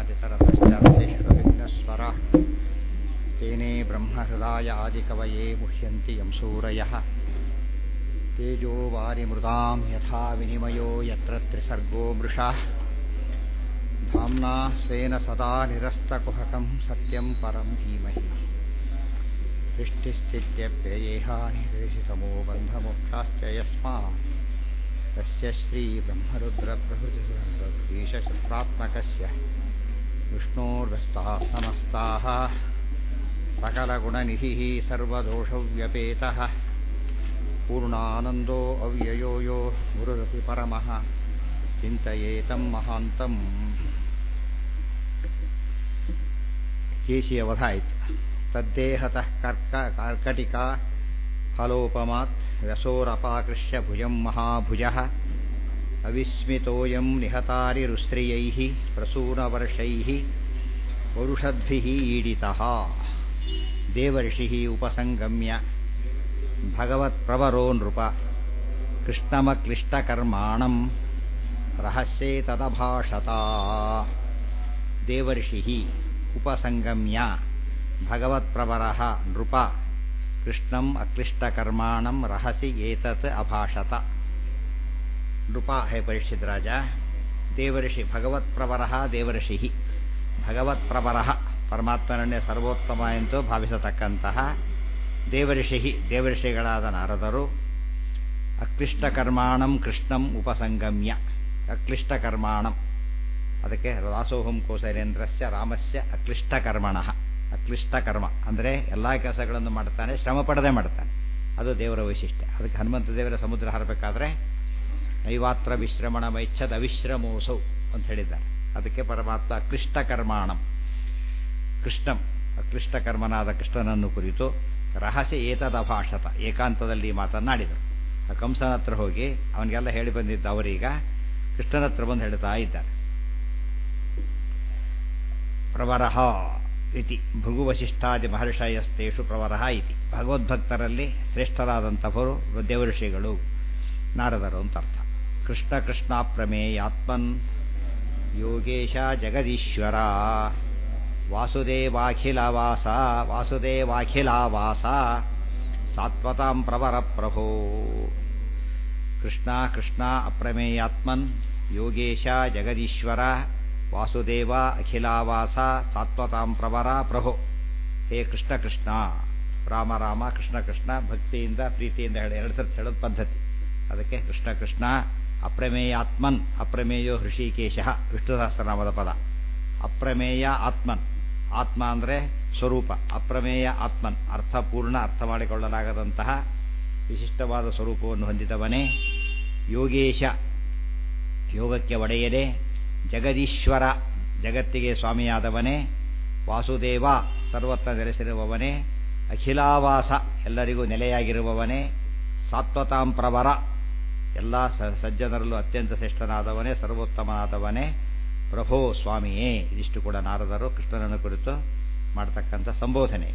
ब्रह्मादितरतश्चर्तेष्वभिघ्नस्वर तेने ब्रह्महृदाय आदिकवये मुह्यन्ति यं सूरयः तेजो वारिमृदां यथा विनिमयो यत्र त्रिसर्गो मृषा धाम्ना स्वेन सदा निरस्तकुहकं सत्यं परं धीमहि सृष्टिस्थित्यप्ययेहानिदेशितमो बन्धमोक्षाश्च यस्मात् तस्य श्रीब्रह्मरुद्रप्रभृतिसुरङ्गीशशुत्रात्मकस्य विष्णोर्व्यस्ताः समस्ताः सकलगुणनिधिः सर्वदोषव्यपेतः पूर्णानन्दो अव्ययो यो गुरुरपि परमः चिन्तयेतं महान्तम् ಕೇಶಿಯವಧ ಆಯಿತು ತದ್ದೇಹತಃ ಕರ್ಕ ಕಾರ್ಕಟಿಕಾ ಫಲೋಪಮಾತ್ ವ್ಯಸೋರಪಾಕೃಷ್ಯ ಭುಜಂ ಮಹಾಭುಜಃ ಅವಿಸ್ಮಿತೋಯಂ ನಿಹತಾರಿರುಶ್ರಿಯೈಃ ಪ್ರಸೂನವರ್ಷೈಃ ವರುಷದ್ಭಿः ಈಡಿತಃ ದೇವರ್ಷಿः ಉಪಸಂಗಮ್ಯ ಭಗವತ್ಪ್ರವರೋ ನೃಪ ಕೃಷ್ಣಮಕ್ಲಿಷ್ಟಕರ್ಮಾಣಂ ರಹಸ್ಯೇ ತದಭಾಷತ ದೇವರ್ಷಿः ಉಪಸಂಗಮ್ಯ ಭಗವತ್ಪ್ರವರ ನೃಪ ಕೃಷ್ಣಂ ಅಕ್ಲಿಷ್ಟಕರ್ಮಾಣಂ ರಹಸಿ ಏತತ್ ಅಭಾಷತ ನೃಪ ಹೇ ಪರೀಕ್ಷಿತ್ ರಾಜ ದೇವರ್ಷಿ ಭಗವತ್ಪ್ರವರ ದೇವರ್ಷಿ ಭಗವತ್ಪ್ರವರ ಪರಮಾತ್ಮನನ್ನೇ ಸರ್ವೋತ್ತಮ ಎಂದು ಭಾವಿಸತಕ್ಕಂತಹ ದೇವರ್ಷಿ ದೇವರ್ಷಿಗಳಾದ ನಾರದರು ಅಕ್ಲಿಷ್ಟಕರ್ಮಾಣಂ ಕೃಷ್ಣಂ ಉಪಸಂಗಮ್ಯ ಅಕ್ಲಿಷ್ಟಕರ್ಮಾಣಂ ಅದಕ್ಕೆ ದಾಸೋಹಂ ಕೋಸಲೇಂದ್ರಸ್ಯ ರಾಮಸ್ಯ ಅಕ್ಲಿಷ್ಟಕರ್ಮಣ ಅಕ್ಲಿಷ್ಟಕರ್ಮ ಅಂದರೆ ಎಲ್ಲ ಕೆಲಸಗಳನ್ನು ಮಾಡ್ತಾನೆ ಶ್ರಮ ಪಡದೆ ಮಾಡ್ತಾನೆ ಅದು ದೇವರ ವೈಶಿಷ್ಟ್ಯ ಅದಕ್ಕೆ ಹನುಮಂತ ದೇವರ ಸಮುದ್ರ ಹರಬೇಕಾದ್ರೆ ನೈವಾತ್ರ ವಿಶ್ರಮಣ ಮೈಚ್ಛದ್ ಅವಿಶ್ರಮೋಸೌ ಅಂತ ಹೇಳಿದ್ದಾರೆ ಅದಕ್ಕೆ ಪರಮಾತ್ಮ ಅಕ್ಲಿಷ್ಟಕರ್ಮಾಣಂ ಕೃಷ್ಣಂ ಅಕ್ಲಿಷ್ಟಕರ್ಮನಾದ ಕೃಷ್ಣನನ್ನು ಕುರಿತು ರಹಸ್ಯ ಏತದಭಾಷತ ಏಕಾಂತದಲ್ಲಿ ಮಾತನಾಡಿದರು ಆ ಕಂಸನ ಹತ್ರ ಹೋಗಿ ಅವನಿಗೆಲ್ಲ ಹೇಳಿ ಬಂದಿದ್ದ ಅವರೀಗ ಕೃಷ್ಣನ ಹತ್ರ ಬಂದು ಹೇಳ್ತಾ ಇದ್ದಾರೆ ಪ್ರವರಹ ಇತಿ ಭೃಗುವಶಿಷ್ಠಾದಿ ಮಹರ್ಷಯಸ್ತೇಷು ಪ್ರವರಹ ಇತಿ ಭಗವದ್ಭಕ್ತರಲ್ಲಿ ಶ್ರೇಷ್ಠರಾದಂಥವರು ದೇವಋಷಿಗಳು ನಾರದರು ಅಂತ ಅರ್ಥ ಕೃಷ್ಣ ಕೃಷ್ಣ ಪ್ರಮೇಯಾತ್ಮನ್ ಯೋಗೇಶ ಜಗದೀಶ್ವರ ವಾಸುದೇವಾಖಿಲವಾಸ ವಾಸುದೇವಾಖಿಲಾವಾಸ ಸಾತ್ವತಾಂ ಪ್ರವರ ಪ್ರಭೋ ಕೃಷ್ಣ ಕೃಷ್ಣ ಅಪ್ರಮೇಯಾತ್ಮನ್ ಯೋಗೇಶ ಜಗದೀಶ್ವರ ವಾಸುದೇವ ಅಖಿಲಾವಾಸ ಸಾತ್ವತಾಂ ಪ್ರವರ ಪ್ರಭೋ ಹೇ ಕೃಷ್ಣ ಕೃಷ್ಣ ರಾಮ ರಾಮ ಕೃಷ್ಣ ಕೃಷ್ಣ ಭಕ್ತಿಯಿಂದ ಪ್ರೀತಿಯಿಂದ ಹೇಳಿ ಎರಡು ಸರ್ತಿ ಹೇಳೋದು ಪದ್ಧತಿ ಅದಕ್ಕೆ ಕೃಷ್ಣ ಕೃಷ್ಣ ಅಪ್ರಮೇಯಾತ್ಮನ್ ಅಪ್ರಮೇಯೋ ಹೃಷಿಕೇಶ ವಿಷ್ಣು ಸಹಸ್ರನಾಮದ ಪದ ಅಪ್ರಮೇಯ ಆತ್ಮನ್ ಆತ್ಮ ಅಂದರೆ ಸ್ವರೂಪ ಅಪ್ರಮೇಯ ಆತ್ಮನ್ ಅರ್ಥಪೂರ್ಣ ಅರ್ಥ ಮಾಡಿಕೊಳ್ಳಲಾಗದಂತಹ ವಿಶಿಷ್ಟವಾದ ಸ್ವರೂಪವನ್ನು ಹೊಂದಿದವನೇ ಯೋಗೇಶ ಯೋಗಕ್ಕೆ ಒಡೆಯದೆ ಜಗದೀಶ್ವರ ಜಗತ್ತಿಗೆ ಸ್ವಾಮಿಯಾದವನೇ ವಾಸುದೇವ ಸರ್ವತ್ರ ನೆಲೆಸಿರುವವನೇ ಅಖಿಲಾವಾಸ ಎಲ್ಲರಿಗೂ ನೆಲೆಯಾಗಿರುವವನೇ ಸಾತ್ವತಾಂ ಪ್ರವರ ಎಲ್ಲ ಸಜ್ಜನರಲ್ಲೂ ಅತ್ಯಂತ ಶ್ರೇಷ್ಠನಾದವನೇ ಸರ್ವೋತ್ತಮನಾದವನೇ ಪ್ರಭೋ ಸ್ವಾಮಿಯೇ ಇದಿಷ್ಟು ಕೂಡ ನಾರದರು ಕೃಷ್ಣನನ್ನು ಕುರಿತು ಮಾಡತಕ್ಕಂಥ ಸಂಬೋಧನೆ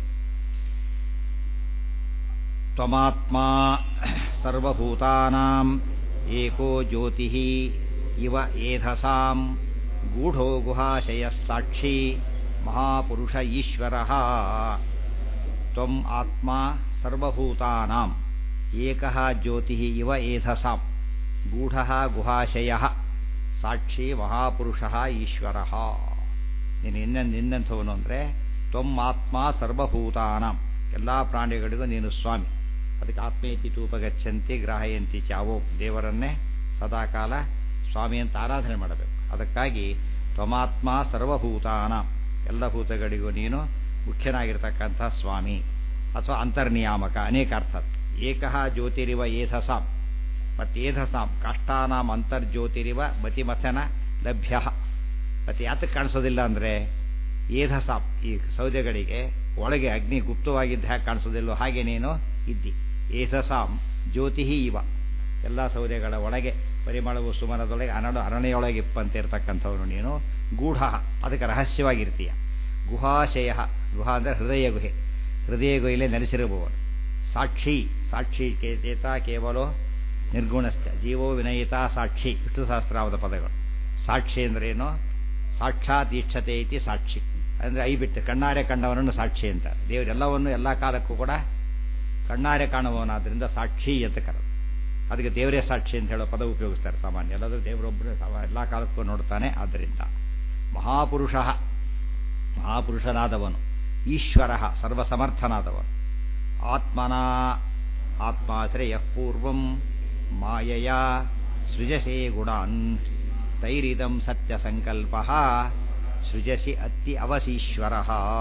ತ್ವಮಾತ್ಮ ಸರ್ವಭೂತಾನಾಂ ಏಕೋ ಜ್ಯೋತಿ ಇವ ಏಧಸಾಂ ಗೂಢೋ ಗುಹಾಶಯ ಸಾಕ್ಷಿ ಮಹಾಪುರುಷ ಈಶ್ವರ ತ್ವಂ ಆತ್ಮ ಸರ್ವಭೂತಾನಾಂ ಏಕಃ ಜ್ಯೋತಿ ಇವ ಏಧಸಾಂ ಗೂಢ ಗುಹಾಶಯ ಸಾಕ್ಷಿ ಮಹಾಪುರುಷ ಈಶ್ವರ ನೀನು ಇನ್ನ ನಿನ್ನಂಥವನು ಅಂದರೆ ತ್ವಂ ಆತ್ಮ ಸರ್ವಭೂತಾನಾಂ ಎಲ್ಲ ಪ್ರಾಣಿಗಳಿಗೂ ನೀನು ಸ್ವಾಮಿ ಅದಕ್ಕೆ ಆತ್ಮೇತಿ ತೂಪಗಚ್ಚಂತಿ ಗ್ರಾಹಯಂತಿ ಚಾವೋ ದೇವರನ್ನೇ ಸದಾಕಾಲ ಸ್ವಾಮಿ ಅಂತ ಆರಾಧನೆ ಮಾಡಬೇಕು ಅದಕ್ಕಾಗಿ ತ್ವಮಾತ್ಮ ಸರ್ವಭೂತಾನ ಎಲ್ಲ ಭೂತಗಳಿಗೂ ನೀನು ಮುಖ್ಯನಾಗಿರ್ತಕ್ಕಂಥ ಸ್ವಾಮಿ ಅಥವಾ ಅಂತರ್ನಿಯಾಮಕ ಅನೇಕ ಅರ್ಥ ಏಕಃ ಜ್ಯೋತಿರಿವ ಏಧಸಾಂ ಮತ್ತು ಏಧಸಾಂ ಕಾಷ್ಟಾನಾಂ ಅಂತರ್ಜ್ಯೋತಿರಿವ ಮತಿಮಥನ ಲಭ್ಯ ಮತ್ತು ಯಾತಕ್ಕೆ ಕಾಣಿಸೋದಿಲ್ಲ ಅಂದರೆ ಏಧಸಾಂ ಈ ಸೌದೆಗಳಿಗೆ ಒಳಗೆ ಅಗ್ನಿ ಗುಪ್ತವಾಗಿದ್ದ ಹೇಗೆ ಕಾಣಿಸೋದಿಲ್ಲೋ ಹಾಗೆ ನೀನು ಇದ್ದಿ ಏಧಸಾಂ ಜ್ಯೋತಿ ಇವ ಎಲ್ಲ ಸೌದೆಗಳ ಒಳಗೆ ಪರಿಮಳವು ಸುಮನದೊಳಗೆ ಅರಣ ಅರಣ್ಯೊಳಗಿಪ್ಪಂತಿರ್ತಕ್ಕಂಥವನು ನೀನು ಗೂಢ ಅದಕ್ಕೆ ರಹಸ್ಯವಾಗಿರ್ತೀಯ ಗುಹಾಶಯ ಗುಹಾ ಅಂದರೆ ಹೃದಯ ಗುಹೆ ಹೃದಯ ಗುಹೆಯಲ್ಲೇ ನೆಲೆಸಿರುವವನು ಸಾಕ್ಷಿ ಸಾಕ್ಷಿ ಚೇತ ಕೇವಲ ನಿರ್ಗುಣಶ್ಚ ಜೀವೋ ವಿನಯಿತ ಸಾಕ್ಷಿ ವಿಷ್ಣು ಸಹಸ್ರಾವದ ಪದಗಳು ಸಾಕ್ಷಿ ಅಂದ್ರೇನು ಸಾಕ್ಷಾತ್ ಈಕ್ಷತೆ ಇತಿ ಸಾಕ್ಷಿ ಅಂದರೆ ಐ ಬಿಟ್ಟು ಕಣ್ಣಾರೆ ಕಂಡವನನ್ನು ಸಾಕ್ಷಿ ಅಂತ ದೇವರೆಲ್ಲವನ್ನು ಎಲ್ಲ ಕಾಲಕ್ಕೂ ಕೂಡ ಕಣ್ಣಾರೆ ಕಾಣುವವನಾದ್ರಿಂದ ಸಾಕ್ಷಿ ಅಂತ ಕರೆದು ಅದಕ್ಕೆ ದೇವರೇ ಸಾಕ್ಷಿ ಅಂತ ಹೇಳೋ ಪದ ಉಪಯೋಗಿಸ್ತಾರೆ ಸಾಮಾನ್ಯ ಎಲ್ಲರೂ ದೇವರೊಬ್ಬರು ಎಲ್ಲ ಕಾಲಕ್ಕೂ ನೋಡ್ತಾನೆ ಆದ್ದರಿಂದ ಮಹಾಪುರುಷ ಮಹಾಪುರುಷನಾದವನು ಈಶ್ವರ ಸರ್ವಸಮರ್ಥನಾದವನು ಆತ್ಮನ ಆತ್ಮಾಶ್ರಯ ಪೂರ್ವಂ ಮಾಯಯ ಸೃಜಸೇ ಗುಣಾನ್ ತೈರಿದಂ ಸತ್ಯಸಂಕಲ್ಪ ಸೃಜಸಿ ಅತ್ತಿ ಅವಸೀಶ್ವರ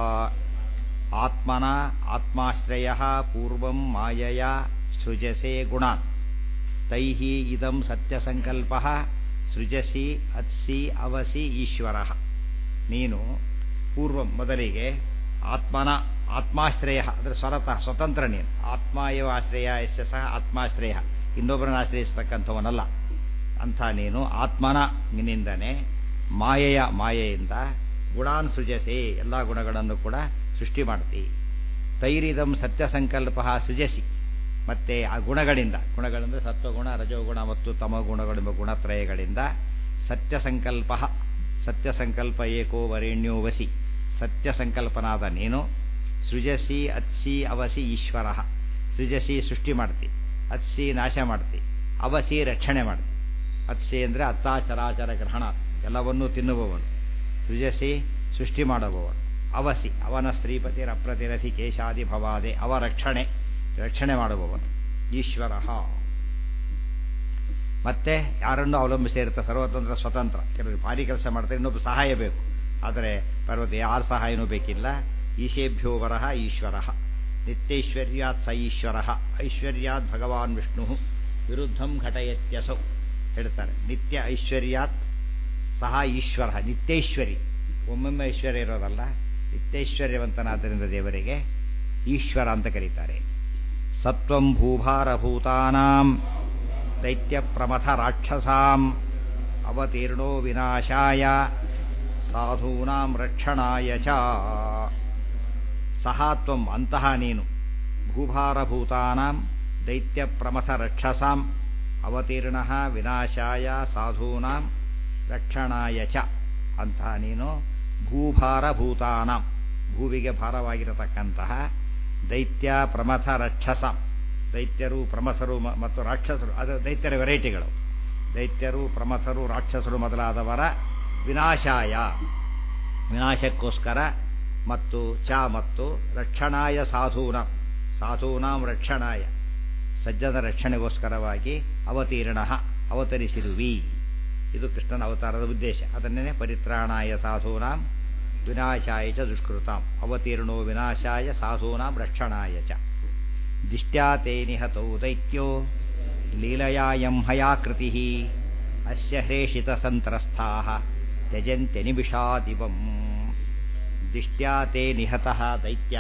ಆತ್ಮನ ಆತ್ಮಾಶ್ರಯ ಪೂರ್ವಂ ಮಾಯಯ ಸೃಜಸೆ ಗುಣಾನ್ ತೈ ಇದಂ ಸತ್ಯಸಂಕಲ್ಪ ಸೃಜಸಿ ಅತ್ಸಿ ಅವಸಿ ಈಶ್ವರ ನೀನು ಪೂರ್ವಂ ಮೊದಲಿಗೆ ಆತ್ಮನ ಆತ್ಮಾಶ್ರಯ ಅಂದರೆ ಸ್ವರತಃ ಸ್ವತಂತ್ರ ನೀನು ಆತ್ಮ ಏವ ಆಶ್ರಯ ಯಶ ಸಹ ಆತ್ಮಾಶ್ರಯ ಇನ್ನೊಬ್ಬರನ್ನ ಆಶ್ರಯಿಸ್ತಕ್ಕಂಥವನಲ್ಲ ಅಂಥ ನೀನು ಆತ್ಮನ ನಿನ್ನಿಂದನೇ ಮಾಯೆಯ ಮಾಯೆಯಿಂದ ಗುಣಾನ್ ಸೃಜಸಿ ಎಲ್ಲ ಗುಣಗಳನ್ನು ಕೂಡ ಸೃಷ್ಟಿ ಮಾಡ್ತಿ ತೈರಿದಂ ಸತ್ಯಸಂಕಲ್ಪ ಸೃಜಸಿ ಮತ್ತೆ ಆ ಗುಣಗಳಿಂದ ಗುಣಗಳಿಂದ ಸತ್ವಗುಣ ರಜೋಗುಣ ಮತ್ತು ತಮಗುಣಗಳೆಂಬ ಗುಣತ್ರಯಗಳಿಂದ ಸತ್ಯಸಂಕಲ್ಪ ಸತ್ಯಸಂಕಲ್ಪ ಏಕೋ ವರೇಣ್ಯೋ ವಸಿ ಸತ್ಯಸಂಕಲ್ಪನಾದ ನೀನು ಸೃಜಸಿ ಅತ್ಸಿ ಅವಸಿ ಈಶ್ವರ ಸೃಜಸಿ ಸೃಷ್ಟಿ ಮಾಡ್ತಿ ಅತ್ಸಿ ನಾಶ ಮಾಡ್ತಿ ಅವಸಿ ರಕ್ಷಣೆ ಮಾಡ್ತಿ ಅತ್ಸಿ ಅಂದರೆ ಅತ್ತಾಚರಾಚರ ಗ್ರಹಣ ಎಲ್ಲವನ್ನೂ ತಿನ್ನುವವನು ಸೃಜಸಿ ಸೃಷ್ಟಿ ಮಾಡುವವನು ಅವಸಿ ಅವನ ಸ್ತ್ರೀಪತಿ ರಪ್ರತಿರಥಿ ಕೇಶಾದಿ ಭವಾದೆ ಅವ ರಕ್ಷಣೆ ರಕ್ಷಣೆ ಮಾಡುವವನು ಈಶ್ವರ ಮತ್ತೆ ಯಾರನ್ನು ಅವಲಂಬಿಸಿರುತ್ತೆ ಸರ್ವತಂತ್ರ ಸ್ವತಂತ್ರ ಕೆಲವರು ಭಾರಿ ಕೆಲಸ ಮಾಡ್ತಾರೆ ಇನ್ನೊಬ್ಬ ಸಹಾಯ ಬೇಕು ಆದರೆ ಪರ್ವತ ಯಾರ ಸಹಾಯನೂ ಬೇಕಿಲ್ಲ ಈಶೇಭ್ಯೋ ವರಹ ಈಶ್ವರ ನಿತ್ಯೈಶ್ವರ್ಯಾತ್ ಸ ಈಶ್ವರ ಐಶ್ವರ್ಯಾತ್ ಭಗವಾನ್ ವಿಷ್ಣು ವಿರುದ್ಧಂ ಘಟಯತ್ಯಸೌ ಹೇಳ್ತಾರೆ ನಿತ್ಯ ಐಶ್ವರ್ಯಾತ್ ಸಹ ಈಶ್ವರ ನಿತ್ಯೈಶ್ವರಿ ಒಮ್ಮೊಮ್ಮೆ ಐಶ್ವರ್ಯ ಇರೋದಲ್ಲ ನಿತ್ಯೈಶ್ವರ್ಯವಂತನಾದ್ದರಿಂದ ದೇವರಿಗೆ ಈಶ್ವರ ಅಂತ ಕರೀತಾರೆ ಸತ್ವಂ ಭೂಭಾರಭೂತಾನಾಂ ದೈತ್ಯ ಪ್ರಮಥ ರಾಕ್ಷಸಾಂ ಅವತೀರ್ಣೋ ವಿನಾಶಾಯ ಸಾಧೂನಾಂ ರಕ್ಷಣಾಯ ಚ ಸಹಾತ್ವಂ ಅಂತಹ ನೀನು ಭೂಭಾರಭೂತಾನಾಂ ದೈತ್ಯ ಪ್ರಮಥ ರಕ್ಷಸಾಂ ಅವತೀರ್ಣ ವಿನಾಶಾಯ ಸಾಧೂನಾಂ ರಕ್ಷಣಾಯ ಚ ಅಂತಹ ನೀನು ಭೂಭಾರಭೂತಾನಾಂ ಭೂವಿಗೆ ಭಾರವಾಗಿರತಕ್ಕಂತಹ ದೈತ್ಯ ಪ್ರಮಥ ರಕ್ಷಸ ದೈತ್ಯರು ಪ್ರಮಥರು ಮತ್ತು ರಾಕ್ಷಸರು ಅದು ದೈತ್ಯರ ವೆರೈಟಿಗಳು ದೈತ್ಯರು ಪ್ರಮಥರು ರಾಕ್ಷಸರು ಮೊದಲಾದವರ ವಿನಾಶಾಯ ವಿನಾಶಕ್ಕೋಸ್ಕರ ಮತ್ತು ಚ ಮತ್ತು ರಕ್ಷಣಾಯ ಸಾಧೂನ ಸಾಧೂನಾಂ ರಕ್ಷಣಾಯ ಸಜ್ಜನ ರಕ್ಷಣೆಗೋಸ್ಕರವಾಗಿ ಅವತೀರ್ಣ ಅವತರಿಸಿರುವಿ ಇದು ಕೃಷ್ಣನ ಅವತಾರದ ಉದ್ದೇಶ ಅದನ್ನೇ ಪರಿತ್ರಾಣಾಯ ಸಾಧೂನಾಂ ವಿನಾಶಾಯ ಚ ದುಷ್ಕೃತಾಂ ಅವತೀರ್ಣೋ ವಿನಾಶಾಯ ಸಾಧೂನಾಂ ರಕ್ಷಣಾಯ ಚ ದಿಷ್ಟ್ಯಾ ತೇ ನಿಹತೌ ದೈತ್ಯೋ ಲೀಲಯಾಯಂ ಹಯಾಕೃತಿ ಅಸ್ಯ ಹ್ರೇಷಿತ ಸಂತ್ರಸ್ಥಾ ತ್ಯಜಂತ್ಯನಿಮಿಷಾದಿವಂ ದಿಷ್ಟ್ಯಾ ತೇ ನಿಹತಃ ದೈತ್ಯ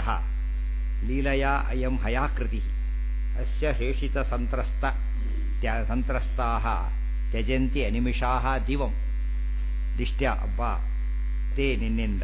ಲೀಲಯಾ ಅಯಂ ಹಯಾಕೃತಿ ಅಸ್ಯ ಹೇಷಿತ ಸಂತ್ರಸ್ತ ತ್ಯ ಸಂತ್ರಸ್ತಾ ತ್ಯಜಂತಿ ಅನಿಮಿಷಾ ದಿವಂ ದಿಷ್ಟ್ಯ ಅಬ್ಬ ತೇ ನಿನ್ನಿಂದ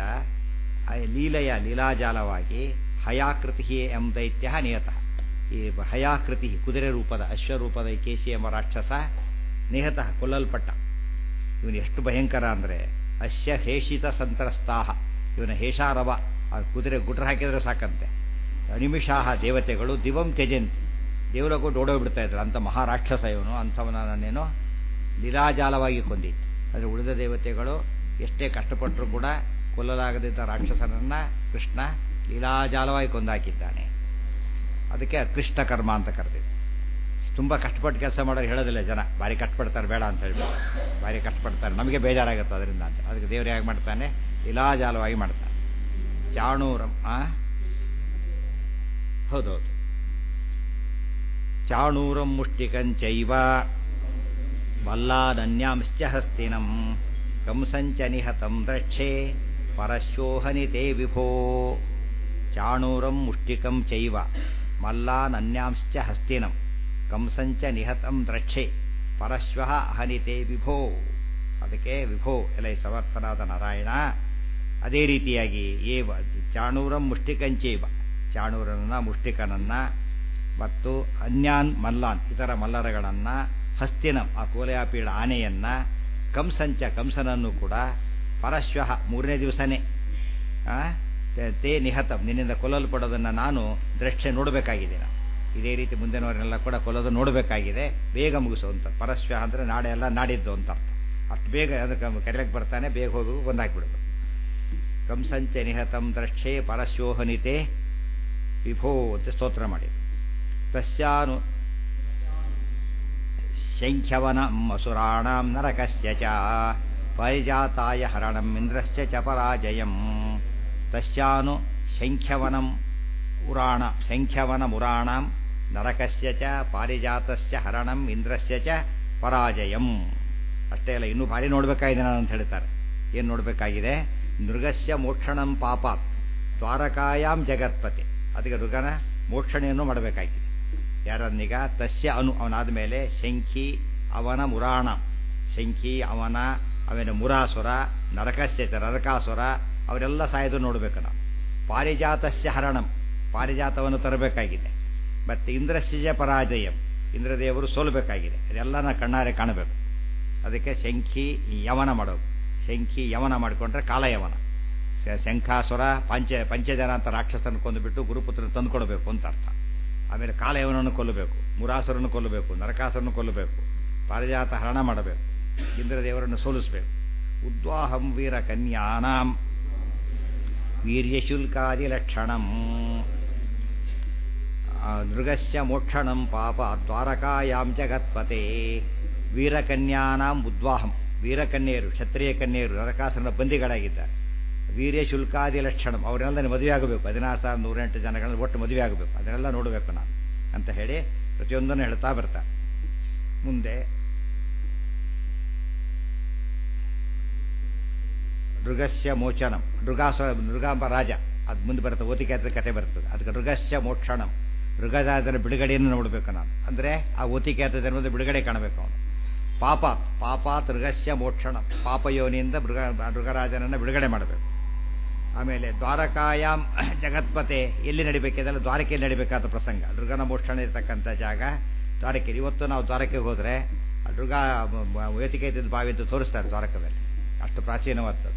ಲೀಲೆಯ ಲೀಲಾಜಾಲವಾಗಿ ಹಯಾಕೃತಿ ಎಂ ದೈತ್ಯ ನಿಹತಃ ಈ ಹಯಾಕೃತಿ ಕುದುರೆ ರೂಪದ ಅಶ್ವರೂಪದ ಈ ಕೇಶಿ ಎಂಬ ರಾಕ್ಷಸ ನಿಹತಃ ಕೊಲ್ಲಲ್ಪಟ್ಟ ಇವನು ಎಷ್ಟು ಭಯಂಕರ ಅಂದರೆ ಅಶ್ಯ ಹೇಷಿತ ಸಂತ್ರಸ್ತಾಹ ಇವನ ಹೇಷಾರವ ಆ ಕುದುರೆ ಗುಟ್ರ ಹಾಕಿದ್ರೆ ಸಾಕಂತೆ ಅನಿಮಿಷಾಹ ದೇವತೆಗಳು ದಿವಂ ತ್ಯಜಂತಿ ದೇವಲಕ್ಕೂ ಓಡೋಗ್ಬಿಡ್ತಾ ಇದ್ರು ಅಂಥ ಮಹಾರಾಕ್ಷಸ ಇವನು ಅಂಥವನನ್ನೇನೋ ಲೀಲಾಜಾಲವಾಗಿ ಕೊಂದಿತ್ತು ಆದರೆ ಉಳಿದ ದೇವತೆಗಳು ಎಷ್ಟೇ ಕಷ್ಟಪಟ್ಟರೂ ಕೂಡ ಕೊಲ್ಲಲಾಗದಿದ್ದ ರಾಕ್ಷಸನನ್ನ ಕೃಷ್ಣ ಲೀಲಾಜಾಲವಾಗಿ ಕೊಂದಾಕಿದ್ದಾನೆ ಅದಕ್ಕೆ ಅಕೃಷ್ಟ ಕರ್ಮ ಅಂತ ಕರೆದಿದ್ದು ತುಂಬ ಕಷ್ಟಪಟ್ಟು ಕೆಲಸ ಮಾಡೋರು ಹೇಳೋದಿಲ್ಲ ಜನ ಭಾರಿ ಕಷ್ಟಪಡ್ತಾರೆ ಬೇಡ ಅಂತ ಹೇಳ್ಬಿಟ್ಟು ಭಾರಿ ಕಷ್ಟಪಡ್ತಾರೆ ನಮಗೆ ಬೇಜಾರಾಗುತ್ತೆ ಅದರಿಂದ ಅಂತ ಅದಕ್ಕೆ ದೇವರು ಹೇಗೆ ಮಾಡ್ತಾನೆ ಲೀಲಾಜಾಲವಾಗಿ ಮಾಡ್ತಾನೆ ಚಾಣೂರಂ ಆ ಹೌದೌದು ಚಾಣೂರಂ ಮುಷ್ಟಿಕಂಚೈವ ವಲ್ಲಾದನ್ಯಾಂಶ್ಚ ಹಸ್ತಿನಂ ಕಂಸಂಚ ನಿಹತಂ ದ್ರಕ್ಷೇ ಪರಶೋಹನಿತೆ ವಿಭೋ ಚಾಣೂರಂ ಮುಷ್ಟಿಕಂ ಚೈವ ಮಲ್ಲಾನನ್ಯಾಂಶ್ಚ ಹಸ್ತಿನಂ ಕಂಸಂಚ ನಿಹತಂ ದ್ರಕ್ಷೆ ಪರಶ್ವ ಅಹನಿತೆ ವಿಭೋ ಅದಕ್ಕೆ ವಿಭೋ ಎಲೈ ಸಮರ್ಥನಾದ ನಾರಾಯಣ ಅದೇ ರೀತಿಯಾಗಿ ಏವ ಚಾಣೂರಂ ಮುಷ್ಟಿಕಂಚೇವ ಚಾಣೂರನನ್ನ ಮುಷ್ಟಿಕನನ್ನ ಮತ್ತು ಅನ್ಯಾನ್ ಮಲ್ಲಾನ್ ಇತರ ಮಲ್ಲರಗಳನ್ನು ಹಸ್ತಿನಂ ಆ ಕೋಲೆಯಾಪೀಳ ಆನೆಯನ್ನ ಕಂಸಂಚ ಕಂಸನನ್ನು ಕೂಡ ಪರಶ್ವಃ ಮೂರನೇ ದಿವಸನೇ ಆ, ತೇ- ತೇ ನಿಹತಂ ನಿನ್ನಿಂದ ಕೊಲ್ಲಲ್ಪಡೋದನ್ನು ನಾನು ದೃಷ್ಟಿ ನೋಡಬೇಕಾಗಿದೆ ನಾನು ಇದೇ ರೀತಿ ಮುಂದಿನವರನ್ನೆಲ್ಲ ಕೂಡ ಕೊಲ್ಲೋದು ನೋಡಬೇಕಾಗಿದೆ ಬೇಗ ಮುಗಿಸು ಅಂತ ಪರಶ್ವ ಅಂದರೆ ನಾಳೆ ಎಲ್ಲ ನಾಡಿದ್ದು ಅಂತ ಅರ್ಥ ಅಷ್ಟು ಬೇಗ ಅದಕ್ಕೆ ಕರೆಯಕ್ಕೆ ಬರ್ತಾನೆ ಬೇಗ ಹೋಗಿ ಬಂದಾಕ್ಬಿಡ್ಬೇಕು ಕಂಸಂಚ ನಿಹತಂ ದ್ರಕ್ಷೇ ಪರಶ್ಯೋಹನಿತೆ ವಿಭೋ ಅಂತ ಸ್ತೋತ್ರ ಮಾಡಿ ತಸ್ಯಾನು ಶಂಖ್ಯವನಂ ಅಸುರಾಣಾಂ ನರಕಸ್ಯ ಚ ಪರಿಜಾತಾಯ ಹರಣಂ ಇಂದ್ರಸ್ಯ ಚ ಪರಾಜಯಂ ತಸ್ಯಾನು ಶಂಖ್ಯವನಂ ಉರಾಣ ಶಂಖ್ಯವನಮುರಾಣಾಂ ನರಕಸ್ಯ ಚ ಪಾರಿಜಾತಸ್ಯ ಹರಣಂ ಇಂದ್ರಸ್ಯ ಚ ಪರಾಜಯಂ ಅಷ್ಟೇ ಅಲ್ಲ ಇನ್ನೂ ಭಾರಿ ನೋಡಬೇಕಾಗಿದೆ ನಾನು ಅಂತ ಹೇಳ್ತಾರೆ ಏನು ನೋಡಬೇಕಾಗಿದೆ ಮೃಗಸ್ಯ ಮೋಕ್ಷಣಂ ಪಾಪಾತ್ ದ್ವಾರಕಾಯಾಮ್ ಜಗತ್ಪತಿ ಅದಕ್ಕೆ ಮೃಗನ ಮೋಕ್ಷಣೆಯನ್ನು ಮಾಡಬೇಕಾಗಿದೆ ಯಾರನ್ನೀಗ ತಸ್ಯ ಅನು ಅವನಾದ ಮೇಲೆ ಶಂಖಿ ಅವನ ಮುರಾಣ ಶಂಖಿ ಅವನ ಅವನ ಮುರಾಸುರ ನರಕಸ್ಯ ಚ ನರಕಾಸುರ ಅವರೆಲ್ಲ ಸಾಯೋದು ನೋಡಬೇಕು ನಾವು ಪಾರಿಜಾತಸ್ಯ ಹರಣಂ ಪಾರಿಜಾತವನ್ನು ತರಬೇಕಾಗಿದೆ ಮತ್ತು ಇಂದ್ರಸ್ಯ ಪರಾಜಯಂ ಇಂದ್ರದೇವರು ಸೋಲಬೇಕಾಗಿದೆ ಇದೆಲ್ಲ ನಾ ಕಣ್ಣಾರೆ ಕಾಣಬೇಕು ಅದಕ್ಕೆ ಶಂಖಿ ಯವನ ಮಾಡೋದು ಶಂಖಿ ಯವನ ಮಾಡಿಕೊಂಡ್ರೆ ಕಾಲಯವನ ಶ- ಶಂಖಾಸುರ ಪಂಚ ಪಂಚಜನ ಅಂತ ರಾಕ್ಷಸನ ಕೊಂದುಬಿಟ್ಟು ಗುರುಪುತ್ರನ ತಂದುಕೊಡ್ಬೇಕು ಅಂತ ಅರ್ಥ ಆಮೇಲೆ ಕಾಲಯವನನ್ನು ಕೊಲ್ಲಬೇಕು ಮುರಾಸುರನ್ನು ಕೊಲ್ಲಬೇಕು ನರಕಾಸುರನ್ನು ಕೊಲ್ಲಬೇಕು ಪಾರಿಜಾತ ಹರಣ ಮಾಡಬೇಕು ಇಂದ್ರದೇವರನ್ನು ಸೋಲಿಸಬೇಕು ಉದ್ವಾಹಂ ವೀರ ಕನ್ಯಾನಾಂ ವೀರ್ಯಶುಲ್ಕಾದಿ ಲಕ್ಷಣಂ ಮೃಗಸ್ಯ ಮೋಕ್ಷಣಂ ಪಾಪ ದ್ವಾರಕಾಯಾಂ ಜಗತ್ಪತೆ ವೀರಕನ್ಯಾನಾಂ ಉದ್ವಾಹಂ ವೀರಕನ್ಯೆಯರು ಕ್ಷತ್ರಿಯ ಕನ್ಯೆಯರು ನರಕಾಸುರನ ಬಂದಿಗಳಾಗಿದ್ದಾರೆ ವೀರ್ಯ ಶುಲ್ಕಾದಿ ಲಕ್ಷಣಂ ಅವರೆಲ್ಲ ಮದುವೆ ಆಗಬೇಕು ಹದಿನಾರು ಸಾವಿರ ನೂರೆಂಟು ಜನಗಳನ್ನ ಒಟ್ಟು ಮದುವೆ ಆಗಬೇಕು ಅದನ್ನೆಲ್ಲ ನೋಡಬೇಕು ನಾನು ಅಂತ ಹೇಳಿ ಪ್ರತಿಯೊಂದನ್ನು ಹೇಳ್ತಾ ಬರ್ತಾರೆ ಮುಂದೆ ಮೃಗಸ್ಯ ಮೋಚನಂ ಮೃಗಾಸ ಮೃಗಾಂಬ ರಾಜ ಅದು ಮುಂದೆ ಬರುತ್ತೆ ಓತಿಕಾಯದ ಕತೆ ಬರ್ತದೆ ಅದಕ್ಕೆ ಮೃಗಸ್ಯ ಮೋಕ್ಷಣಂ ಮೃಗದಾದರ ಬಿಡುಗಡೆಯನ್ನು ನೋಡಬೇಕು ನಾನು ಅಂದರೆ ಆ ಓತಿಕಾಯತ ಜನ್ಮದ ಬಿಡುಗಡೆ ಕಾಣಬೇಕು ಅವನು ಪಾಪಾತ್ ಪಾಪಾತ್ ಮೃಗಸ್ಯ ಮೋಕ್ಷಣ ಪಾಪಯೋನಿಯಿಂದ ಮೃಗ ಮೃಗರಾಜನನ್ನು ಬಿಡುಗಡೆ ಮಾಡಬೇಕು ಆಮೇಲೆ ದ್ವಾರಕಾಯಾಮ್ ಜಗತ್ಪತೆ ಎಲ್ಲಿ ನಡಿಬೇಕಿದೆಲ್ಲ ದ್ವಾರಕೆಯಲ್ಲಿ ನಡಿಬೇಕಾದ ಪ್ರಸಂಗ ಮೃಗನ ಮೋಕ್ಷಣ ಇರತಕ್ಕಂಥ ಜಾಗ ದ್ವಾರಕೆ ಇವತ್ತು ನಾವು ದ್ವಾರಕೆಗೆ ಹೋದರೆ ಆ ಮೃಗ ವೇತಿಕೆ ಇದ್ದಿದ್ದ ಬಾವಿ ಅಂತ ತೋರಿಸ್ತಾರೆ ದ್ವಾರಕದಲ್ಲಿ ಅಷ್ಟು ಪ್ರಾಚೀನವಾದದ್ದು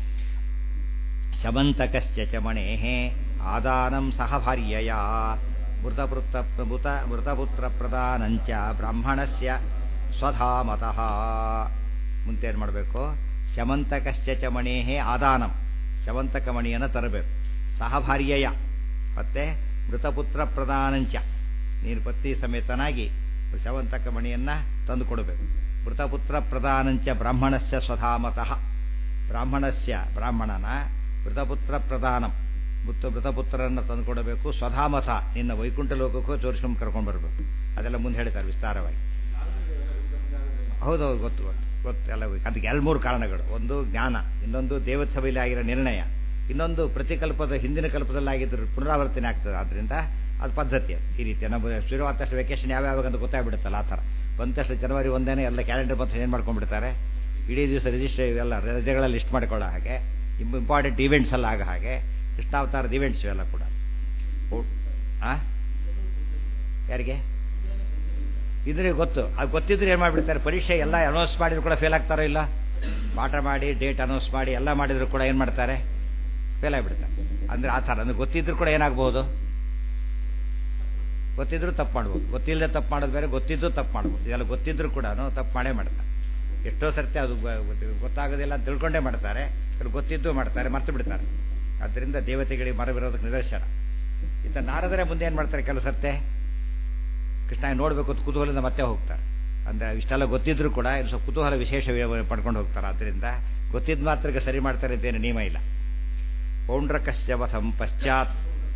ಶಮಂತಕಶ್ಚ ಚಮಣೇ ಆದಾನಂ ಸಹ ಭಾರ್ಯಯ ಮೃತಪುತ್ರ ಮೃತ ಮೃತಪುತ್ರ ಪ್ರದಾನಂಚ ಬ್ರಾಹ್ಮಣಸ್ಯ ಸ್ವಧಾಮತಃ ಮುಂತೇನು ಮಾಡಬೇಕು ಶಮಂತಕಶ್ಚ ಚಮಣೇ ಆದಾನಂ ಶವಂತಕ ಮಣಿಯನ್ನು ತರಬೇಕು ಸಹಭಾರ್ಯಯ ಮತ್ತೆ ಮೃತಪುತ್ರ ಪ್ರದಾನಂಚ ನೀನು ಪತ್ನಿ ಸಮೇತನಾಗಿ ಶವಂತಕ ಮಣಿಯನ್ನು ತಂದು ಕೊಡಬೇಕು ಮೃತಪುತ್ರ ಪ್ರದಾನಂಚ ಬ್ರಾಹ್ಮಣಸ್ಯ ಸ್ವಧಾಮತಃ ಬ್ರಾಹ್ಮಣಸ್ಯ ಬ್ರಾಹ್ಮಣನ ಮೃತಪುತ್ರ ಪ್ರದಾನಂ ಮುತ್ತು ಮೃತಪುತ್ರರನ್ನು ತಂದುಕೊಡಬೇಕು ಸ್ವಧಾಮಥ ನಿನ್ನ ವೈಕುಂಠ ಲೋಕಕ್ಕೂ ತೋರಿಸ್ಕೊಂಡು ಕರ್ಕೊಂಡು ಬರಬೇಕು ಅದೆಲ್ಲ ಮುಂದೆ ಹೇಳ್ತಾರೆ ವಿಸ್ತಾರವಾಗಿ ಹೌದೌದು ಗೊತ್ತು ಗೊತ್ತು ಗೊತ್ತು ಎಲ್ಲ ಅದಕ್ಕೆ ಎರಡು ಮೂರು ಕಾರಣಗಳು ಒಂದು ಜ್ಞಾನ ಇನ್ನೊಂದು ದೇವೋತ್ಸವದಲ್ಲಿ ಆಗಿರೋ ನಿರ್ಣಯ ಇನ್ನೊಂದು ಪ್ರತಿಕಲ್ಪದ ಹಿಂದಿನ ಕಲ್ಪದಲ್ಲಿ ಆಗಿದ್ದರೂ ಪುನರಾವರ್ತನೆ ಆಗ್ತದೆ ಆದ್ದರಿಂದ ಅದು ಪದ್ಧತಿ ಅದು ಈ ರೀತಿ ನಮ್ಮ ಶುರುವಾದ ತಕ್ಷಣ ವೆಕೇಶನ್ ಯಾವ್ಯಾವಾಗ ಅಂತ ಗೊತ್ತಾಗ್ಬಿಡುತ್ತಲ್ಲ ಆ ಥರ ಬಂದ ತಕ್ಷಣ ಜನವರಿ ಒಂದೇನೆ ಎಲ್ಲ ಕ್ಯಾಲೆಂಡರ್ ಬಂದು ಏನು ಮಾಡ್ಕೊಂಡ್ಬಿಡ್ತಾರೆ ಇಡೀ ದಿವಸ ರಿಜಿಸ್ಟರ್ ಇವೆಲ್ಲ ರಜೆಗಳಲ್ಲಿ ಲಿಸ್ಟ್ ಮಾಡ್ಕೊಳ್ಳೋ ಹಾಗೆ ಇಂಪಾರ್ಟೆಂಟ್ ಈವೆಂಟ್ಸ್ ಎಲ್ಲ ಆಗ ಹಾಗೆ ಕೃಷ್ಣಾವತಾರದ ಈವೆಂಟ್ಸ್ ಇವೆಲ್ಲ ಕೂಡ ಓ ಆ ಯಾರಿಗೆ ಇದ್ರೆ ಗೊತ್ತು ಅದು ಗೊತ್ತಿದ್ರೆ ಏನು ಮಾಡಿಬಿಡ್ತಾರೆ ಪರೀಕ್ಷೆ ಎಲ್ಲ ಅನೌನ್ಸ್ ಮಾಡಿದ್ರು ಕೂಡ ಫೇಲ್ ಆಗ್ತಾರೋ ಇಲ್ಲ ಪಾಠ ಮಾಡಿ ಡೇಟ್ ಅನೌನ್ಸ್ ಮಾಡಿ ಎಲ್ಲ ಮಾಡಿದ್ರು ಕೂಡ ಏನು ಮಾಡ್ತಾರೆ ಫೇಲ್ ಆಗಿಬಿಡ್ತಾರೆ ಅಂದರೆ ಆ ಥರ ಅಂದ್ರೆ ಗೊತ್ತಿದ್ರು ಕೂಡ ಏನಾಗ್ಬೋದು ಗೊತ್ತಿದ್ರು ತಪ್ಪು ಮಾಡ್ಬೋದು ಗೊತ್ತಿಲ್ಲದೆ ತಪ್ಪು ಮಾಡೋದು ಬೇರೆ ಗೊತ್ತಿದ್ದು ತಪ್ಪು ಮಾಡ್ಬೋದು ಇದೆಲ್ಲ ಗೊತ್ತಿದ್ರು ಕೂಡ ತಪ್ಪು ಮಾಡೇ ಮಾಡ್ತಾರೆ ಎಷ್ಟೋ ಸರ್ತಿ ಅದು ಗೊತ್ತಾಗೋದಿಲ್ಲ ಅಂತ ತಿಳ್ಕೊಂಡೇ ಮಾಡ್ತಾರೆ ಕೆಲವು ಗೊತ್ತಿದ್ದು ಮಾಡ್ತಾರೆ ಮರ್ತು ಬಿಡ್ತಾರೆ ಆದ್ದರಿಂದ ದೇವತೆಗಳಿಗೆ ಮರವಿರೋದಕ್ಕೆ ನಿದರ್ಶನ ಇಂಥ ನಾರದರೆ ಮುಂದೆ ಏನು ಮಾಡ್ತಾರೆ ಕೆಲವು ಸರ್ತೆ ಕೃಷ್ಣ ನೋಡಬೇಕು ಅಂತ ಕುತೂಹಲದಿಂದ ಮತ್ತೆ ಹೋಗ್ತಾರೆ ಅಂದರೆ ಇಷ್ಟೆಲ್ಲ ಗೊತ್ತಿದ್ರು ಕೂಡ ಇದು ಸ್ವಲ್ಪ ಕುತೂಹಲ ವಿಶೇಷ ಪಡ್ಕೊಂಡು ಹೋಗ್ತಾರೆ ಆದ್ದರಿಂದ ಗೊತ್ತಿದ್ದ ಮಾತ್ರಕ್ಕೆ ಸರಿ ಮಾಡ್ತಾರೆ ಅಂತೇನು ನಿಯಮ ಇಲ್ಲ ಪೌಂಡ್ರಕಸ್ಯ ವಧಂ ಪಶ್ಚಾತ್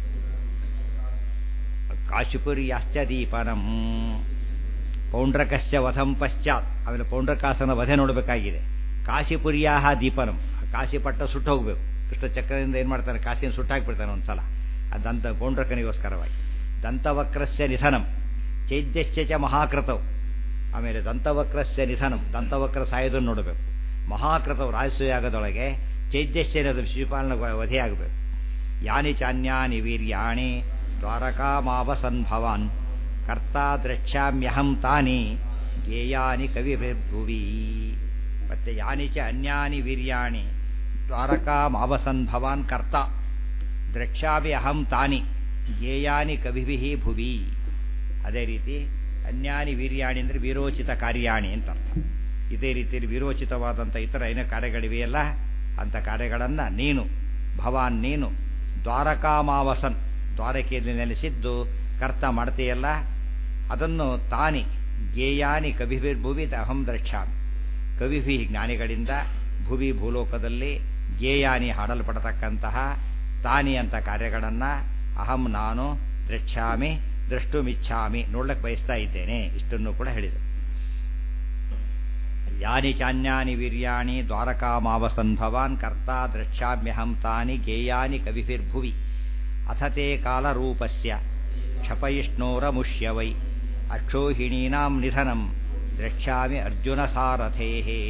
ಕಾಶಿಪುರ್ಯಾಶ್ಚ ದೀಪನಂ ಪೌಂಡ್ರಕಸ್ಯ ವಧಂ ಪಶ್ಚಾತ್ ಆಮೇಲೆ ಪೌಂಡ್ರಕಾಸನ ವಧೆ ನೋಡಬೇಕಾಗಿದೆ ಕಾಶಿಪುರ್ಯಾ ದೀಪನಂ ಕಾಶಿ ಪಟ್ಟ ಸುಟ್ಟು ಹೋಗಬೇಕು ಕೃಷ್ಣ ಚಕ್ರದಿಂದ ಏನು ಮಾಡ್ತಾನೆ ಕಾಶಿಯನ್ನು ಸುಟ್ಟಾಕ್ಬಿಡ್ತಾನೆ ಒಂದು ಸಲ ಆ ದಂತ ಪೌಂಡ್ರಕನಿಗೋಸ್ಕರವಾಗಿ ದಂತವಕ್ರಸ್ಯ ನಿಧನಂ ಚೈದ್ಯಶ್ಚ ಚ ಮಹಾಕೃತವು ಆಮೇಲೆ ದಂತವಕ್ರಸ್ಯ ನಿಧನಂ ದಂತವಕ್ರ ಸಾಯೋದನ್ನು ನೋಡಬೇಕು ಮಹಾಕೃತವು ರಾಜಸೂಯಾಗದೊಳಗೆ ಚೈದ್ಯಶ್ಚ ಶಿಶುಪಾಲನ ವಧೆಯಾಗಬೇಕು ಯಾನಿ ಚಾನ್ಯಾನಿ ವೀರ್ಯಾಣಿ ದ್ವಾರಕಾಮಾವಸನ್ ಭವಾನ್ ಕರ್ತಾ ದ್ರಕ್ಷ್ಯಾಮ್ಯಹಂ ತಾನಿ ಗೇಯಾನಿ ಕವಿಭುವಿ ಮತ್ತೆ ಯಾನಿ ಚ ಅನ್ಯಾನಿ ವೀರ್ಯಾಣಿ ದ್ವಾರಕಾಮಾವಸನ್ ಭವಾನ್ ಕರ್ತ ದ್ರಕ್ಷ್ಯಾಮಿ ಅಹಂ ತಾನಿ ಗೇಯಾನಿ ಕವಿಭಿ ಭುವಿ ಅದೇ ರೀತಿ ಅನ್ಯಾನಿ ವೀರ್ಯಾಣಿ ಅಂದರೆ ವೀರೋಚಿತ ಕಾರ್ಯಾಣಿ ಅಂತ ಅರ್ಥ ಇದೇ ರೀತಿಯಲ್ಲಿ ವೀರೋಚಿತವಾದಂಥ ಇತರ ಏನೇ ಕಾರ್ಯಗಳಿವೆಯಲ್ಲ ಅಂಥ ಕಾರ್ಯಗಳನ್ನು ನೀನು ಭವಾನ್ ನೀನು ದ್ವಾರಕಾಮಾವಸನ್ ದ್ವಾರಕೆಯಲ್ಲಿ ನೆಲೆಸಿದ್ದು ಕರ್ತ ಮಾಡ್ತೀಯಲ್ಲ ಅದನ್ನು ತಾನಿ ಗೇಯಾನಿ ಕವಿಭಿರ್ಭುವಿ ಅಹಂ ದ್ರಕ್ಷಾಮಿ ಕವಿಭಿ ಜ್ಞಾನಿಗಳಿಂದ ಭುವಿ ಭೂಲೋಕದಲ್ಲಿ ಗೇಯಾನಿ ಹಾಡಲ್ಪಡತಕ್ಕಂತಹ ತಾನಿ ಅಂತ ಕಾರ್ಯಗಳನ್ನು ಅಹಂ ನಾನು ದ್ರಕ್ಷಾಮಿ ದ್ರಷ್ಟುಮಿಚ್ಛಾಮಿ ನೋಡ್ಲಿಕ್ಕೆ ಬಯಸ್ತಾ ಇದ್ದೇನೆ ಇಷ್ಟನ್ನು ಕೂಡ ಹೇಳಿದೆ ಯಾನಿ ಚಾನ್ಯಾನಿ ವೀರ್ಯಾಣಿ ದ್ವಾರಕಾಮಾವಸನ್ ಭವಾನ್ ಕರ್ತ ದ್ರಕ್ಷ್ಯಾಮ್ಯಹಂ ತಾನಿ ಗೇಯಾನಿ ಕವಿಭಿರ್ಭುವಿ ಅಥತೆ ಕಾಲರೂಪಸ್ಯ ಕ್ಷಪಯಿಷ್ಣೋರಮುಷ್ಯ ವೈ ಅಕ್ಷೋಹಿಣೀನಾಂ ನಿಧನಂ ದ್ರಕ್ಷ್ಯಾಮಿ ಅರ್ಜುನ ಸಾರಥೇ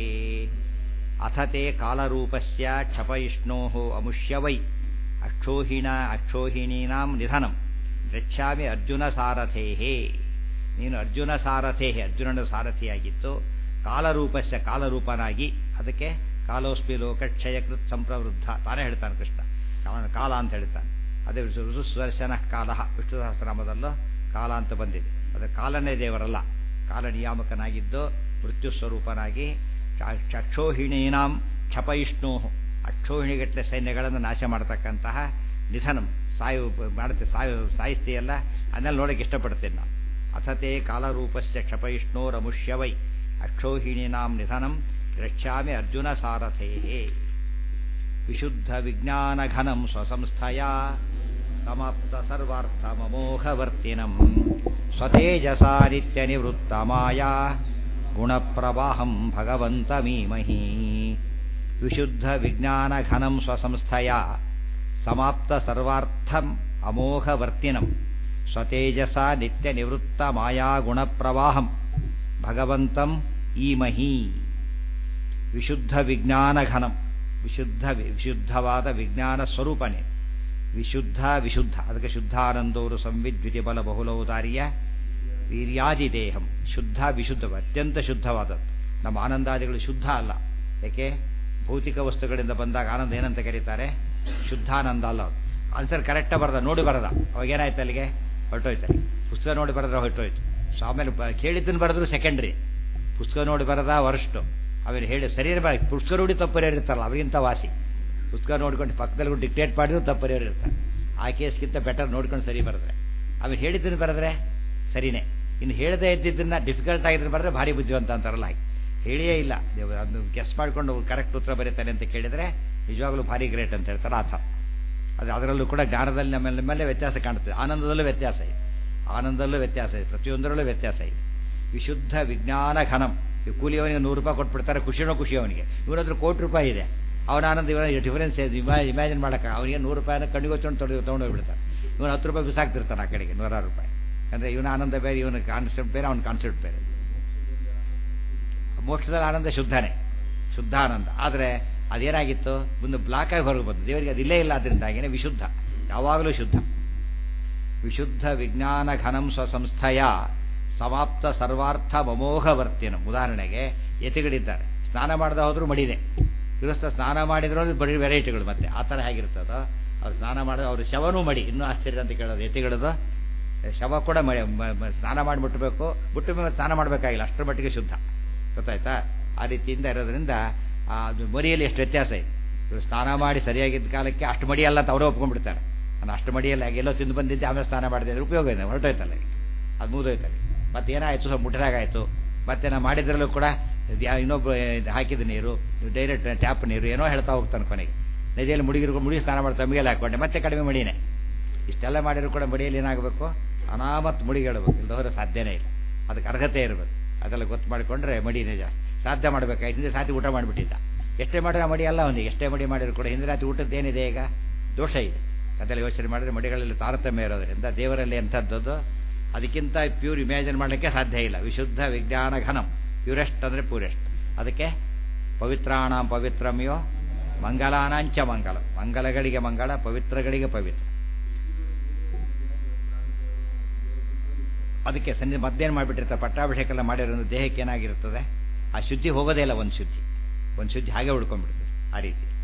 ಅಥತೆ ಕಾಲರೂಪಸ್ಯ ಕ್ಷಪಯಿಷ್ಣೋ ಅಮುಷ್ಯ ವೈ ಅಕ್ಷೋಹಿಣ ಅಕ್ಷೋಹಿಣೀನಾಂ ನಿಧನಂ ದ್ರಕ್ಷ್ಯಾಮಿ ಅರ್ಜುನ ಸಾರಥೇ ನೀನು ಅರ್ಜುನ ಸಾರಥೇ ಅರ್ಜುನನ ಸಾರಥಿಯಾಗಿತ್ತು ಕಾಲರೂಪಸ್ಯ ಕಾಲರೂಪನಾಗಿ ಅದಕ್ಕೆ ಕಾಲೋಸ್ಪಿ ಲೋಕ ಕ್ಷಯಕೃತ್ ಸಂಪ್ರವೃದ್ಧ ತಾನೇ ಹೇಳ್ತಾನೆ ಕೃಷ್ಣ ಅವನ ಕಾಲ ಅಂತ ಹೇಳ್ತಾನೆ ಅದೇ ಋತುಸ್ವರ್ಶನ ಕಾಲ ವಿಷ್ಣು ಸಹಸ್ರನಾಮದಲ್ಲೂ ಕಾಲ ಅಂತ ಬಂದಿದೆ ಅದು ಕಾಲನೇ ದೇವರಲ್ಲ ಕಾಲ ನಿಯಾಮಕನಾಗಿದ್ದು ಮೃತ್ಯು ಸ್ವರೂಪನಾಗಿ ಅಕ್ಷೋಹಿಣೀನಾಂ ಕ್ಷಪಯಿಷ್ಣು ಅಕ್ಷೋಹಿಣಿಗಟ್ಟಲೆ ಸೈನ್ಯಗಳನ್ನು ನಾಶ ಮಾಡತಕ್ಕಂತಹ ನಿಧನಂ ಸಾಯು ಮಾಡುತ್ತೆ ಸಾಯು ಸಾಯಿಸ್ತೀಯಲ್ಲ ಅದನ್ನೆಲ್ಲ ನೋಡಕ್ಕೆ ಇಷ್ಟಪಡ್ತೇನೆ ನಾನು ಅಸತೆ ಕಾಲರೂಪಸ್ಯ ಕ್ಷಪಯಿಷ್ಣೋರಮುಷ್ಯವೈ ಅಕ್ಷೋಹಿಣೀನಾಂ ನಿಧನಂ ರಕ್ಷ್ಯಾಮಿ ಅರ್ಜುನ ಸಾರಥೇ ವಿಶುದ್ಧ ವಿಜ್ಞಾನಘನಂ ಸ್ವಸಂಸ್ಥಯ ಸಮಾಪ್ತ ಸರ್ವಾರ್ಥಮಮೋಘವರ್ತಿನಂ ಸ್ವತೇಜಸಾ ನಿತ್ಯನಿವೃತ್ತಮಾಯಾ ಗುಣಪ್ರವಾಹಂ ಭಗವಂತಮೀಮಹಿ ವಿಶುದ್ಧ ವಿಜ್ಞಾನಘನಂ ಸ್ವಸಂಸ್ಥಯ ಸಮಾಪ್ತ ಸರ್ವಾರ್ಥಂ ಅಮೋಘವರ್ತಿನಂ ಸ್ವತೇಜಸ ನಿತ್ಯನಿವೃತ್ತ ಮಾಯಾ ಗುಣಪ್ರವಾಹಂ ಭಗವಂತಂ ಈಮಹಿ ವಿಶುದ್ಧ ವಿಜ್ಞಾನಘನಂ ವಿಶುದ್ಧ ವಿಶುದ್ಧವಾದ ವಿಜ್ಞಾನ ಸ್ವರೂಪನೇ ವಿಶುದ್ಧ ವಿಶುದ್ಧ ಅದಕ್ಕೆ ಶುದ್ಧಾನಂದೋರು ಸಂವಿದ್ವಿತಿ ಬಲ ಬಹುಲೌದಾರ್ಯ ವೀರ್ಯಾದಿ ದೇಹಂ ಶುದ್ಧ ವಿಶುದ್ಧ ಅತ್ಯಂತ ಶುದ್ಧವಾದದ್ದು ನಮ್ಮ ಆನಂದಾದಿಗಳು ಶುದ್ಧ ಅಲ್ಲ ಯಾಕೆ ಭೌತಿಕ ವಸ್ತುಗಳಿಂದ ಬಂದಾಗ ಆನಂದ ಏನಂತ ಕರೀತಾರೆ ಶುದ್ಧಾನಂದ ಅಲ್ಲ ಅದು ಆನ್ಸರ್ ಕರೆಕ್ಟಾಗಿ ಬರದ ನೋಡಿ ಬರದ ಅವಾಗೇನಾಯ್ತು ಅಲ್ಲಿಗೆ ಹೊರಟೋಯ್ತಾರೆ ಪುಸ್ತಕ ನೋಡಿ ಬರೆದ್ರೆ ಹೊರಟೋಯ್ತು ಸೊ ಆಮೇಲೆ ಬ ಕೇಳಿದ್ದನ್ನು ಬರೆದ್ರು ಸೆಕೆಂಡ್ರಿ ಪುಸ್ತಕ ನೋಡಿ ಬರದ ವರ್ಷ್ಟು ಆಮೇಲೆ ಹೇಳಿ ಸರಿ ಇರಬೇಡ ಪುಸ್ತಕ ನೋಡಿ ತಪ್ಪರಿಯರು ಇರ್ತಾರಲ್ಲ ಅವರಿಗಿಂತ ವಾಸಿ ಪುಸ್ತಕ ನೋಡ್ಕೊಂಡು ಪಕ್ಕದಲ್ಲಿ ಡಿಕ್ಟೇಟ್ ಮಾಡಿದ್ರು ತಪ್ಪರಿಯರು ಇರ್ತಾರೆ ಆ ಕೇಸ್ಗಿಂತ ಬೆಟರ್ ನೋಡ್ಕೊಂಡು ಸರಿ ಬರೆದ್ರೆ ಆಮೇಲೆ ಹೇಳಿದ್ದನ್ನು ಬರೆದ್ರೆ ಸರಿನೇ ಇನ್ನು ಹೇಳದೇ ಇದ್ದಿದ್ದನ್ನು ಡಿಫಿಕಲ್ಟ್ ಆಗಿದ್ದನ್ನು ಬರೆದ್ರೆ ಭಾರಿ ಬುದ್ಧಿವಂತ ಅಂತಾರಲ್ಲ ಹಾಗೆ ಹೇಳಿಯೇ ಇಲ್ಲ ಅದನ್ನು ಗೆಸ್ ಮಾಡಿಕೊಂಡು ಕರೆಕ್ಟ್ ಉತ್ತರ ಬರೀತಾನೆ ಅಂತ ಕೇಳಿದರೆ ನಿಜವಾಗ್ಲೂ ಭಾರಿ ಗ್ರೇಟ್ ಅಂತ ಹೇಳ್ತಾರೆ ಆತ ಅದು ಅದರಲ್ಲೂ ಕೂಡ ಜ್ಞಾನದಲ್ಲಿ ನಮ್ಮ ಮೇಲೆ ವ್ಯತ್ಯಾಸ ಕಾಣುತ್ತದೆ ಆನಂದದಲ್ಲೂ ವ್ಯತ್ಯಾಸ ಇದೆ ಆನಂದದಲ್ಲೂ ವ್ಯತ್ಯಾಸ ಇದೆ ಪ್ರತಿಯೊಂದರಲ್ಲೂ ವ್ಯತ್ಯಾಸ ಇದೆ ವಿಶುದ್ಧ ವಿಜ್ಞಾನ ಘನಂ ಈ ಕೂಲಿಯವನಿಗೆ ನೂರು ರೂಪಾಯಿ ಕೊಟ್ಬಿಡ್ತಾರೆ ಖುಷಿನೋ ಖುಷಿ ಅವನಿಗೆ ಇವನ ಹತ್ರ ಕೋಟಿ ರೂಪಾಯಿ ಇದೆ ಅವನ ಆನಂದ ಇವನ ಡಿಫರೆನ್ಸ್ ಇದೆ ಇಮ್ಯಾಜಿನ್ ಮಾಡೋಕೆ ಅವನಿಗೆ ನೂರು ರೂಪಾಯಿನ ಕಣ್ಣಿಗೆ ಹೊಚ್ಕೊಂಡು ತೊಗೊಂಡು ತೊಗೊಂಡೋಗ್ಬಿಡ್ತಾನೆ ಇವನು ಹತ್ತು ರೂಪಾಯಿ ಬಿಸಾಕ್ತಿರ್ತಾನೆ ಆ ಕಡೆಗೆ ನೂರಾರು ರೂಪಾಯಿ ಅಂದರೆ ಇವನ ಆನಂದ ಬೇರೆ ಇವನ ಕಾನ್ಸೆಪ್ಟ್ ಬೇರೆ ಅವನ ಕಾನ್ಸೆಪ್ಟ್ ಬೇರೆ ಮೋಕ್ಷದಲ್ಲಿ ಆನಂದ ಶುದ್ಧನೇ ಶುದ್ಧ ಆನಂದ ಆದರೆ ಅದೇನಾಗಿತ್ತು ಒಂದು ಬ್ಲಾಕ್ ಆಗಿ ಹೊರಗೆ ಬಂತು ದೇವರಿಗೆ ಅದಿಲ್ಲೇ ಇಲ್ಲ ಅದರಿಂದಾಗಿನೇ ವಿಶುದ್ಧ ಯಾವಾಗಲೂ ಶುದ್ಧ ವಿಶುದ್ಧ ವಿಜ್ಞಾನ ಘನಂ ಸ್ವಸಂಸ್ಥೆಯ ಸಮಾಪ್ತ ಸರ್ವಾರ್ಥ ಮಮೋಘವರ್ತಿನ ಉದಾಹರಣೆಗೆ ಯತಿಗಳಿದ್ದಾರೆ ಸ್ನಾನ ಮಾಡದೆ ಹೋದ್ರೂ ಮಡಿದೆ ಗೃಹಸ್ಥ ಸ್ನಾನ ಮಾಡಿದ್ರು ಬರೀ ವೆರೈಟಿಗಳು ಮತ್ತೆ ಆ ಥರ ಹೇಗಿರ್ತದೋ ಅವ್ರು ಸ್ನಾನ ಮಾಡಿದ್ರೆ ಅವ್ರ ಶವನೂ ಮಡಿ ಇನ್ನೂ ಆಶ್ಚರ್ಯ ಅಂತ ಕೇಳೋದು ಯತಿಗಳದು ಶವ ಕೂಡ ಮಡಿ ಸ್ನಾನ ಮಾಡಿ ಮುಟ್ಟಬೇಕು ಮುಟ್ಟ ಮೇಲೆ ಸ್ನಾನ ಮಾಡಬೇಕಾಗಿಲ್ಲ ಅಷ್ಟರ ಮಟ್ಟಿಗೆ ಶುದ್ಧ ಗೊತ್ತಾಯ್ತಾ ಆ ರೀತಿಯಿಂದ ಇರೋದ್ರಿಂದ ಅದು ಮರಿಯಲ್ಲಿ ಎಷ್ಟು ವ್ಯತ್ಯಾಸ ಇದೆ ಇವರು ಸ್ನಾನ ಮಾಡಿ ಸರಿಯಾಗಿದ್ದ ಕಾಲಕ್ಕೆ ಅಷ್ಟು ಮಡಿ ಅಲ್ಲ ಅಂತ ಅವರೇ ಒಪ್ಕೊಂಡ್ಬಿಡ್ತಾರೆ ನಾನು ಅಷ್ಟು ಮಡಿಯಲ್ಲಿ ಎಲ್ಲೋ ತಿಂದು ಬಂದಿದ್ದೆ ಆಮೇಲೆ ಸ್ನಾನ ಮಾಡಿದೆ ಅಂದ್ರೆ ಉಪಯೋಗ ಇದೆ ಹೊರಟೋಯ್ತಲ್ಲ ಅದು ಮುಗಿದೋಯ್ತಲ್ಲ ಮತ್ತೆ ಏನಾಯಿತು ಸ್ವಲ್ಪ ಮುಟ್ಟದಾಗಾಯಿತು ಮತ್ತೆ ನಾನು ಮಾಡಿದ್ರಲ್ಲೂ ಕೂಡ ಇನ್ನೊಬ್ಬ ಹಾಕಿದ ನೀರು ಡೈರೆಕ್ಟ್ ಟ್ಯಾಪ್ ನೀರು ಏನೋ ಹೇಳ್ತಾ ಹೋಗ್ತಾನೆ ಕೊನೆಗೆ ನದಿಯಲ್ಲಿ ಮುಡಿಗಿರು ಮುಡಿ ಸ್ನಾನ ಮಾಡಿ ತಮ್ಮಿಗೆಲ್ಲ ಹಾಕೊಂಡೆ ಮತ್ತೆ ಕಡಿಮೆ ಮಡಿನೇ ಇಷ್ಟೆಲ್ಲ ಮಾಡಿದ್ರು ಕೂಡ ಮಡಿಯಲ್ಲಿ ಏನಾಗಬೇಕು ಅನಾಮತ್ ಮುಡಿಗೇಳಬೇಕು ಇಲ್ಲದವರೆ ಸಾಧ್ಯನೇ ಇಲ್ಲ ಅದಕ್ಕೆ ಅರ್ಹತೆ ಇರಬೇಕು ಅದೆಲ್ಲ ಗೊತ್ತು ಮಾಡಿಕೊಂಡ್ರೆ ಮಡಿನೇ ಜಾಸ್ತಿ ಸಾಧ್ಯ ಮಾಡಬೇಕಾಯ್ತು ಹಿಂದೆ ಸಾತಿ ಊಟ ಮಾಡಿಬಿಟ್ಟಿದ್ದ ಎಷ್ಟೇ ಮಾಡಿದ್ರೆ ಮಡಿ ಅಲ್ಲ ಅವನಿಗೆ ಎಷ್ಟೇ ಮಡಿ ಮಾಡಿದ್ರು ಕೂಡ ಹಿಂದೆ ರಾತ್ರಿ ಊಟದ್ದು ಏನಿದೆ ಈಗ ದೋಷ ಇದೆ ಅದೆಲ್ಲ ಯೋಚನೆ ಮಾಡಿದ್ರೆ ಮಡಿಗಳಲ್ಲಿ ತಾರತಮ್ಯ ಇರೋದ್ರಿಂದ ದೇವರಲ್ಲಿ ಎಂಥದ್ದು ಅದಕ್ಕಿಂತ ಪ್ಯೂರ್ ಇಮ್ಯಾಜಿನ್ ಮಾಡಲಿಕ್ಕೆ ಸಾಧ್ಯ ಇಲ್ಲ ವಿಶುದ್ಧ ವಿಜ್ಞಾನ ಘನಂ ಪ್ಯೂರೆಸ್ಟ್ ಅಂದರೆ ಪ್ಯೂರೆಸ್ಟ್ ಅದಕ್ಕೆ ಪವಿತ್ರಾಣ ಪವಿತ್ರಮ್ಯೋ ಮಂಗಲಾನಾಂಚ ಮಂಗಲ ಮಂಗಲಗಳಿಗೆ ಮಂಗಳ ಪವಿತ್ರಗಳಿಗೆ ಪವಿತ್ರ ಅದಕ್ಕೆ ಸಂಜೆ ಮತ್ತೇನು ಮಾಡಿಬಿಟ್ಟಿರ್ತಾರೆ ಪಟ್ಟಾಭಿಷೇಕ ಎಲ್ಲ ಮಾಡಿರೋ ದೇಹಕ್ಕೆ ಏನಾಗಿರ್ತದೆ ಆ ಶುದ್ಧಿ ಹೋಗೋದೇ ಇಲ್ಲ ಒಂದು ಶುದ್ಧಿ ಒಂದು ಶುದ್ಧಿ ಹಾಗೆ ಉಳ್ಕೊಂಡ್ಬಿಡ್ತದೆ ಆ ರೀತಿ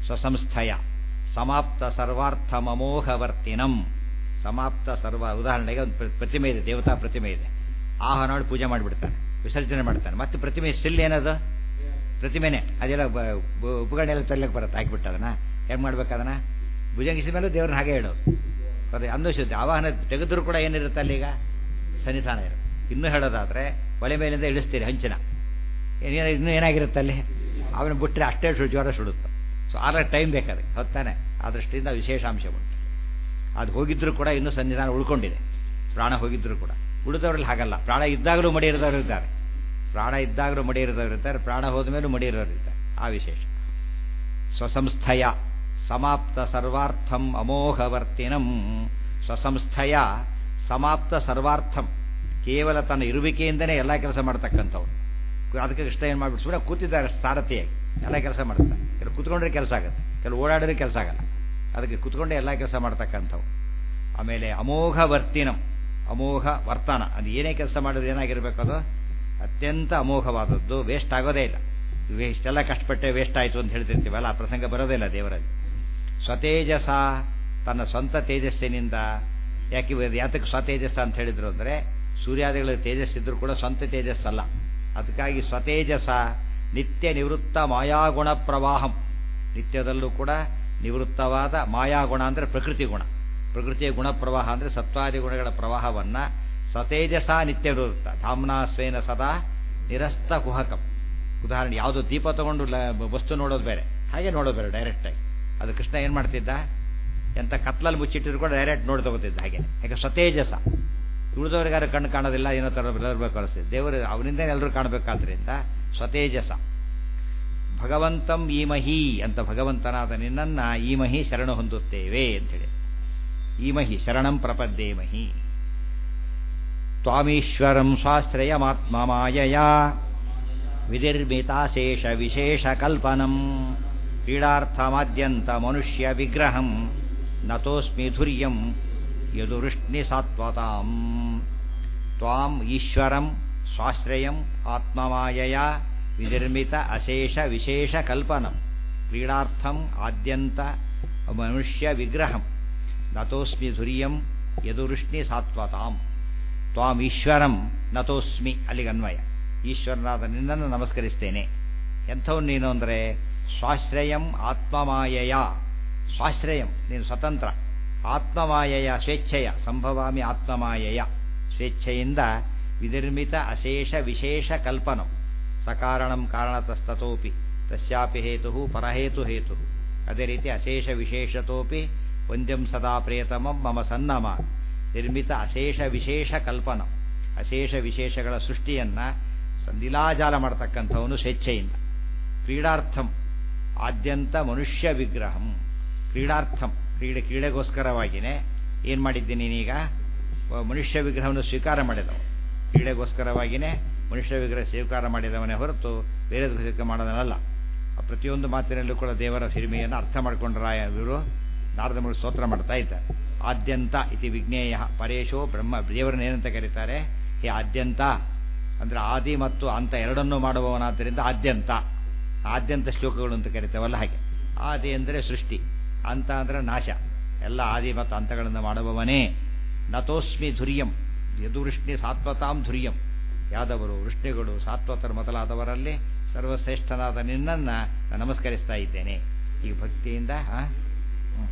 ಸ್ವಸಂಸ್ಥಯ ಸಮಾಪ್ತ ಸರ್ವಾರ್ಥಮಮೋಘವರ್ತಿನಂ ಸಮಾಪ್ತ ಸರ್ವ ಉದಾಹರಣೆಗೆ ಒಂದು ಪ್ರ- ಪ್ರತಿಮೆ ಇದೆ ದೇವತಾ ಪ್ರತಿಮೆ ಇದೆ ಆಹ ನೋಡಿ ಪೂಜೆ ಮಾಡಿಬಿಡ್ತಾನೆ ವಿಸರ್ಜನೆ ಮಾಡ್ತಾನೆ ಮತ್ತೆ ಪ್ರತಿಮೆ ಸ್ಟಿಲ್ ಏನದು ಪ್ರತಿಮೆನೆ ಅದೆಲ್ಲ ಬ- ಬ- ಉಪಕರಣ ಎಲ್ಲ ತರ್ಲಿಕ್ಕೆ ಬರುತ್ತೆ ಹಾಕಿಬಿಟ್ಟು ಅದನ್ನ ಹೆಂಗೆ ಮಾಡ್ಬೇಕು ಅದನ್ನ ಭುಜಂಗಿಸಿದ ಮೇಲೆ ದೇವ್ರನ್ನ ಹಾಗೆ ಹೇಳೋದು ಅದೇ ಅಂದು ಶುದ್ಧಿ ಆವಾಹನ ತೆಗೆದ್ರು ಕೂಡ ಏನಿರುತ್ತೆ ಅಲ್ಲಿ ಈಗ ಸನ್ನಿಧಾನ ಇರುತ್ತೆ ಇನ್ನೂ ಹೇಳೋದಾದ್ರೆ ಒಲೆ ಮೇಲಿಂದ ಇಳಿಸ್ತೀರಿ ಹಂಚಿನ ಏನೇನು ಇನ್ನೂ ಏನಾಗಿರುತ್ತೆ ಅಲ್ಲಿ ಅವನು ಬಿಟ್ಟರೆ ಅಷ್ಟೇ ಸು ಜ್ವರ ಸುಡುತ್ತೆ ಸೊ ಆರ ಟೈಮ್ ಬೇಕಾದ್ರೆ ಹೊತ್ತಾನೆ ಆ ದೃಷ್ಟಿಯಿಂದ ವಿಶೇಷಾಂಶ ಉಂಟು ಅದು ಹೋಗಿದ್ರು ಕೂಡ ಇನ್ನೂ ಸನ್ನಿಧಾನ ಉಳ್ಕೊಂಡಿದೆ ಪ್ರಾಣ ಹೋಗಿದ್ರು ಕೂಡ ಉಳಿದವರಲ್ಲಿ ಹಾಗಲ್ಲ ಪ್ರಾಣ ಇದ್ದಾಗಲೂ ಮಡಿ ಇರಿದವರು ಇದ್ದಾರೆ ಪ್ರಾಣ ಇದ್ದಾಗಲೂ ಮಡಿ ಇರಿದವರು ಇದ್ದಾರೆ ಪ್ರಾಣ ಹೋದ ಮೇಲೂ ಮಡಿ ಇರೋರು ಇದ್ದಾರೆ ಆ ವಿಶೇಷ ಸ್ವಸಂಸ್ಥಯ ಸಮಾಪ್ತ ಸರ್ವಾರ್ಥಂ ಅಮೋಘವರ್ತಿನಂ ಸ್ವಸಂಸ್ಥಯ ಸಮಾಪ್ತ ಸರ್ವಾರ್ಥಂ ಕೇವಲ ತನ್ನ ಇರುವಿಕೆಯಿಂದನೇ ಎಲ್ಲ ಕೆಲಸ ಮಾಡ್ತಕ್ಕಂಥವ್ರು ಅದಕ್ಕೆ ಕೃಷ್ಣ ಏನು ಮಾಡ್ಬಿಟ್ಟು ಸುಮ್ಮನೆ ಕೂತಿದ್ದಾರೆ ಸಾರಥಿಯಾಗಿ ಎಲ್ಲ ಕೆಲಸ ಮಾಡ್ತಾರೆ ಕೆಲವು ಕೂತ್ಕೊಂಡ್ರೆ ಕೆಲಸ ಆಗುತ್ತೆ ಕೆಲವು ಓಡಾಡಿದ್ರೆ ಕೆಲಸ ಆಗಲ್ಲ ಅದಕ್ಕೆ ಕೂತ್ಕೊಂಡೇ ಎಲ್ಲ ಕೆಲಸ ಮಾಡ್ತಕ್ಕಂಥವು ಆಮೇಲೆ ಅಮೋಘ ವರ್ತಿನಂ ಅಮೋಘ ವರ್ತನ ಅದು ಏನೇ ಕೆಲಸ ಮಾಡಿದ್ರೆ ಏನಾಗಿರ್ಬೇಕು ಅದು ಅತ್ಯಂತ ಅಮೋಘವಾದದ್ದು ವೇಸ್ಟ್ ಆಗೋದೇ ಇಲ್ಲ ಇವು ಇಷ್ಟೆಲ್ಲ ಕಷ್ಟಪಟ್ಟೆ ವೇಸ್ಟ್ ಆಯಿತು ಅಂತ ಹೇಳ್ತಿರ್ತೀವಲ್ಲ ಆ ಪ್ರಸಂಗ ಬರೋದೇ ಇಲ್ಲ ದೇವರಲ್ಲಿ ಸ್ವತೇಜಸ ತನ್ನ ಸ್ವಂತ ತೇಜಸ್ಸಿನಿಂದ ಯಾಕೆ ಇವ- ಯಾತಕ್ಕೆ ಸ್ವತೇಜಸ್ಸ ಅಂತ ಹೇಳಿದ್ರು ಅಂದರೆ ಸೂರ್ಯಾದಿಗಳ ತೇಜಸ್ಸಿದ್ರು ಕೂಡ ಸ್ವಂತ ತೇಜಸ್ಸಲ್ಲ ಅದಕ್ಕಾಗಿ ಸ್ವತೇಜಸ ನಿತ್ಯ ನಿವೃತ್ತ ಮಾಯಾಗುಣ ಪ್ರವಾಹಂ ನಿತ್ಯದಲ್ಲೂ ಕೂಡ ನಿವೃತ್ತವಾದ ಮಾಯಾಗುಣ ಅಂದರೆ ಪ್ರಕೃತಿ ಗುಣ ಪ್ರಕೃತಿಯ ಗುಣ ಪ್ರವಾಹ ಅಂದರೆ ಸತ್ವಾದಿ ಗುಣಗಳ ಪ್ರವಾಹವನ್ನು ಸತೇಜಸ ನಿತ್ಯ ನಿವೃತ್ತ ಧಾಮ್ನಾ ಸ್ವೇನ ಸದಾ ನಿರಸ್ತ ಕುಹಕಂ ಉದಾಹರಣೆ ಯಾವುದೋ ದೀಪ ತಗೊಂಡು ಲ- ವಸ್ತು ನೋಡೋದು ಬೇರೆ ಹಾಗೆ ನೋಡೋದು ಬೇರೆ ಡೈರೆಕ್ಟಾಗಿ ಅದು ಕೃಷ್ಣ ಏನು ಮಾಡ್ತಿದ್ದ ಎಂತ ಕತ್ಲಲ್ಲಿ ಮುಚ್ಚಿಟ್ಟಿದ್ರು ಕೂಡ ಡೈರೆಕ್ಟ್ ನೋಡಿ ತಗೋತಿದ್ದ ಹಾಗೆ ಯಾಕೆ ಸ್ವತೇಜಸ ಉಳಿದವ್ರಿಗಾರು ಕಣ್ಣು ಕಾಣೋದಿಲ್ಲ ಏನೋ ಥರ ಬರಬೇಕು ಅನಿಸ್ತದೆ ದೇವರು ಅವನಿಂದನೇ ಎಲ್ಲರೂ ಕಾಣಬೇಕಾದ್ರಿಂದ ಸ್ವತೇಜಸ ಭಗವಂತಂ ಈಮಹಿ ಅಂತ ಭಗವಂತನಾದ ನಿನ್ನನ್ನ ಈಮಹಿ ಶರಣ ಹೊಂದುತ್ತೇವೆ ಅಂತೇಳಿ ಈಮಹಿ ಶರಣಂ ಪ್ರಪದ್ದೇಮಹಿ ತ್ವಾಮೀಶ್ವರಂ ಸ್ವಾಶ್ರಯಮಾತ್ಮ ಮಾಯಯ ವಿನಿರ್ಮಿತಾಶೇಷ ವಿಶೇಷ ಕಲ್ಪನಂ ಕ್ರೀಡಾರ್ಥಮಾದ್ಯಂತ ಮನುಷ್ಯ ವಿಗ್ರಹಂ ನತೋಸ್ಮಿ ಧುರ್ಯಂ ಯದುವೃಷ್ಣಿ ಸಾತ್ವತಾಂ ತ್ವಾಂ ಈಶ್ವರಂ ಸ್ವಾಶ್ರಯಂ ಆತ್ಮಮಾಯಯ ವಿನಿರ್ಮಿತ ಅಶೇಷ ವಿಶೇಷ ಕಲ್ಪನಂ ಕ್ರೀಡಾರ್ಥಂ ಆದ್ಯಂತ ಮನುಷ್ಯ ವಿಗ್ರಹಂ ನತೋಸ್ಮಿ ಧುರ್ಯಂ ಯದುವೃಷ್ಣಿ ಸಾತ್ವತಾಂ ತ್ವಾಂ ಈಶ್ವರಂ ನತೋಸ್ಮಿ ಅಲ್ಲಿಗೆ ಅನ್ವಯ ಈಶ್ವರನಾದ ನಿನ್ನನ್ನು ನಮಸ್ಕರಿಸ್ತೇನೆ ಎಂಥವ್ನು ನೀನು ಅಂದರೆ ಸ್ವಾಶ್ರಯಂ ಆತ್ಮಮಾಯಯ ಸ್ವಾಶ್ರಯಂ ನೀನು ಸ್ವತಂತ್ರ ಆತ್ಮಮಾಯಯ ಸ್ವೇಚ್ಛೆಯ ಸಂಭವಾಮಿ ಆತ್ಮಮಾಯಯ ಸ್ವೇಚ್ಛೆಯಿಂದ ವಿನಿರ್ಮಿತ ಅಶೇಷ ವಿಶೇಷ ಕಲ್ಪನಂ ಸಕಾರಣಂ ಕಾರಣತಸ್ತತೋಪಿ ತಸ್ಯಾಪಿ ಹೇತು ಪರಹೇತು ಹೇತು ಅದೇ ರೀತಿ ಅಶೇಷ ವಿಶೇಷತೋಪಿ ವಂದ್ಯಂ ಸದಾ ಪ್ರಿಯತಮಂ ಮಮ ಸನ್ನಮ ನಿರ್ಮಿತ ಅಶೇಷ ವಿಶೇಷ ಕಲ್ಪನ ಅಶೇಷ ವಿಶೇಷಗಳ ಸೃಷ್ಟಿಯನ್ನ ಲೀಲಾಜಾಲ ಮಾಡತಕ್ಕಂಥವನು ಸ್ವೇಚ್ಛೆಯಿಂದ ಕ್ರೀಡಾರ್ಥಂ ಆದ್ಯಂತ ಮನುಷ್ಯ ವಿಗ್ರಹಂ ಕ್ರೀಡಾರ್ಥಂ ಕ್ರೀಡೆ ಕ್ರೀಡೆಗೋಸ್ಕರವಾಗಿಯೇ ಏನು ಮಾಡಿದ್ದೀನಿ ನೀನೀಗ ವ- ಮನುಷ್ಯ ವಿಗ್ರಹವನ್ನು ಸ್ವೀಕಾರ ಮಾಡಿದವ ಕ್ರೀಡೆಗೋಸ್ಕರವಾಗಿಯೇ ಮನುಷ್ಯ ವಿಗ್ರಹ ಸ್ವೀಕಾರ ಮಾಡಿದವನೇ ಹೊರತು ಬೇರೆ ಸ್ವೀಕಾರ ಮಾಡೋದನಲ್ಲ ಆ ಪ್ರತಿಯೊಂದು ಮಾತಿನಲ್ಲೂ ಕೂಡ ದೇವರ ಹಿರಿಮೆಯನ್ನು ಅರ್ಥ ಮಾಡಿಕೊಂಡ್ರ ಇವರು ನಾರದ ಮುಳು ಸ್ತೋತ್ರ ಮಾಡ್ತಾ ಇದ್ದಾರೆ ಆದ್ಯಂತ ಇತಿ ವಿಜ್ಞೇಯ ಪರೇಶೋ ಬ್ರಹ್ಮ ದೇವರನ್ನ ಏನಂತ ಕರೀತಾರೆ ಹೇ ಆದ್ಯಂತ ಅಂದ್ರೆ ಆದಿ ಮತ್ತು ಅಂತ ಎರಡನ್ನೂ ಮಾಡುವವನಾದ್ದರಿಂದ ಆದ್ಯಂತ ಆದ್ಯಂತ ಶ್ಲೋಕಗಳು ಅಂತ ಕರಿತೇವಲ್ಲ ಹಾಗೆ ಆದಿ ಅಂದರೆ ಸೃಷ್ಟಿ ಅಂತ ಅಂದ್ರೆ ನಾಶ ಎಲ್ಲ ಆದಿ ಮತ್ತು ಅಂತಗಳನ್ನು ಮಾಡುವವನೇ ನತೋಸ್ಮಿ ಧುರ್ಯಂ ಯದುವೃಷ್ಣಿ ಸಾತ್ವತಾಂ ಧುರ್ಯಂ ಯಾದವರು ವೃಷ್ಣಿಗಳು ಸಾತ್ವತರ ಮೊದಲಾದವರಲ್ಲಿ ಸರ್ವಶ್ರೇಷ್ಠನಾದ ನಿನ್ನನ್ನ ನಾನು ನಮಸ್ಕರಿಸ್ತಾ ಇದ್ದೇನೆ ಈಗ ಭಕ್ತಿಯಿಂದ ಆ? ಹ್ಮ್.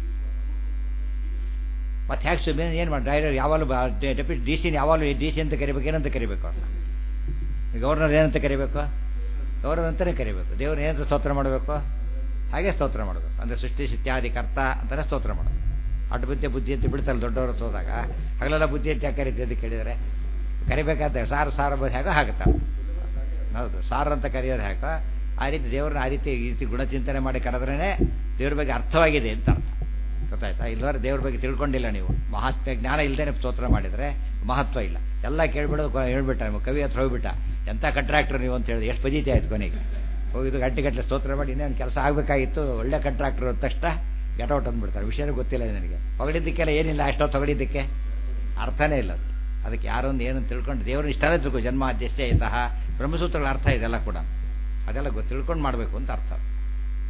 ಮತ್ತೆ ಹ್ಯಾಕ್ ಸುಮ್ಮನೆ ಏನು ಮಾಡಿ ಡೈರೆಕ್ಟ್ ಯಾವಾಗಲೂ ಡೆಪ್ಯೂಟಿ ಡಿ ಸಿನ ಯಾವಾಗಲೂ ಡಿ ಸಿ ಅಂತ ಕರಿಬೇಕು ಏನಂತ ಕರಿಬೇಕು ಅವ್ರನ್ನ ಗವರ್ನರ್ ಏನಂತ ಕರಿಬೇಕು ಗೌರವ ಅಂತಲೇ ಕರಿಬೇಕು ದೇವ್ರು ಏನಂತ ಸ್ತೋತ್ರ ಮಾಡಬೇಕು ಹಾಗೆ ಸ್ತೋತ್ರ ಮಾಡಬೇಕು ಅಂದರೆ ಸೃಷ್ಟಿ ಸಿತ್ಯಾದಿ ಕರ್ತ ಅಂತಲೇ ಸ್ತೋತ್ರ ಮಾಡೋದು ಅಡ್ಡ ಬುದ್ಧಿ ಬುದ್ಧಿ ಅಂತ ಬಿಡ್ತಾರೆ ದೊಡ್ಡವರು ಅಂತ ಹೋದಾಗ ಹಗಲೆಲ್ಲ ಬುದ್ಧಿ ಅಂತ ಯಾಕೆ ಕರಿತೀವಿ ಅಂತ ಕೇಳಿದರೆ ಕರಿಬೇಕಾದ ಸಾರು ಸಾರು ಬ- ಹೇಗೋ ಹಾಕುತ್ತಾರೆ ಹೌದು ಸಾರು ಅಂತ ಕರೆಯೋದು ಹೇಗ ಆ ರೀತಿ ದೇವ್ರನ್ನ ಆ ರೀತಿ ಈ ರೀತಿ ಗುಣಚಿಂತನೆ ಮಾಡಿ ಕರೆದ್ರೇ ದೇವ್ರ ಬಗ್ಗೆ ಅರ್ಥವಾಗಿದೆ ಅಂತ ಅರ್ಥ ಗೊತ್ತಾಯ್ತಾ ಇಲ್ಲದ್ರೆ ದೇವ್ರ ಬಗ್ಗೆ ತಿಳ್ಕೊಂಡಿಲ್ಲ ನೀವು ಮಹಾತ್ಮ ಜ್ಞಾನ ಇಲ್ಲದೇನೆ ಸ್ತೋತ್ರ ಮಾಡಿದರೆ ಮಹತ್ವ ಇಲ್ಲ ಎಲ್ಲ ಕೇಳ್ಬಿಡೋದು ಕೊ- ಹೇಳ್ಬಿಟ್ಟ ನಿಮ್ಮ ಕವಿ ಹತ್ರ ಹೋಗ್ಬಿಟ್ಟ ಎಂಥ ಕಾಂಟ್ರಾಕ್ಟರ್ ನೀವು ಅಂತ ಹೇಳಿದ್ರೆ ಎಷ್ಟು ಬಜೀತಿ ಆಯ್ತು ಕೊನೆಗೆ ಹೋಗಿದ್ದು ಗಂಟೆ ಗಟ್ಟಲೆ ಸ್ತೋತ್ರ ಮಾಡಿ ಇನ್ನೇನು ಕೆಲಸ ಆಗಬೇಕಾಗಿತ್ತು ಒಳ್ಳೆ ಕಾಂಟ್ರಾಕ್ಟರ್ ಅಂದ ತಕ್ಷಣ ಗೆಟೌಟ್ ಅಂದ್ಬಿಡ್ತಾರೆ ವಿಷಯನೂ ಗೊತ್ತಿಲ್ಲ ನನಗೆ ಹೊಗಳಿದ್ದಕ್ಕೆಲ್ಲ ಏನಿಲ್ಲ ಅಷ್ಟೋ ತಗೊಳಿದ್ದಕ್ಕೆ ಅರ್ಥನೇ ಇಲ್ಲ ಅದು ಅದಕ್ಕೆ ಯಾರೊಂದು ಏನಂತ ತಿಳ್ಕೊಂಡು ದೇವ್ರನ್ನ ಇಷ್ಟನೇ ತಿಳ್ಕೊ ಜನ್ಮ ಅಧ್ಯಕ್ಷ ಆಯ್ತಃ ಬ್ರಹ್ಮಸೂತ್ರಗಳ ಅರ್ಥ ಇದೆಲ್ಲ ಕೂಡ ಅದೆಲ್ಲ ಗೊತ್ತು ತಿಳ್ಕೊಂಡು ಮಾಡಬೇಕು ಅಂತ ಅರ್ಥ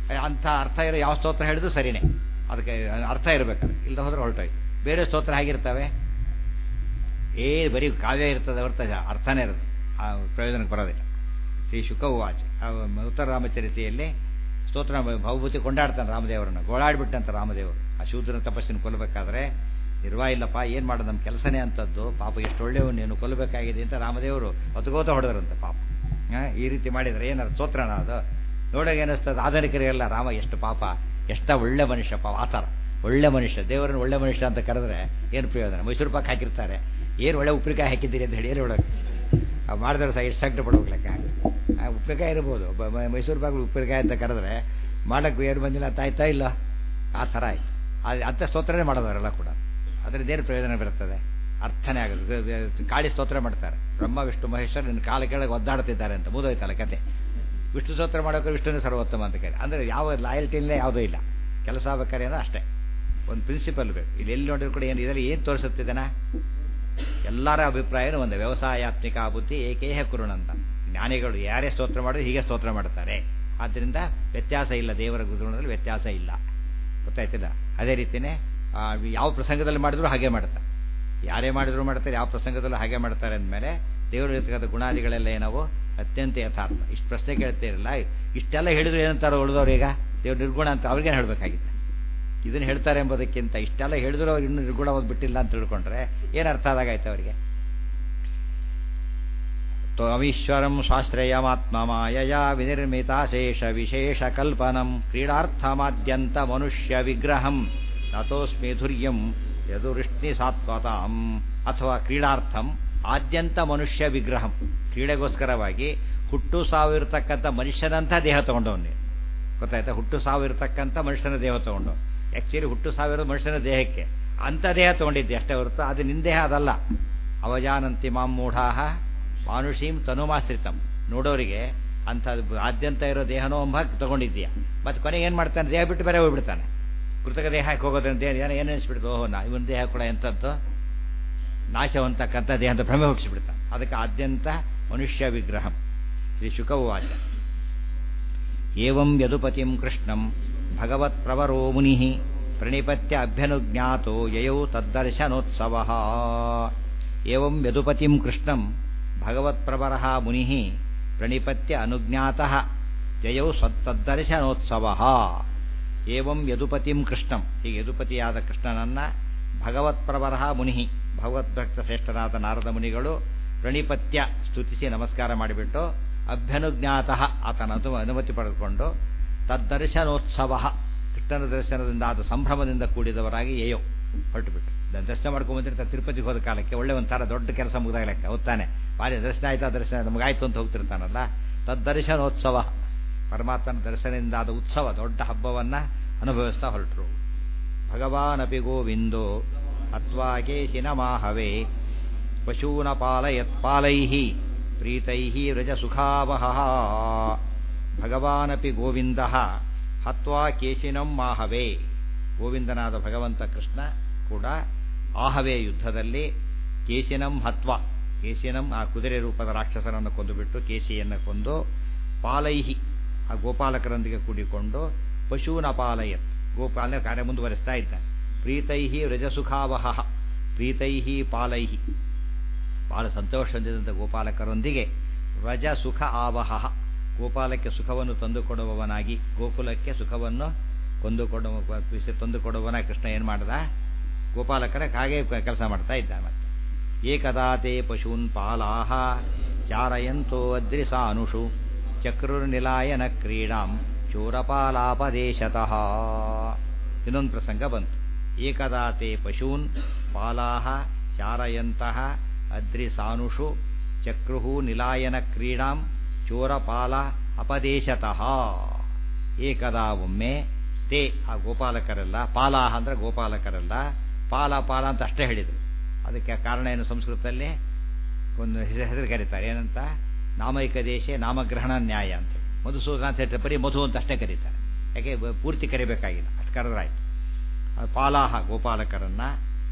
ಅಂಥ ಅರ್ಥ ಇರೋ ಯಾವ ಸ್ತೋತ್ರ ಹೇಳಿದ್ರು ಸರಿನೇ ಅದಕ್ಕೆ ಅರ್ಥ ಇರಬೇಕಾದ್ರೆ ಇಲ್ಲದ ಹೋದ್ರೆ ಹೊರಟೋಯ್ತು ಬೇರೆ ಸ್ತೋತ್ರ ಹೇಗಿರ್ತವೆ ಏ ಬರೀ ಕಾವ್ಯ ಇರ್ತದೆ ಹೊರತ ಅರ್ಥನೇ ಇರೋದು ಆ ಪ್ರಯೋಜನಕ್ಕೆ ಬರೋದಿಲ್ಲ ಶ್ರೀ ಶುಕ ವಾಚ ಉತ್ತರ ರಾಮಚರಿತೆಯಲ್ಲಿ ಸ್ತೋತ್ರ ಭವಭೂತಿ ಕೊಂಡಾಡ್ತಾನೆ ರಾಮದೇವರನ್ನು ಗೋಳಾಡ್ಬಿಟ್ಟಂತ ರಾಮದೇವರು ಆ ಶೂದ್ರನ ತಪಸ್ಸಿನ ಕೊಲ್ಲಬೇಕಾದ್ರೆ ನಿರ್ವಾ ಇಲ್ಲಪ್ಪ ಏನು ಮಾಡೋದು ನಮ್ಮ ಕೆಲಸನೇ ಅಂತದ್ದು ಪಾಪ ಎಷ್ಟು ಒಳ್ಳೆಯವು ನೀನು ಕೊಲ್ಲಬೇಕಾಗಿದೆ ಅಂತ ರಾಮದೇವರು ಹೊತ್ಕೋತ ಹೊಡೆದ್ರಂತೆ ಪಾಪ ಆ, ಈ ರೀತಿ ಮಾಡಿದರೆ ಏನಾರು ಸ್ತೋತ್ರನ ಅದು ನೋಡೋಕೆ ಏನಿಸ್ತದೆ ಆಧುನಿಕರಿಗೆಲ್ಲ ರಾಮ ಎಷ್ಟು ಪಾಪ ಎಷ್ಟ ಒಳ್ಳೆ ಮನುಷ್ಯ ಪಾಪ ಆ ಥರ ಒಳ್ಳೆ ಮನುಷ್ಯ ದೇವರನ್ನು ಒಳ್ಳೆ ಮನುಷ್ಯ ಅಂತ ಕರೆದ್ರೆ ಏನು ಪ್ರಯೋಜನ ಮೈಸೂರು ಪಾಕ್ ಹಾಕಿರ್ತಾರೆ ಏನು ಒಳ್ಳೆ ಉಪ್ಪಿನಕಾಯಿ ಹಾಕಿದ್ದೀರಿ ಅಂತ ಹೇಳಿ ಏನು ಹೇಳೋಕೆ ಅವು ಮಾಡಿದ್ರೆ ಸಹ ಎಷ್ಟು ಸಂಕಟ ಪಡ್ಬೇಕು ಲೆಕ್ಕ ಆ ಉಪ್ಪಿನಕಾಯಿ ಇರ್ಬೋದು ಒಬ್ಬ ಮ- ಮೈಸೂರು ಬಾಗಿಲು ಉಪ್ಪಿನಕಾಯಿ ಅಂತ ಕರೆದ್ರೆ ಮಾಡಕ್ಕೆ ಏನು ಬಂದಿಲ್ಲ ಅಂತ ಆಯ್ತಾ ಇಲ್ಲ ಆ ಥರ ಆಯ್ತು ಅದು ಅಂಥ ಸ್ತೋತ್ರನೇ ಮಾಡೋದವರೆಲ್ಲ ಕೂಡ ಅದರಿಂದ ಏನು ಪ್ರಯೋಜನ ಬರ್ತದೆ ಅರ್ಥನೇ ಆಗೋದು ಗ- ಗ- ಕಾಳಿ ಸ್ತೋತ್ರ ಮಾಡ್ತಾರೆ ಬ್ರಹ್ಮ ವಿಷ್ಣು ಮಹೇಶ್ವರ ನಿನ್ನ ಕಾಲ ಕೆಳಗೆ ಒದ್ದಾಡ್ತಿದ್ದಾರೆ ಅಂತ ಮುದೋಯ್ತಲ್ಲ ಕತೆ ವಿಷ್ಣು ಸ್ತೋತ್ರ ಮಾಡೋಕೆ ವಿಷ್ಣುನೇ ಸರ್ವೋತ್ತಮ ಅಂತ ಕೇಳಿ ಅಂದರೆ ಯಾವ ಲಾಯಲ್ಟಿನೇ ಯಾವುದೂ ಇಲ್ಲ ಕೆಲಸ ಆಗ್ಬೇಕಾದ್ರೆ ಏನೋ ಅಷ್ಟೇ ಒಂದು ಪ್ರಿನ್ಸಿಪಲ್ ಬೇಕು ಇಲ್ಲಿ ಎಲ್ಲಿ ನೋಡಿದ್ರು ಕೂಡ ಏನು ಇದರಲ್ಲಿ ಏನು ತೋರಿಸುತ್ತಿದ್ದಾನ ಎಲ್ಲರ ಅಭಿಪ್ರಾಯನೂ ಒಂದು ವ್ಯವಸಾಯಾತ್ಮಿಕ ಬುದ್ಧಿ ಏಕೇಹ ಕುರುಣಂತ ಜ್ಞಾನಿಗಳು ಯಾರೇ ಸ್ತೋತ್ರ ಮಾಡಿದ್ರು ಹೀಗೆ ಸ್ತೋತ್ರ ಮಾಡ್ತಾರೆ ಆದ್ದರಿಂದ ವ್ಯತ್ಯಾಸ ಇಲ್ಲ ದೇವರ ಗುರುಗಳಲ್ಲಿ ವ್ಯತ್ಯಾಸ ಇಲ್ಲ ಗೊತ್ತಾಯ್ತಿಲ್ಲ ಅದೇ ರೀತಿಯೇ ಆ, ಯಾವ ಪ್ರಸಂಗದಲ್ಲಿ ಮಾಡಿದ್ರು ಹಾಗೆ ಮಾಡ್ತಾರೆ ಯಾರೇ ಮಾಡಿದ್ರು ಮಾಡ್ತಾರೆ ಯಾವ ಪ್ರಸಂಗದಲ್ಲೂ ಹಾಗೆ ಮಾಡ್ತಾರೆ ಅಂದಮೇಲೆ ದೇವರು ಇರ್ತಕ್ಕಂಥ ಗುಣಾದಿಗಳೆಲ್ಲ ಏನವು ಅತ್ಯಂತ ಯಥಾರ್ಥ ಇಷ್ಟು ಪ್ರಶ್ನೆ ಕೇಳ್ತೀರಲ್ಲ ಇಷ್ಟೆಲ್ಲ ಹೇಳಿದ್ರು ಏನಂತಾರೋ ಉಳಿದವ್ರು ಈಗ ದೇವ್ರು ನಿರ್ಗುಣ ಅಂತ ಅವ್ರಿಗೇನು ಹೇಳಬೇಕಾಗಿತ್ತು ಇದನ್ನು ಹೇಳ್ತಾರೆ ಎಂಬುದಕ್ಕಿಂತ ಇಷ್ಟೆಲ್ಲ ಹೇಳಿದ್ರು ಅವ್ರು ಇನ್ನೂ ನಿರ್ಗುಣವಾದ ಬಿಟ್ಟಿಲ್ಲ ಅಂತ ತಿಳ್ಕೊಂಡ್ರೆ ಏನು ಅರ್ಥ ಆದಾಗಾಯ್ತು ಅವರಿಗೆ ತ್ವಮೀಶ್ವರಂ ಸ್ವಾಶ್ರಯಮಾತ್ಮ ಮಾಯಯಾ ವಿನಿರ್ಮಿತಾಶೇಷ ವಿಶೇಷ ಕಲ್ಪನಂ ಕ್ರೀಡಾರ್ಥಮಾದ್ಯಂತ ಮನುಷ್ಯ ವಿಗ್ರಹಂ ನತೋಸ್ಮಿ ಧುರ್ಯಂ ಯದುರಿಷ್ಣಿ ಸಾತ್ವತಾಂ ಅಥವಾ ಕ್ರೀಡಾರ್ಥಂ ಆದ್ಯಂತ ಮನುಷ್ಯ ವಿಗ್ರಹಂ ಕ್ರೀಡೆಗೋಸ್ಕರವಾಗಿ ಹುಟ್ಟು ಸಾವಿರತಕ್ಕಂಥ ಮನುಷ್ಯನಂಥ ದೇಹ ತಗೊಂಡವನ್ನೇ ಗೊತ್ತಾಯ್ತಾ ಹುಟ್ಟು ಸಾವಿರತಕ್ಕಂಥ ಮನುಷ್ಯನ ದೇಹ ತಗೊಂಡು ಆ್ಯಕ್ಚುಲಿ ಹುಟ್ಟು ಸಾವಿರ ಮನುಷ್ಯನ ದೇಹಕ್ಕೆ ಅಂಥ ದೇಹ ತಗೊಂಡಿದ್ದೆ ಅಷ್ಟೇ ಹೊರತು ಅದು ನಿನ್ನ ದೇಹ ಅದಲ್ಲ ಅವಜಾನಂತಿ ಮಾಂ ಮೂಢಾಹ ಮಾನುಷೀಂ ತನುಮಾಶ್ರಿತಂ ನೋಡೋರಿಗೆ ಅಂಥ ಆದ್ಯಂತ ಇರೋ ದೇಹನೋ ಎಂಬ ತಗೊಂಡಿದ್ದೀಯ ಮತ್ತು ಕೊನೆಗೆ ಏನು ಮಾಡ್ತಾನೆ ದೇಹ ಬಿಟ್ಟು ಬೇರೆ ಹೋಗ್ಬಿಡ್ತಾನೆ ಕೃತಕ ದೇಹಕ್ಕೆ ಹೋಗೋದಂತ ಏನು ಏನೋ ಏನು ಅನಿಸ್ಬಿಡ್ತು ಓಹೋ ನಾ ಇವನ್ ದೇಹ ಕೂಡ ಎಂಥದ್ದು ನಾಶವಂತಕ್ಕಂಥ ದೇಹ ಅಂತ ಭ್ರಮೆ ಹುಟ್ಟಿಸ್ಬಿಡ್ತಾನೆ ಅದಕ್ಕೆ ಆದ್ಯಂತ ಮನುಷ್ಯ ವಿಗ್ರಹಂ ಶ್ರೀ ಶುಕವಾಚ ಏವಂ ಯದುಪತಿಂ ಕೃಷ್ಣಂ ಭಗವತ್ಪ್ರವರೋ ಮುನಿ ಪ್ರಣಿಪತ್ಯ ಅಭ್ಯನುಜ್ಞಾತೋ ಯಯೌ ತದ್ದರ್ಶನೋತ್ಸವ ಏವಂ ಯದುಪತಿಂ ಕೃಷ್ಣಂ ಭಗವತ್ಪ್ರವರ ಮುನಿ ಪ್ರಣಿಪತ್ಯ ಅನುಜ್ಞಾತ ಯಯೌ ತದ್ದರ್ಶನೋತ್ಸವ ಏವಂ ಯದುಪತಿಂ ಕೃಷ್ಣಂ ಹೀಗೆ ಯದುಪತಿಯಾದ ಕೃಷ್ಣನನ್ನ ಭಗವತ್ಪ್ರವರ ಮುನಿ ಭಗವದ್ಭಕ್ತ ಶ್ರೇಷ್ಠನಾದ ನಾರದ ಮುನಿಗಳು ಪ್ರಣಿಪತ್ಯ ಸ್ತುತಿಸಿ ನಮಸ್ಕಾರ ಮಾಡಿಬಿಟ್ಟು ಅಭ್ಯನುಜ್ಞಾತ ಆತನ ಅನು ಅನುಮತಿ ಪಡೆದುಕೊಂಡು ತದ್ದರ್ಶನೋತ್ಸವ ಕೃಷ್ಣನ ದರ್ಶನದಿಂದ ಆದ ಸಂಭ್ರಮದಿಂದ ಕೂಡಿದವರಾಗಿ ಏಯೋ ಹೊರಟುಬಿಟ್ಟು ದ- ದರ್ಶನ ಮಾಡ್ಕೊಂಬಂದಿರ್ತಾರೆ ತಿರುಪತಿಗೆ ಹೋದ ಕಾಲಕ್ಕೆ ಒಳ್ಳೆ ಒಂಥರ ದೊಡ್ಡ ಕೆಲಸ ಮುಗಿದಾಗ ಲೆಕ್ಕ ಹೊತ್ತಾನೆ ಭಾರಿ ದರ್ಶನ ಆಯ್ತಾ ದರ್ಶನ ನಮಗಾಯ್ತು ಅಂತ ಹೋಗ್ತಿರ್ತಾನಲ್ಲ ತದ್ದರ್ಶನೋತ್ಸವ ಪರಮಾತ್ಮನ ದರ್ಶನದಿಂದ ಆದ ಉತ್ಸವ ದೊಡ್ಡ ಹಬ್ಬವನ್ನ ಅನುಭವಿಸ್ತಾ ಹೊರಟರು ಭಗವಾನಪಿ ಗೋವಿಂದೋ ಅತ್ವಾ ಕೇಶಿನ ಮಾಹವೇ ಪಶೂನ ಪಾಲಯತ್ ಪಾಲೈ ಪ್ರೀತೈ ವ್ರಜ ಸುಖಾವಹ ಭಗವಾನಪಿ ಗೋವಿಂದ ಹತ್ವಾ ಕೇಶಿನಂ ಮಾಹವೇ ಗೋವಿಂದನಾದ ಭಗವಂತ ಕೃಷ್ಣ ಕೂಡ ಆಹವೇ ಯುದ್ಧದಲ್ಲಿ ಕೇಶಿನಂ ಹತ್ವ ಕೇಶಿನಂ ಆ ಕುದುರೆ ರೂಪದ ರಾಕ್ಷಸರನ್ನು ಕೊಂದುಬಿಟ್ಟು ಕೇಶಿಯನ್ನು ಕೊಂದು ಪಾಲೈಹಿ ಆ ಗೋಪಾಲಕರೊಂದಿಗೆ ಕೂಡಿಕೊಂಡು ಪಶೂನ ಪಾಲಯತ್ ಗೋಪಾಲನ ಕಾರ್ಯ ಮುಂದುವರಿಸ್ತಾ ಇದ್ದಾನೆ ಪ್ರೀತೈಹಿ ವ್ರಜಸುಖಾವಹ ಪ್ರೀತೈಹಿ ಪಾಲೈಹಿ ಬಹಳ ಸಂತೋಷದಿಂದಂಥ ಗೋಪಾಲಕರೊಂದಿಗೆ ವ್ರಜ ಸುಖ ಆವಹ ಗೋಪಾಲಕ್ಕೆ ಸುಖವನ್ನು ತಂದುಕೊಡುವವನಾಗಿ ಗೋಕುಲಕ್ಕೆ ಸುಖವನ್ನು ಕೊಂದುಕೊಡುವ ತಂದುಕೊಡುವವನ ಕೃಷ್ಣ ಏನು ಮಾಡ್ದ ಗೋಪಾಲಕರ ಹಾಗೆ ಕೆಲಸ ಮಾಡ್ತಾ ಇದ್ದ ಮತ್ತೆ ಏಕದಾತೆ ಪಶೂನ್ ಪಾಲಾಹ ಚಾರಯಂತೋ ಅದ್ರಿಸಾನುಷು ಚಕ್ರುರ್ನಿಲಾಯನ ಕ್ರೀಡಾಂ ಚೋರಪಾಲಾಪದೇಶತಃ ಇನ್ನೊಂದು ಪ್ರಸಂಗ ಬಂತು ಏಕದಾತೆ ಪಶೂನ್ ಪಾಲಾಹ ಚಾರಯಂತಹ ಅದ್ರಿಸಾನುಷು ಚಕ್ರುಹು ನಿಲಾಯನ ಕ್ರೀಡಾಂ ಚೋರಪಾಲ ಅಪದೇಶತಃ ಏಕದಾ ಒಮ್ಮೆ ತೇ ಆ ಗೋಪಾಲಕರೆಲ್ಲ ಪಾಲಾಹ ಅಂದ್ರೆ ಗೋಪಾಲಕರೆಲ್ಲ ಪಾಲ ಪಾಲ ಅಂತ ಅಷ್ಟೇ ಹೇಳಿದರು ಅದಕ್ಕೆ ಕಾರಣ ಏನು ಸಂಸ್ಕೃತದಲ್ಲಿ ಒಂದು ಹೆಸ- ಹೆಸರು ಕರೀತಾರೆ ಏನಂತ ನಾಮೈಕ ದೇಶ ನಾಮಗ್ರಹಣ ನ್ಯಾಯ ಅಂತ ಮಧುಸೂದನ ಅಂತ ಹೇಳ್ತಾರೆ ಬರೀ ಮಧು ಅಂತ ಅಷ್ಟೇ ಕರೀತಾರೆ ಯಾಕೆ ಬ- ಪೂರ್ತಿ ಕರಿಬೇಕಾಗಿಲ್ಲ ಅಷ್ಟು ಕರೆದ್ರಾಯ್ತು ಆ ಪಾಲಾಹ ಗೋಪಾಲಕರನ್ನ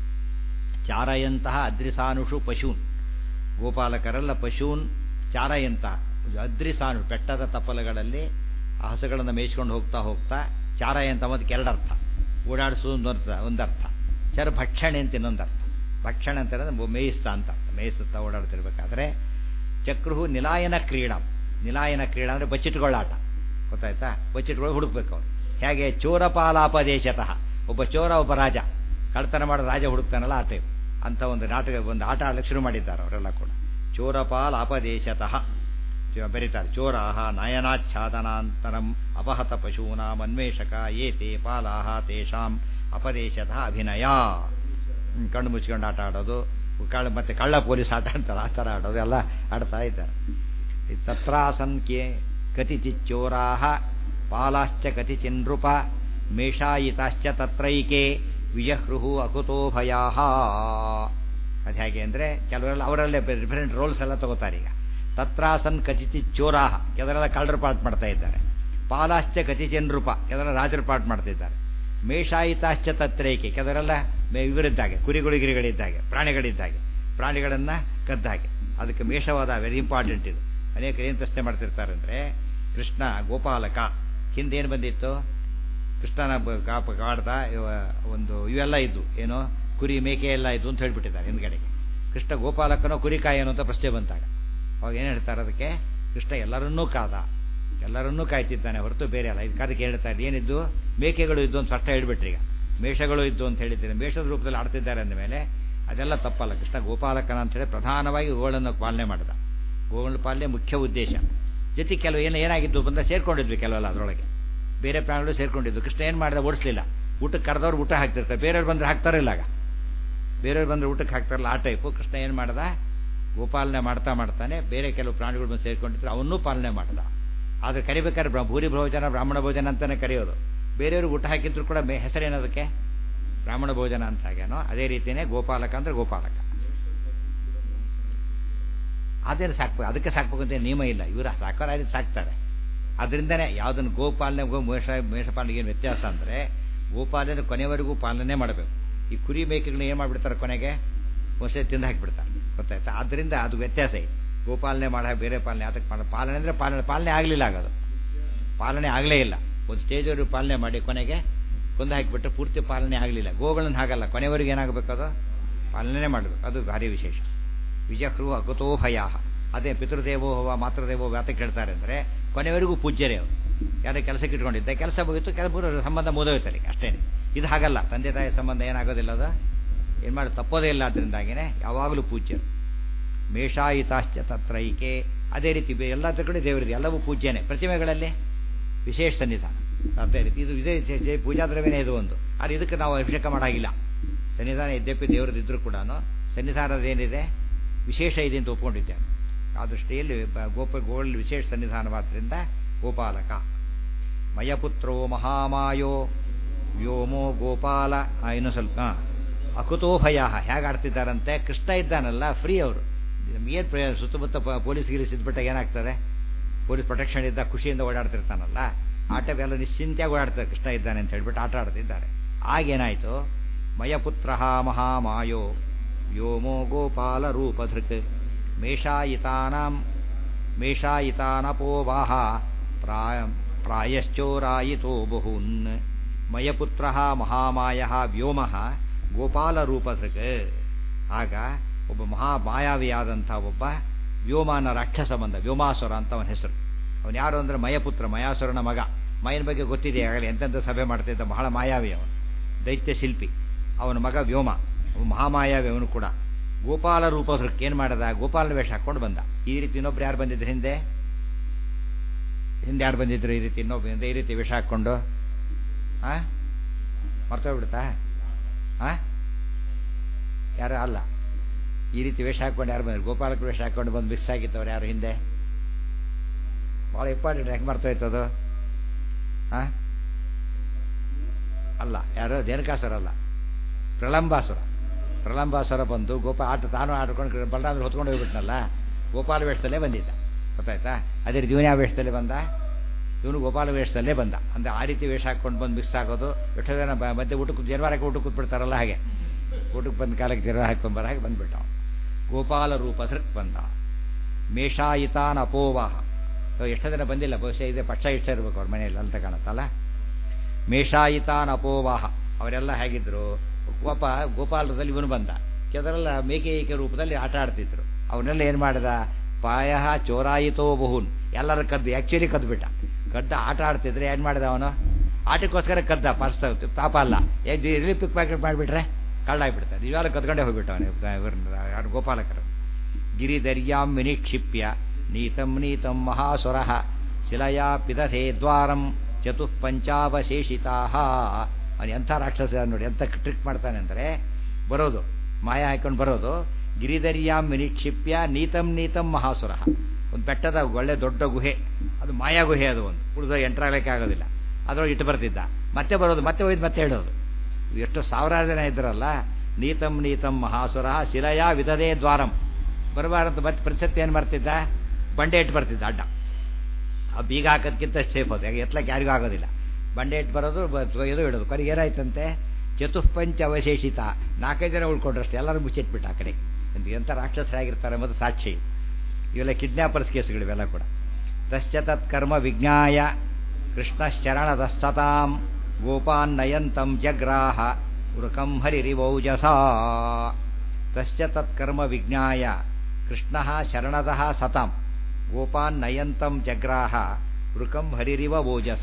ಚಾರಯಂತಹ ಅದ್ರಿಸಾನುಷು ಪಶೂನ್ ಗೋಪಾಲಕರೆಲ್ಲ ಪಶೂನ್ ಚಾರಯಂತಹ ಅದ್ರಿಸಾನು ಬೆಟ್ಟದ ತಪ್ಪಲಗಳಲ್ಲಿ ಆ ಹಸುಗಳನ್ನು ಮೇಯಿಸ್ಕೊಂಡು ಹೋಗ್ತಾ ಹೋಗ್ತಾ ಚಾರ ಅಂತ ಅದಕ್ಕೆ ಎರಡು ಅರ್ಥ ಓಡಾಡಿಸು ಒಂದರ್ಥ ಒಂದರ್ಥ ಚರ ಭಕ್ಷಣೆ ಅಂತ ಇನ್ನೊಂದು ಅರ್ಥ ಭಕ್ಷಣೆ ಅಂತ ಹೇಳಿದ್ರೆ ಮೇಯಿಸ್ತಾ ಅಂತ ಅರ್ಥ ಮೇಯಿಸುತ್ತಾ ಓಡಾಡ್ತಿರ್ಬೇಕಾದ್ರೆ ಚಕ್ರುಹು ನಿಲಾಯನ ಕ್ರೀಡಾ ನಿಲಾಯನ ಕ್ರೀಡಾ ಅಂದರೆ ಬಚ್ಚಿಟ್ಕೊಳ್ಳಾಟ ಗೊತ್ತಾಯ್ತಾ ಬಚ್ಚಿಟ್ಗಳು ಹುಡುಕ್ಬೇಕು ಅವ್ರು ಹೇಗೆ ಚೋರಪಾಲಾಪದೇಶತಃ ಒಬ್ಬ ಚೋರ ಒಬ್ಬ ರಾಜ ಕಳ್ತನ ಮಾಡೋ ರಾಜ ಹುಡುಕ್ತಾನಲ್ಲ ಆ ಟೈಪ್ ಅಂತ ಒಂದು ನಾಟಕ ಒಂದು ಆಟ ಆಡಲಿಕ್ಕೆ ಶುರು ಮಾಡಿದ್ದಾರೆ ಅವರೆಲ್ಲ ಕೂಡ ಚೋರಪಾಲಾಪದೇಶತಃ ಬರೀತಾರೆ ಚೋರಾಹ ನಯನಾಚ್ಛಾದನಾಂತರಂ ಅಪಹತ ಪಶೂನಾಂ ಅನ್ವೇಷಕ ಏತೆ ಪಾಲಾಹ ತೇಷಾಂ ಅಪದೇಶತಃ ಅಭಿನಯ ಹ್ಮ್, ಕಣ್ಣು ಮುಚ್ಕೊಂಡು ಆಟ ಆಡೋದು ಕಳ್ಳ ಮತ್ತೆ ಕಳ್ಳ ಪೊಲೀಸ್ ಆಟ ಅಂತಾರೆ ಆ ಥರ ಆಡೋದು ಎಲ್ಲ ಆಡ್ತಾ ಇದ್ದಾರೆ ಈ ತತ್ರಾಸನ್ಕೆ ಕತಿಚಿಚ್ಚೋರಾಹ ಪಾಲಾಶ್ಚ ಕತಿಚಿನ್ನೃಪ ಮೇಷಾಯಿತಾಶ್ಚ ತತ್ರೈಕೆ ವಿಜಹೃಹು ಅಕುತೋ ಭಯಾಹ ಅದು ಹೇಗೆ ಅಂದರೆ ಕೆಲವರೆಲ್ಲ ಅವರಲ್ಲೇ ಡಿಫರೆಂಟ್ ರೋಲ್ಸ್ ಎಲ್ಲ ತಗೋತಾರೆ ಈಗ ತತ್ರಾಸನ್ ಕಚಿಚಿ ಚೋರಾಹ ಕೆಲವರೆಲ್ಲ ಕಳ್ಳರ ಪಾಠ ಮಾಡ್ತಾ ಇದ್ದಾರೆ ಪಾಲಾಶ್ಚ ಕಚಿಚಿನ್ರೂಪ ಕೆಲವರೆಲ್ಲ ರಾಜರ ಪಾಠ ಮಾಡ್ತಾ ಇದ್ದಾರೆ ಮೇಷಾಯಿತಾಶ್ಚ ತತ್ರೈಕೆ ಕೆಲವರೆಲ್ಲ ಮೇ ಇವರಿದ್ದಾಗೆ ಕುರಿಗಳು ಗಿರಿಗಳಿದ್ದಾಗೆ ಪ್ರಾಣಿಗಳಿದ್ದಾಗೆ ಪ್ರಾಣಿಗಳನ್ನು ಕದ್ದ ಹಾಗೆ ಅದಕ್ಕೆ ಮೇಷವಾದ ವೆರಿ ಇಂಪಾರ್ಟೆಂಟ್ ಇದು ಅನೇಕರು ಏನು ಪ್ರಶ್ನೆ ಮಾಡ್ತಿರ್ತಾರೆ ಅಂದರೆ ಕೃಷ್ಣ ಗೋಪಾಲಕ ಹಿಂದೇನು ಬಂದಿತ್ತು ಕೃಷ್ಣನ ಬ- ಕಾಪ ಕಾಡ್ದ ಇವ- ಒಂದು ಇವೆಲ್ಲ ಇದ್ದು ಏನೋ ಕುರಿ ಮೇಕೆ ಎಲ್ಲ ಇದ್ದು ಅಂತ ಹೇಳ್ಬಿಟ್ಟಿದ್ದಾರೆ ಹಿಂದ್ಗಡೆಗೆ ಕೃಷ್ಣ ಗೋಪಾಲಕನೋ ಕುರಿ ಕಾಯನೋ ಅಂತ ಪ್ರಶ್ನೆ ಬಂತಾಗ ಅವಾಗ ಏನು ಹೇಳ್ತಾರೆ ಅದಕ್ಕೆ ಕೃಷ್ಣ ಎಲ್ಲರನ್ನೂ ಕಾದ ಎಲ್ಲರನ್ನೂ ಕಾಯ್ತಿದ್ದಾನೆ ಹೊರತು ಬೇರೆ ಅಲ್ಲ ಇದು ಅದಕ್ಕೆ ಹೇಳ್ತಾರೆ ಏನಿದ್ದು ಮೇಕೆಗಳು ಇದ್ದು ಅಂತ ಸ್ಪಷ್ಟ ಹೇಳ್ಬಿಟ್ರಿ ಈಗ ಮೇಷಗಳು ಇದ್ದು ಅಂತ ಹೇಳಿದ್ದೇನೆ ಮೇಷದ ರೂಪದಲ್ಲಿ ಆಡ್ತಿದ್ದಾರೆ ಅಂದಮೇಲೆ ಅದೆಲ್ಲ ತಪ್ಪಲ್ಲ ಕೃಷ್ಣ ಗೋಪಾಲಕನ ಅಂತ ಹೇಳಿ ಪ್ರಧಾನವಾಗಿ ಗೋಗಳನ್ನು ಪಾಲನೆ ಮಾಡಿದ ಗೋಗಳ ಪಾಲನೆ ಮುಖ್ಯ ಉದ್ದೇಶ ಜೊತೆ ಕೆಲವು ಏನು ಏನಾಗಿದ್ದು ಬಂದ ಸೇರ್ಕೊಂಡಿದ್ವಿ ಕೆಲವೆಲ್ಲ ಅದರೊಳಗೆ ಬೇರೆ ಪ್ರಾಣಿಗಳು ಸೇರ್ಕೊಂಡಿದ್ದು ಕೃಷ್ಣ ಏನು ಮಾಡಿದ ಓಡಿಸ್ಲಿಲ್ಲ ಊಟಕ್ಕೆ ಕರೆದವ್ರು ಊಟ ಹಾಕ್ತಿರ್ತಾರೆ ಬೇರೆಯವ್ರು ಬಂದ್ರೆ ಹಾಕ್ತಾರಿಲ್ಲ ಆಗ ಬೇರೆಯವ್ರು ಬಂದ್ರೆ ಊಟಕ್ಕೆ ಹಾಕ್ತಾರಲ್ಲ ಆ ಟೈಪು ಕೃಷ್ಣ ಏನು ಮಾಡ್ದ ಗೋಪಾಲನೆ ಮಾಡ್ತಾ ಮಾಡ್ತಾನೆ ಬೇರೆ ಕೆಲವು ಪ್ರಾಣಿಗಳು ಬಂದು ಸೇರ್ಕೊಂಡಿದ್ರು ಅವನ್ನೂ ಪಾಲನೆ ಮಾಡ್ದ ಆದರೆ ಕರಿಬೇಕಾದ್ರೆ ಬ್ರ- ಭೂರಿ ಭೋಜನ ಬ್ರಾಹ್ಮಣ ಭೋಜನ ಅಂತಾನೆ ಕರೆಯೋದು ಬೇರೆಯವ್ರಿಗೆ ಊಟ ಹಾಕಿದ್ರು ಕೂಡ ಮೇ ಹೆಸರೇನದಕ್ಕೆ ಬ್ರಾಹ್ಮಣ ಭೋಜನ ಅಂತ ಹಾಗೇನೋ ಅದೇ ರೀತಿಯೇ ಗೋಪಾಲಕ ಅಂದ್ರೆ ಗೋಪಾಲಕ ಅದೇನು ಸಾಕ್ಬೇಕು ಅದಕ್ಕೆ ಸಾಕ್ಬೇಕು ಅಂತ ನಿಯಮ ಇಲ್ಲ ಇವರು ಸಾಕೋರಾಗಿ ಸಾಕ್ತಾರೆ ಅದರಿಂದನೇ ಯಾವುದನ್ನು ಗೋಪಾಲನೆ ಗೋ ಮೇಷ ಮೇಷಪಾಲನೆಗೆ ಏನು ವ್ಯತ್ಯಾಸ ಅಂದರೆ ಗೋಪಾಲನೆ ಕೊನೆವರೆಗೂ ಪಾಲನೆ ಮಾಡಬೇಕು ಈ ಕುರಿ ಮೇಕೆಗಳನ್ನ ಏನು ಮಾಡಿಬಿಡ್ತಾರೆ ಕೊನೆಗೆ ಮೊಸಳೆ ತಿಂದು ಹಾಕಿಬಿಡ್ತಾರೆ ಗೊತ್ತಾಯ್ತಾ ಆದ್ದರಿಂದ ಅದು ವ್ಯತ್ಯಾಸ ಇದೆ ಗೋಪಾಲನೆ ಮಾಡ ಬೇರೆ ಪಾಲನೆ ಅದಕ್ಕೆ ಮಾಡ ಪಾಲನೆ ಅಂದರೆ ಪಾಲನೆ ಪಾಲನೆ ಆಗಲಿಲ್ಲ ಆಗೋದು ಪಾಲನೆ ಆಗಲೇ ಇಲ್ಲ ಒಂದು ಸ್ಟೇಜವರು ಪಾಲನೆ ಮಾಡಿ ಕೊನೆಗೆ ಕೊಂದು ಹಾಕಿಬಿಟ್ಟು ಪೂರ್ತಿ ಪಾಲನೆ ಆಗಲಿಲ್ಲ ಗೋಗಳನ್ನ ಹಾಗಲ್ಲ ಕೊನೆವರೆಗೆ ಏನಾಗಬೇಕು ಅದು ಪಾಲನೆ ಮಾಡಬೇಕು ಅದು ಭಾರಿ ವಿಶೇಷ ವಿಜಹೃ ಅಕುತೋ ಭಯ ಅದೇ ಪಿತೃದೇವೋ ಹವ ಮಾತೃದೇವೋ ವ್ಯಾತಕ್ಕೆ ಹೇಳ್ತಾರೆ ಅಂದರೆ ಕೊನೆವರೆಗೂ ಪೂಜ್ಯರೇ ಅವರು ಯಾರೋ ಕೆಲಸಕ್ಕೆ ಇಟ್ಕೊಂಡಿದ್ದೆ ಕೆಲಸ ಮುಗಿತು ಕೆಲವರು ಸಂಬಂಧ ಮುಗಿದೋಯ್ತಾರೆ ಅಷ್ಟೇ ಇದು ಹಾಗಲ್ಲ ತಂದೆ ತಾಯಿ ಸಂಬಂಧ ಏನಾಗೋದಿಲ್ಲ ಅದು ಏನು ಮಾಡಿ ತಪ್ಪೋದೇ ಇಲ್ಲ ಅದರಿಂದಾಗಿನೇ ಯಾವಾಗಲೂ ಪೂಜ್ಯರು ಮೇಷಾಯಿತಾಶ್ಚ ತತ್ರೈಕೆ ಅದೇ ರೀತಿ ಬೆ- ಎಲ್ಲ ಕಡೆ ದೇವರಿದೆ ಎಲ್ಲವೂ ಪೂಜ್ಯನೇ ಪ್ರತಿಮೆಗಳಲ್ಲಿ ವಿಶೇಷ ಸನ್ನಿಧಾನ ಅದೇ ರೀತಿ ಇದು ಇದೇ ಜೆ- ಜೆ- ಪೂಜಾ ದ್ರವ್ಯನೇ ಇದು ಒಂದು ಆದರೆ ಇದಕ್ಕೆ ನಾವು ಅಭಿಷೇಕ ಮಾಡಾಗಿಲ್ಲ ಸನ್ನಿಧಾನ ಯದ್ಯಪಿ ದೇವರದಿದ್ದರೂ ಕೂಡ ಸನ್ನಿಧಾನದೇನಿದೆ ವಿಶೇಷ ಇದೆ ಅಂತ ಒಪ್ಕೊಂಡಿದ್ದೇನೆ ಆ ದೃಷ್ಟಿಯಲ್ಲಿ ಬ- ಗೋಪ ಗೋಳ್ ವಿಶೇಷ ಸನ್ನಿಧಾನವಾದ್ದರಿಂದ ಗೋಪಾಲಕ ಮಯಪುತ್ರೋ ಮಹಾಮಾಯೋ ವ್ಯೋಮೋ ಗೋಪಾಲ ಆ, ಇನ್ನೂ ಸ್ವಲ್ಪ ಹಾಂ ಅಕುತೋ ಭಯ ಹೇಗೆ ಆಡ್ತಿದ್ದಾರಂತೆ ಕೃಷ್ಣ ಇದ್ದಾನಲ್ಲ ಫ್ರೀ ಅವರು ಏನು ಪ್ರಯೋಜನ ಸುತ್ತಮುತ್ತ ಪ- ಪೊಲೀಸ್ ಗಿಲೀಸ್ ಇದ್ಬಿಟ್ಟಾಗ ಏನಾಗ್ತದೆ ಪೊಲೀಸ್ ಪ್ರೊಟೆಕ್ಷನ್ ಇದ್ದ ಖುಷಿಯಿಂದ ಓಡಾಡ್ತಿರ್ತಾನಲ್ಲ ಆಟ ಎಲ್ಲ ನಿಶ್ಚಿಂತೆಯಾಗಿ ಓಡಾಡ್ತಾರೆ ಕೃಷ್ಣ ಇದ್ದಾನೆ ಅಂತ ಹೇಳ್ಬಿಟ್ಟು ಆಟ ಆಡ್ತಿದ್ದಾರೆ ಆಗೇನಾಯಿತು ಮಯಪುತ್ರ ಮಹಾಮಾಯೋ ವ್ಯೋಮೋ ಗೋಪಾಲ ರೂಪಧೃಕ್ ಮೇಷಾಯಿತಾನಾಂ ಮೇಷಾಯಿತಾನಪೋವಾಹ ಪ್ರಾಯ ಪ್ರಾಯಶ್ಚೋರಾಯಿತೋ ಬಹೂನ್ ಮಯಪುತ್ರ ಮಹಾಮಾಯ ವ್ಯೋಮ ಗೋಪಾಲರೂಪಧೃಕ್ ಆಗ ಒಬ್ಬ ಮಹಾ ಮಾಯಾವಿಯಾದಂಥ ಒಬ್ಬ ವ್ಯೋಮಾನ ರಾಕ್ಷಸ ಬಂದ ವ್ಯೋಮಾಸುರ ಅಂತ ಅವನ ಹೆಸರು ಅವನು ಯಾರು ಅಂದರೆ ಮಯಪುತ್ರ ಮಯಾಸುರನ ಮಗ ಮಯನ ಬಗ್ಗೆ ಗೊತ್ತಿದೆ ಆಗಲೇ ಎಂತೆಂಥ ಸಭೆ ಮಾಡ್ತಿದ್ದ ಬಹಳ ಮಾಯಾವಿ ಅವನು ದೈತ್ಯ ಶಿಲ್ಪಿ ಅವನ ಮಗ ವ್ಯೋಮ ಅವನು ಮಹಾಮಾಯಾವಿ ಅವನು ಕೂಡ ಗೋಪಾಲ ರೂಪಧೃಕ್ ಏನು ಮಾಡದ ಗೋಪಾಲನ ವೇಷ ಹಾಕ್ಕೊಂಡು ಬಂದ ಈ ರೀತಿ ಇನ್ನೊಬ್ರು ಯಾರು ಬಂದಿದ್ರು ಹಿಂದೆ ಹಿಂದೆ ಯಾರು ಬಂದಿದ್ರು ಈ ರೀತಿ ಇನ್ನೊಬ್ಬ ಹಿಂದೆ ಈ ರೀತಿ ವೇಷ ಹಾಕ್ಕೊಂಡು ಆ ಮರ್ತೋಗ್ಬಿಡ್ತಾ ಆ ಯಾರು ಅಲ್ಲ ಈ ರೀತಿ ವೇಷ ಹಾಕ್ಕೊಂಡು ಯಾರು ಬಂದ್ರು ಗೋಪಾಲಕ ವೇಷ ಹಾಕ್ಕೊಂಡು ಬಂದು ಮಿಸ್ ಆಗಿತ್ತವ್ರು ಯಾರು ಹಿಂದೆ ಭಾಳ ಇಂಪಾರ್ಟೆಂಟ್ ಹೆಂಗೆ ಮರ್ತೋಯ್ತದು ಆ ಅಲ್ಲ ಯಾರು ಧೇನುಕಾಸುರ ಅಲ್ಲ ಪ್ರಲಂಬಾಸುರ ಪ್ರಲಂಬಾಸುರ ಬಂದು ಗೋಪಾಲ ಆಟ ತಾನು ಆಡ್ಕೊಂಡು ಬಲರಾಮರು ಹೊತ್ಕೊಂಡು ಹೋಗ್ಬಿಟ್ನಲ್ಲ ಗೋಪಾಲ ವೇಷದಲ್ಲೇ ಬಂದಿದ್ದ ಗೊತ್ತಾಯ್ತಾ ಅದೇ ರೀತಿ ಇವನು ಯಾವ ವೇಷದಲ್ಲಿ ಬಂದ ಇವನು ಗೋಪಾಲ ವೇಷದಲ್ಲೇ ಬಂದ ಅಂದರೆ ಆ ರೀತಿ ವೇಷ ಹಾಕ್ಕೊಂಡು ಬಂದು ಮಿಸ್ ಆಗೋದು ಎಷ್ಟೋ ಜನ ಬ- ಮಧ್ಯೆ ಊಟಕ್ಕೆ ಜನವಾರಕ್ಕೆ ಊಟಕ್ಕೆ ಕೂತ್ಬಿಡ್ತಾರಲ್ಲ ಹಾಗೆ ಊಟಕ್ಕೆ ಬಂದ ಕಾಲಕ್ಕೆ ಜನ ಹಾಕ್ಕೊಂಬರ ಹಾಗೆ ಬಂದ್ಬಿಟ್ಟ ಅವ್ನು. ಗೋಪಾಲ ರೂಪ ಸೃಕ್ ಬಂದ ಮೇಷಾಯಿತಾನ್ ಅಪೋವಾಹ ಎಷ್ಟೋ ದಿನ ಬಂದಿಲ್ಲ ಬಹುಶಃ ಇದೆ ಪಕ್ಷ ಇಷ್ಟ ಇರಬೇಕು ಅವ್ರ ಮನೆಯಲ್ಲಿ ಅಂತ ಕಾಣುತ್ತಲ್ಲ ಮೇಷಾಯಿತಾನ್ ಅಪೋವಾಹ ಅವರೆಲ್ಲ ಹೇಗಿದ್ರು ಪಾಪ ಗೋಪಾಲದಲ್ಲಿ ಇವನು ಬಂದ ಕೆಲವರೆಲ್ಲ ಮೇಕೆ ಏಕೆ ರೂಪದಲ್ಲಿ ಆಟ ಆಡ್ತಿದ್ರು ಅವನ್ನೆಲ್ಲ ಏನು ಮಾಡಿದ ಪಾಯ ಚೋರಾಯಿತೋ ಬಹುನ್ ಎಲ್ಲರ ಕದ್ದು ಆ್ಯಕ್ಚುಲಿ ಕದ್ದುಬಿಟ್ಟ ಕದ್ದ ಆಟ ಆಡ್ತಿದ್ರೆ ಏನು ಮಾಡಿದ ಅವನು ಆಟಕ್ಕೋಸ್ಕರ ಕದ್ದ ಪರ್ಸ್ ಪಾಪ ಅಲ್ಲ ಎಲ್ಲಿ ಪಿಕ್ ಪ್ಯಾಕೆಟ್ ಮಾಡಿಬಿಟ್ರೆ ಕಳ್ಳಾಗ್ಬಿಡ್ತಾರೆ ಇವೆಲ್ಲ ಕದ್ಕೊಂಡೇ ಹೋಗ್ಬಿಟ್ಟು ಅವನು ಯಾರು ಗೋಪಾಲಕರು ಗಿರಿದರ್ಯಾಂ ವಿನಿಕ್ಷಿಪ್ಯ ನೀತಂ ನೀತಂ ಮಹಾಸುರ ಶಿಲಯಾ ಪಿದಥೆ ದ್ವಾರಂ ಚತುಃಪಂಚಾವಶೇಷಿತಾ ಅವನು ಎಂಥ ರಾಕ್ಷಸ ನೋಡಿ ಎಂಥ ಟ್ರಿಕ್ ಮಾಡ್ತಾನೆ ಅಂದರೆ ಬರೋದು ಮಾಯ ಹಾಕೊಂಡು ಬರೋದು ಗಿರಿದರ್ಯಾಂ ವಿನಿಕ್ಷಿಪ್ಯ ನೀತಂ ನೀತಂ ಮಹಾಸುರ ಒಂದು ಬೆಟ್ಟದ ಒಳ್ಳೆ ದೊಡ್ಡ ಗುಹೆ ಅದು ಮಾಯಾ ಗುಹೆ ಅದು ಒಂದು ಉಳಿದ ಎಂಟ್ರಾಗಲಿಕ್ಕೆ ಆಗೋದಿಲ್ಲ ಅದರೊಳಗೆ ಇಟ್ಟು ಬರ್ತಿದ್ದ ಮತ್ತೆ ಬರೋದು ಮತ್ತೆ ಹೋಯ್ದು ಮತ್ತೆ ಹೇಳೋದು ಎಷ್ಟು ಸಾವಿರಾರು ಜನ ಇದ್ರಲ್ಲ ನೀತಂ ನೀತಂ ಮಹಾಸುರ ಶಿಲಯ ವಿಧದೇ ದ್ವಾರಂ ಬರಬಾರಂತ ಮತ್ತೆ ಪ್ರತಿಸತಿ ಏನು ಮಾಡ್ತಿದ್ದ ಬಂಡೆ ಇಟ್ಟು ಬರ್ತಿದ್ದ ಅಡ್ಡ ಆ ಬೀಗ ಹಾಕೋದಕ್ಕಿಂತ ಸೇಫ್ ಅದು ಯಾಕೆ ಎತ್ತಲಕ್ಕೆ ಯಾರಿಗೂ ಆಗೋದಿಲ್ಲ ಬಂಡೆ ಇಟ್ಟು ಬರೋದು ಇದು ಇಡೋದು ಕೊನೆಗೆ ಏನಾಯ್ತಂತೆ ಚತುಷ್ಪಂಚ ಅವಶೇಷಿತ ನಾಲ್ಕೈದು ಜನ ಉಳ್ಕೊಂಡ್ರಷ್ಟೇ ಎಲ್ಲರೂ ಮುಚ್ಚಿಟ್ಬಿಟ್ಟು ಆ ಕಡೆ ಎಂಥ ರಾಕ್ಷಸರಾಗಿರ್ತಾರೆ ಎಂಬುದು ಸಾಕ್ಷಿ ಇವೆಲ್ಲ ಕಿಡ್ನ್ಯಾಪರ್ಸ್ ಕೇಸುಗಳು ಇವೆಲ್ಲ ಕೂಡ ತಶ್ಚ ತತ್ಕರ್ಮ ವಿಜ್ಞಾಯ ಕೃಷ್ಣಶ್ಚರಣದಸ್ಸತಾಂ ಗೋಪಾನ್ ನಯಂತಂ ಜಗ್ರಾಹ ವೃಕಂ ಹರಿರಿವೌಜಸ ತಶ್ಚ ತತ್ಕರ್ಮ ವಿಜ್ಞಾಯ ಕೃಷ್ಣ ಶರಣದಃ ಸತಾಂ ಗೋಪಾನ್ ನಯಂತಂ ಜಗ್ರಾಹ ವೃಕಂ ಹರಿರಿವ ಓಜಸ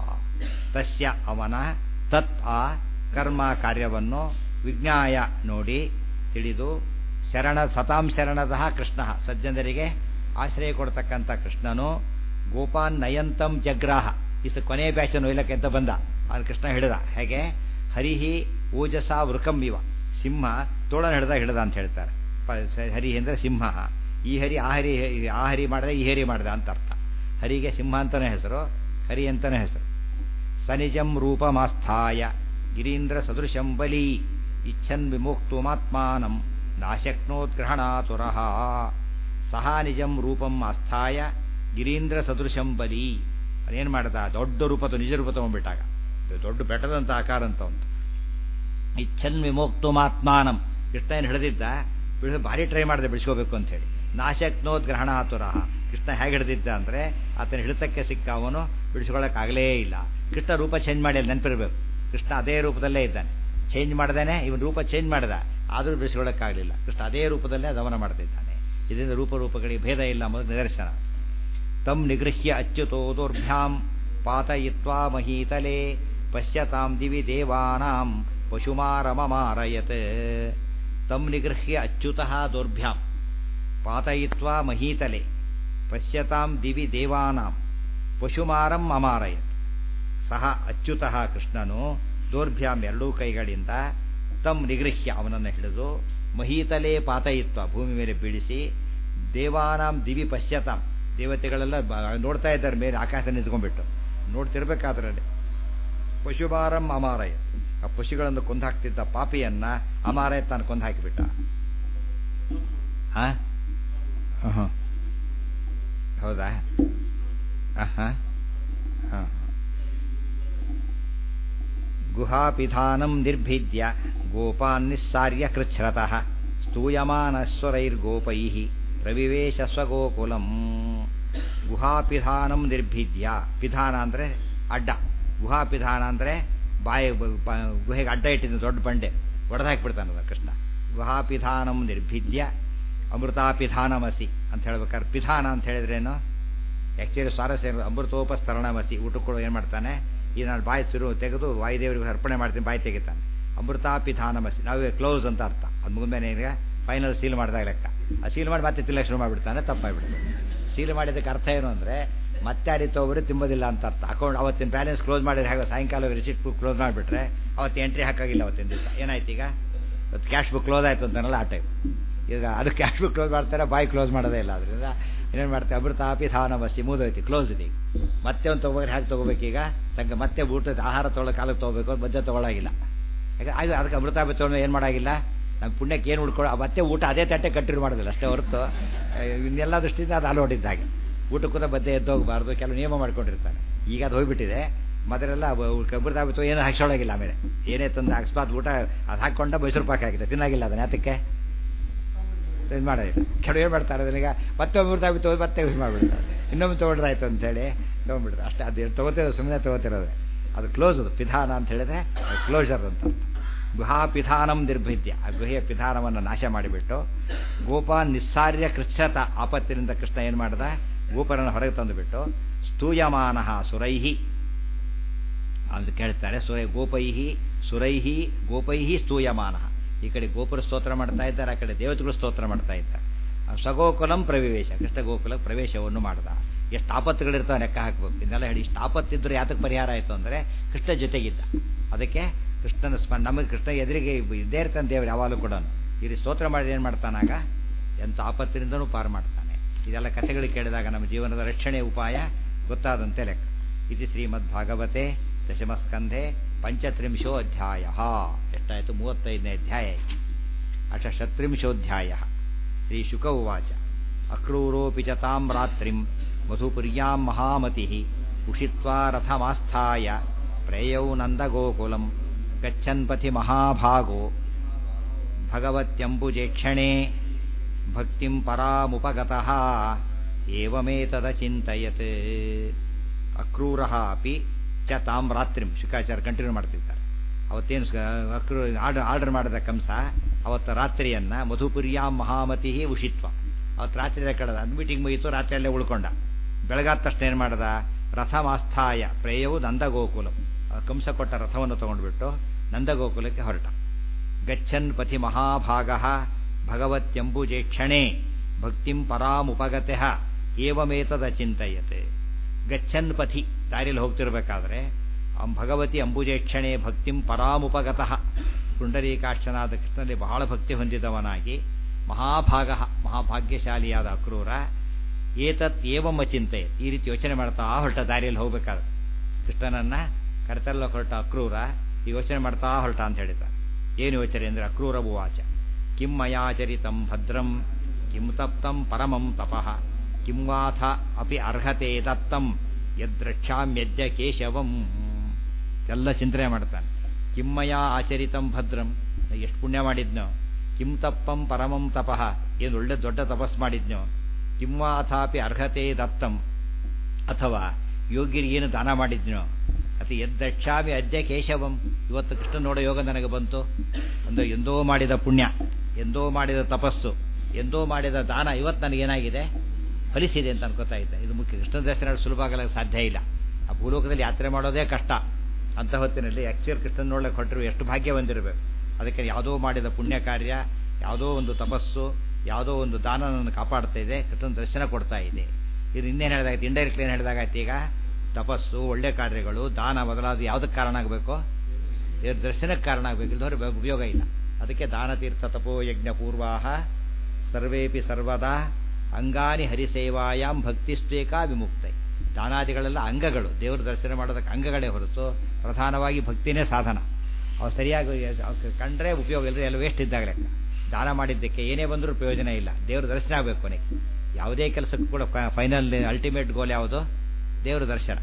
ತಸ್ಯ ಅವನ ತತ್ ಆ ಕರ್ಮ ಕಾರ್ಯವನ್ನು ವಿಜ್ಞಾಯ ನೋಡಿ ತಿಳಿದು ಶರಣ ಸತಾಂ ಶರಣದಃ ಕೃಷ್ಣ ಸಜ್ಜನರಿಗೆ ಆಶ್ರಯ ಕೊಡ್ತಕ್ಕಂಥ ಕೃಷ್ಣನು ಗೋಪಾನ್ ನಯಂತಂ ಜಗ್ರಾಹ ಇಷ್ಟು ಕೊನೆಯ ಬ್ಯಾಚ್ ಒಯ್ಲಕ್ಕೆ ಅಂತ ಬಂದ ಅವನು ಕೃಷ್ಣ ಹಿಡಿದ ಹೇಗೆ ಹರಿಹಿ ಓಜಸ ವೃಕಂ ಇವ ಸಿಂಹ ತೋಳನ ಹಿಡ್ದ ಹಿಡ್ದ ಅಂತ ಹೇಳ್ತಾರೆ ಹರಿ ಅಂದರೆ ಸಿಂಹ ಈ ಹರಿ ಆ ಹರಿ ಆ ಹರಿ ಮಾಡಿದ ಈ ಹರಿ ಮಾಡಿದ ಅಂತ ಅರ್ಥ ಹರಿಗೆ ಸಿಂಹ ಅಂತಲೇ ಹೆಸರು ಹರಿ ಅಂತಲೇ ಹೆಸರು ಸನಿಜಂ ರೂಪಮಾಸ್ಥಾಯ ಗಿರೀಂದ್ರ ಸದೃಶಂ ಬಲಿ ಇಚ್ಛನ್ ವಿಮುಕ್ತುಮಾತ್ಮಾನಂ ನಾಶಕ್ನೋದ್ಗ್ರಹಣಾತುರಃ ಸಹ ನಿಜಂ ರೂಪಂ ಆಸ್ಥಾಯ ಗಿರೀಂದ್ರ ಸದೃಶಂ ಬಲಿ ಅದೇನು ಮಾಡ್ದ ದೊಡ್ಡ ರೂಪದ ನಿಜ ರೂಪ ತಗೊಂಡ್ಬಿಟ್ಟಾಗ ದೊಡ್ಡ ಬೆಟ್ಟದಂತ ಆಕಾರ ಅಂತ ಒಂದು ಇಚ್ಛನ್ ವಿಮೋಕ್ತುಮಾತ್ಮಾನಂ ಕೃಷ್ಣ ಏನು ಹಿಡಿದಿದ್ದ ಬಿಡಿಸ ಭಾರಿ ಟ್ರೈ ಮಾಡಿದೆ ಬಿಡಿಸ್ಕೋಬೇಕು ಅಂತ ಹೇಳಿ ನಾಶಕ್ನೋದ್ ಗ್ರಹಣ ಆತುರಃ ಕೃಷ್ಣ ಹೇಗೆ ಹಿಡಿದಿದ್ದ ಅಂದರೆ ಆತನ ಹಿಡಿತಕ್ಕೆ ಸಿಕ್ಕ ಅವನು ಬಿಡಿಸ್ಕೊಳ್ಳೋಕ್ಕಾಗಲೇ ಇಲ್ಲ ಕೃಷ್ಣ ರೂಪ ಚೇಂಜ್ ಮಾಡಿ ಅಲ್ಲಿ ನೆನಪಿರಬೇಕು ಕೃಷ್ಣ ಅದೇ ರೂಪದಲ್ಲೇ ಇದ್ದಾನೆ ಚೇಂಜ್ ಮಾಡ್ದೇನೆ ಇವನ್ ರೂಪ ಚೇಂಜ್ ಮಾಡಿದ ಆದರೂ ಬಿಡಿಸ್ಕೊಳ್ಳೋಕ್ಕಾಗಲಿಲ್ಲ ಕೃಷ್ಣ ಅದೇ ರೂಪದಲ್ಲೇ ದಮನ ಮಾಡ್ತಿದ್ದಾನೆ ಇದರಿಂದ ರೂಪರೂಪಗಳಿಗೆ ಭೇದ ಇಲ್ಲ ಅನ್ನೋದು ನಿದರ್ಶನ ತಂ ನಿಗೃಹ್ಯ ಅಚ್ಯುತೋ ದೌರ್ಭ್ಯಾಂ ಪಾತಯಿತ್ವಾ ಮಹೀತಲೆ ಪಶ್ಯತಾಂ ದಿವಿ ದೇವಾನಾಂ ಪಶುಮಾರಮಮಾರಯತ್ ತಂ ನಿಗೃಹ್ಯ ಅಚ್ಯುತಃ ದೌರ್ಭ್ಯಾಂ ಪಾತಯಿತ್ವಾ ಮಹೀತಲೆ ಪಶ್ಯತಾಂ ದಿವಿ ದೇವಾನಾಂ ಪಶುಮಾರಂ ಅಮಾರಯತ್ ಸಹ ಅಚ್ಯುತಃ ಕೃಷ್ಣನು ದೌರ್ಭ್ಯಾಂ ಎರಡೂ ಕೈಗಳಿಂದ ತಂ ನಿಗೃಹ್ಯ ಅವನನ್ನು ಹಿಡಿದು ಮಹೀತಲೆ ಪಾತಯಿತ್ವ ಭೂಮಿ ಮೇಲೆ ಬೀಳಿಸಿ ದೇವಾನಾಂ ದಿವಿ ಪಶ್ಯತಾಂ ದೇವತೆಗಳೆಲ್ಲ ನೋಡ್ತಾ ಇದ್ದಾರೆ ಮೇಲೆ ಆಕಾಶ ನಿಂತ್ಕೊಂಡ್ಬಿಟ್ಟು ನೋಡ್ತಿರ್ಬೇಕಾದ್ರಲ್ಲಿ ಪಶುಭಾರಂ ಅಮಾರಯ ಆ ಪಶುಗಳನ್ನು ಕೊಂದು ಹಾಕ್ತಿದ್ದ ಪಾಪಿಯನ್ನ ಅಮಾರಯ ತಾನು ಕೊಂದು ಹಾಕಿಬಿಟ್ಟ ಹೌದಾ ಗುಹಾಪಿಧಾನಂ ನಿರ್ಭಿದ್ಯ ಗೋಪಾನ್ ನಿಸ್ಸಾರ್ಯ ಕೃಚ್ಛ್ರತಃ ಸ್ತೂಯಮಾನಸ್ವರೈರ್ಗೋಪೈ ಪ್ರವಿವೇಶ ಸ್ವಗೋಕುಲಂ ಗುಹಾಪಿಧಾನಂ ನಿರ್ಭಿದ್ಯ ಪಿಧಾನ ಅಂದರೆ ಅಡ್ಡ ಗುಹಾಪಿಧಾನ ಅಂದರೆ ಬಾಯಿ ಗುಹೆಗೆ ಅಡ್ಡ ಇಟ್ಟಿದ್ದು ದೊಡ್ಡ ಬಂಡೆ ಒಡೆದಾಕ್ಬಿಡ್ತಾನದ ಕೃಷ್ಣ ಗುಹಾಪಿಧಾನಂ ನಿರ್ಭಿದ್ಯ ಅಮೃತಾಪಿಧಾನಮಸಿ ಅಂತ ಹೇಳ್ಬೇಕಾದ್ರೆ ಪಿಧಾನ ಅಂತ ಹೇಳಿದ್ರೇನು ಆ್ಯಕ್ಚುಲಿ ಸ್ವಾರಸ್ಯ ಅಮೃತೋಪಸ್ತರಣಮಸಿ ಊಟಕ್ಕೆ ಕೂಡ ಏನು ಮಾಡ್ತಾನೆ ಈ ನಾನು ಬಾಯಿ ಸಿರು ತೆಗೆದು ವಾಯುದೇವರಿಗೆ ಅರ್ಪಣೆ ಮಾಡ್ತೀನಿ ಬಾಯಿ ತೆಗಿತಾನೆ ಅಮೃತಾಪಿಧಾನಮಸಿ ನಾವೇ ಕ್ಲೋಸ್ ಅಂತ ಅರ್ಥ ಅದು ಮುಗಿದ್ಮೇಲೆ ಈಗ ಫೈನಲ್ ಸೀಲ್ ಮಾಡಿದಾಗ ಲೆಕ್ಕ ಆ ಸೀಲ್ ಮಾಡಿ ಮತ್ತೆ ತಿನ್ನಕ್ಕೆ ಶುರು ಮಾಡಿಬಿಡ್ತಾನೆ ತಪ್ಪಾಗ್ಬಿಡ್ತಾನೆ ಸೀಲ್ ಮಾಡಿದ್ದಕ್ಕೆ ಅರ್ಥ ಏನು ಅಂದರೆ ಮತ್ತೆ ಆ ರೀತಿ ಒಬ್ಬರು ತಿಂಬೋದಿಲ್ಲ ಅಂತ ಅರ್ಥ ಅಕೌಂಟ್ ಅವತ್ತಿನ ಬ್ಯಾಲೆನ್ಸ್ ಕ್ಲೋಸ್ ಮಾಡಿದ್ರೆ ಹಾಗೆ ಸಾಯಂಕಾಲ ರಿಸಿಪ್ಟ್ ಬುಕ್ ಕ್ಲೋಸ್ ಮಾಡಿಬಿಟ್ರೆ ಅವತ್ತು ಎಂಟ್ರಿ ಹಾಕಾಗಿಲ್ಲ ಅವತ್ತಿನ ದಿವಸ ಏನಾಯ್ತು ಈಗ ಇವತ್ತು ಕ್ಯಾಶ್ ಬುಕ್ ಕ್ಲೋಸ್ ಆಯಿತು ಅಂತಾನಲ್ಲ ಆ ಟೈಮ್ ಈಗ ಅದು ಕ್ಯಾಶ್ ಬುಕ್ ಕ್ಲೋಸ್ ಮಾಡ್ತಾರೆ ಬಾಯಿ ಕ್ಲೋಸ್ ಮಾಡೋದೇ ಇಲ್ಲ ಅದರಿಂದ ಏನೇನು ಮಾಡ್ತಾರೆ ಅಮೃತಾಪಿ ಧಾನ ಬಸ್ಸಿ ಮುಗಿದೋಯ್ತು ಕ್ಲೋಸ್ ಇದೆ ಮತ್ತೆ ಒಂದು ತೊಗೋಬೇಕು ಹೇಗೆ ತೊಗೋಬೇಕೀಗ ಸಂಘ ಮತ್ತೆ ಊಟ ಆಹಾರ ತೊಗೊಳ್ಳೋ ಕಾಲಕ್ಕೆ ತೊಗೋಬೇಕು ಮಧ್ಯೆ ತೊಗೊಳಾಗಿಲ್ಲ ಯಾಕೆ ಆಗ ಅದಕ್ಕೆ ಅಮೃತಾಪಿ ತೊಗೊಂಡು ಏನು ಮಾಡೋಗಿಲ್ಲ ನಮ್ಮ ಪುಣ್ಯಕ್ಕೆ ಏನು ಉಳ್ಕೊಳ್ಳೋ ಮತ್ತೆ ಊಟ ಅದೇ ತಟ್ಟೆ ಕಂಟಿನ್ಯೂ ಮಾಡೋದಿಲ್ಲ ಅಷ್ಟೇ ಹೊರತು ಇನ್ನೆಲ್ಲ ದೃಷ್ಟಿಯಿಂದ ಅದು ಅಲೋಡಿದ್ದ ಹಾಗೆ ಊಟ ಕೂಡ ಮಧ್ಯೆ ಎದ್ದೋಗಬಾರ್ದು ಕೆಲವು ನಿಯಮ ಮಾಡ್ಕೊಂಡಿರ್ತಾನೆ ಈಗ ಅದು ಹೋಗ್ಬಿಟ್ಟಿದೆ ಮೊದಲೆಲ್ಲ ಅಮೃತಾಪಿತ್ತು ಏನು ಹಾಕ್ಸೋಳಾಗಿಲ್ಲ ಆಮೇಲೆ ಏನೇ ತಂದು ಅಕಸ್ಮಾತ್ ಊಟ ಅದು ಹಾಕ್ಕೊಂಡ ಮೈಸೂರು ಪಾಕ್ ಆಗಿದೆ ತಿನ್ನಾಗಿಲ್ಲ ಅದನ್ನ ಯಾತಕ್ಕೆ ಇದು ಮಾಡೋದಿಲ್ಲ ಕೆಲವು ಏನು ಮಾಡ್ತಾರೆ ಅದನ್ನೀಗ ಮತ್ತೆ ಒಬ್ಬರು ತಗೊಂಡು ಮತ್ತೆ ಯೂಸ್ ಮಾಡಿಬಿಡ್ತಾರೆ ಇನ್ನೊಮ್ಮೆ ತೊಗೊಂಡ್ರಾಯ್ತು ಅಂತೇಳಿ ತೊಗೊಂಡ್ಬಿಡ್ತಾರೆ ಅಷ್ಟೇ ಅದು ತೊಗೋತಿರೋದು ಸುಮ್ಮನೆ ತೊಗೋತಿರೋದು ಅದು ಕ್ಲೋಸ್ ಅದು ಪಿಧಾನ ಅಂತ ಹೇಳಿದ್ರೆ ಅದು ಕ್ಲೋಜರ್ ಅಂತ ಗುಹಾ ಪಿಧಾನಂ ನಿರ್ಭಿದ್ಯ ಆ ಗುಹೆಯ ಪಿಧಾನವನ್ನು ನಾಶ ಮಾಡಿಬಿಟ್ಟು ಗೋಪ ನಿಸ್ಸಾರ್ಯ ಕೃಚ್ಛತ ಆಪತ್ತಿನಿಂದ ಕೃಷ್ಣ ಏನು ಮಾಡ್ದ ಗೋಪರನ್ನು ಹೊರಗೆ ತಂದುಬಿಟ್ಟು ಸ್ತೂಯಮಾನ ಸುರೈಹಿ ಅಂತ ಕೇಳ್ತಾರೆ ಸುರೈ ಗೋಪೈಹಿ ಸುರೈಹಿ ಗೋಪೈಹಿ ಸ್ತೂಯಮಾನ ಈ ಕಡೆ ಗೋಪುರ ಸ್ತೋತ್ರ ಮಾಡ್ತಾ ಇದ್ದಾರೆ ಆ ಕಡೆ ದೇವತೆಗಳು ಸ್ತೋತ್ರ ಮಾಡ್ತಾ ಇದ್ದಾರೆ ಸಗೋಕುಲಂ ಪ್ರವೇಶ ಕೃಷ್ಣ ಗೋಕುಲ ಪ್ರವೇಶವನ್ನು ಮಾಡ್ದ ಎಷ್ಟು ಆಪತ್ತುಗಳಿರ್ತಾವೆ ಲೆಕ್ಕ ಹಾಕ್ಬೇಕು ಇದನ್ನೆಲ್ಲ ಹೇಳಿ ಇಷ್ಟು ಆಪತ್ತಿದ್ರು ಯಾತಕ್ಕೆ ಪರಿಹಾರ ಆಯಿತು ಅಂದರೆ ಕೃಷ್ಣ ಜೊತೆಗಿದ್ದ ಅದಕ್ಕೆ ಕೃಷ್ಣನ ಸ್ಮ ನಮಗೆ ಕೃಷ್ಣ ಎದುರಿಗೆ ಇದ್ದೇ ಇರ್ತಾನೆ ದೇವರು ಯಾವಾಗಲೂ ಕೂಡ ಈ ರೀತಿ ಸ್ತೋತ್ರ ಮಾಡಿ ಏನು ಮಾಡ್ತಾನಾಗ ಎಂಥ ಆಪತ್ತಿನಿಂದನೂ ಪಾರು ಮಾಡ್ತಾನೆ ಇದೆಲ್ಲ ಕಥೆಗಳು ಕೇಳಿದಾಗ ನಮ್ಮ ಜೀವನದ ರಕ್ಷಣೆ ಉಪಾಯ ಗೊತ್ತಾದಂತೆ ಲೆಕ್ಕ ಇದು ಶ್ರೀಮದ್ ಭಾಗವತೆ ದಶಮಸ್ಕಂಧೆ ಪಂಚತ್ರಿಂಶೋ ಅಧ್ಯಾಯ ಎಷ್ಟಾಯಿತು ಮೂವತ್ತೈದನೇ ಅಧ್ಯಾಯ ಅಷ್ಟ ಶತ್ರಿಂಶೋಧ್ಯಾಯ ಶ್ರೀ ಶುಕ ಉವಾಚ ಅಕ್ರೂರೋಪಿ ಚ ತಾಂ ರಾತ್ರಿಂ ಮಧುಪುರ್ಯಾಂ ಮಹಾಮತಿ ಉಷಿತ್ವಾ ರಥಮಾಸ್ಥಾಯ ಪ್ರೇಯೌ ನಂದಗೋಕುಲಂ ಗಚ್ಚನ್ ಪಥಿ ಮಹಾಭಾಗೋ ಭಗವತ್ಯಂಬುಜೇಕ್ಷಣೆ ಭಕ್ತಿಂ ಪರಾಮುಪಗತಃ ಏವಮೇತದಚಿಂತಯತ್ ಅಕ್ರೂರಃ ಅಪಿ ಚ ತಾಂ ರಾತ್ರಿಂ ಶುಕಾಚಾರ್ಯ ಕಂಟಿನ್ಯೂ ಮಾಡ್ತಿರ್ತಾರೆ ಅವತ್ತೇನು ಅಕ್ರೂ ಆರ್ಡರ್ ಆರ್ಡರ್ ಮಾಡಿದ ಕಂಸ ಅವತ್ತು ರಾತ್ರಿಯನ್ನ ಮಧುಪುರ್ಯಾಂ ಮಹಾಮತಿ ಉಷಿತ್ವ ಅವತ್ತು ರಾತ್ರಿ ಕಳೆದ ಅದು ಮೀಟಿಂಗ್ ಮುಗೀತು ರಾತ್ರಿಯಲ್ಲೇ ಉಳ್ಕೊಂಡ ಬೆಳಗಾದ ತಕ್ಷಣ ಏನು ಮಾಡ್ದ ರಥಮಾಸ್ಥಾಯ ಪ್ರೇಯವು ನಂದಗೋಕುಲಂ ಕಂಸ ಕೊಟ್ಟ ರಥವನ್ನು ತಗೊಂಡ್ಬಿಟ್ಟು ನಂದಗೋಕುಲಕ್ಕೆ ಹೊರಟ ಗಚ್ಚನ್ ಪಥಿ ಮಹಾಭಾಗ ಭಗವತ್ಯಂಬುಜೇಕ್ಷಣೆ ಭಕ್ತಿಂ ಪರಾಮುಪಗತೆ ಏವಮೇತದ ಚಿಂತಯತೆ ಗಚ್ಚನ್ ಪಥಿ ದಾರಿಯಲ್ಲಿ ಹೋಗ್ತಿರ್ಬೇಕಾದ್ರೆ ಭಗವತಿ ಅಂಬುಜೇಕ್ಷಣೆ ಭಕ್ತಿಂ ಪರಾಮುಪಗತಃ ಪುಂಡರೀಕಾಕ್ಷನಾದ ಕೃಷ್ಣನಲ್ಲಿ ಬಹಳ ಭಕ್ತಿ ಹೊಂದಿದವನಾಗಿ ಮಹಾಭಾಗ ಮಹಾಭಾಗ್ಯಶಾಲಿಯಾದ ಅಕ್ರೂರ ಏತತ್ ಏವಮ್ಮ ಚಿಂತೆ ಈ ರೀತಿ ಯೋಚನೆ ಮಾಡ್ತಾ ಹೊರಟ ದಾರಿಯಲ್ಲಿ ಹೋಗ್ಬೇಕಾದ್ರೆ ಕೃಷ್ಣನನ್ನ ಕರೆತಲ್ಲ ಹೊರಟ ಅಕ್ರೂರ ಈ ಯೋಚನೆ ಮಾಡ್ತಾ ಹೊರಟ ಅಂತ ಹೇಳಿದ ಏನು ಯೋಚನೆ ಅಂದರೆ ಅಕ್ರೂರ ಭುವಾಚ ಕಿಂ ಮಯಾಚರಿತಂ ಭದ್ರಂ ಕಿಂ ತಪ್ತಂ ಪರಮಂ ತಪಃ ಕಿಂ ವಾಥ ಅಪಿ ಅರ್ಹತೆ ದತ್ತಂ ಯದ್ರಕ್ಷಾಮ್ಯದ್ಯ ಕೇಶವಂ ಎಲ್ಲ ಚಿಂತನೆ ಮಾಡ್ತಾನೆ ಕಿಮ್ಮಯ ಆಚರಿತಂ ಭದ್ರಂ ಎಷ್ಟು ಪುಣ್ಯ ಮಾಡಿದ್ನೋ ಕಿಂ ತಪ್ಪಂ ಪರಮಂ ತಪಃ ಏನು ಒಳ್ಳೆ ದೊಡ್ಡ ತಪಸ್ ಮಾಡಿದ್ನೋ ಕಿಂವಾಥಾಪಿ ಅರ್ಹತೆ ದತ್ತಂ ಅಥವಾ ಯೋಗ್ಯರಿಗೆ ಏನು ದಾನ ಮಾಡಿದ್ನೋ ಅಥವಾ ಎದ್ದಕ್ಷಾಮಿ ಅದ್ಯ ಕೇಶವಂ ಇವತ್ತು ಕೃಷ್ಣ ನೋಡೋ ಯೋಗ ನನಗೆ ಬಂತು ಒಂದು ಎಂದೋ ಮಾಡಿದ ಪುಣ್ಯ ಎಂದೋ ಮಾಡಿದ ತಪಸ್ಸು ಎಂದೋ ಮಾಡಿದ ದಾನ ಇವತ್ತು ನನಗೇನಾಗಿದೆ ಫಲಿಸಿದೆ ಅಂತ ಅನ್ಕೋತಾ ಇದ್ದೆ ಇದು ಮುಖ್ಯ ಕೃಷ್ಣ ದರ್ಶನ ಸುಲಭ ಆಗಲಿಕ್ಕೆ ಸಾಧ್ಯ ಇಲ್ಲ ಆ ಭೂಲೋಕದಲ್ಲಿ ಯಾತ್ರೆ ಮಾಡೋದೇ ಕಷ್ಟ ಅಂತ ಹೊತ್ತಿನಲ್ಲಿ ಆ್ಯಕ್ಚುಯಲ್ ಕೃಷ್ಣನ್ ನೋಡಕ್ಕೆ ಹೊಟ್ಟರು ಎಷ್ಟು ಭಾಗ್ಯ ಹೊಂದಿರಬೇಕು ಅದಕ್ಕೆ ಯಾವುದೋ ಮಾಡಿದ ಪುಣ್ಯ ಕಾರ್ಯ ಯಾವುದೋ ಒಂದು ತಪಸ್ಸು ಯಾವುದೋ ಒಂದು ದಾನ ನನ್ನ ಕಾಪಾಡ್ತಾ ಇದೆ ಕೃಷ್ಣನ ದರ್ಶನ ಕೊಡ್ತಾ ಇದೆ ಇದು ಇನ್ನೇನು ಹೇಳಿದಾಗೈತೆ ಇಂಡೈರೆಕ್ಟ್ಲಿ ಏನು ಹೇಳಿದಾಗೈತೆ ಈಗ ತಪಸ್ಸು ಒಳ್ಳೆ ಕಾರ್ಯಗಳು ದಾನ ಮೊದಲಾದ ಯಾವುದಕ್ಕೆ ಕಾರಣ ಆಗಬೇಕು ದೇವ್ರ ದರ್ಶನಕ್ಕೆ ಕಾರಣ ಆಗಬೇಕು ಇಲ್ಲದವ್ರೆ ಉಪಯೋಗ ಇಲ್ಲ ಅದಕ್ಕೆ ದಾನ ತೀರ್ಥ ತಪೋ ಯಜ್ಞ ಪೂರ್ವಾಹ ಸರ್ವೇಪಿ ಸರ್ವದಾ ಅಂಗಾನಿ ಹರಿಸೇವಾಯಾಮ್ ಭಕ್ತಿಸ್ವೇಕಾ ವಿಮುಕ್ತೈ ದಾನಾದಿಗಳೆಲ್ಲ ಅಂಗಗಳು ದೇವರ ದರ್ಶನ ಮಾಡೋದಕ್ಕೆ ಅಂಗಗಳೇ ಹೊರತು ಪ್ರಧಾನವಾಗಿ ಭಕ್ತಿನೇ ಸಾಧನ ಅವು ಸರಿಯಾಗಿ ಕಂಡ್ರೆ ಉಪಯೋಗ ಇಲ್ಲದೆ ಎಲ್ಲ ವೇಸ್ಟ್ ಇದ್ದಾಗ ಲೆಕ್ಕ ದಾನ ಮಾಡಿದ್ದಕ್ಕೆ ಏನೇ ಬಂದರೂ ಪ್ರಯೋಜನ ಇಲ್ಲ ದೇವ್ರ ದರ್ಶನ ಆಗಬೇಕು ಕೊನೆಗೆ ಯಾವುದೇ ಕೆಲಸಕ್ಕೂ ಕೂಡ ಫೈನಲ್ ಅಲ್ಟಿಮೇಟ್ ಗೋಲ್ ಯಾವುದು ದೇವರ ದರ್ಶನ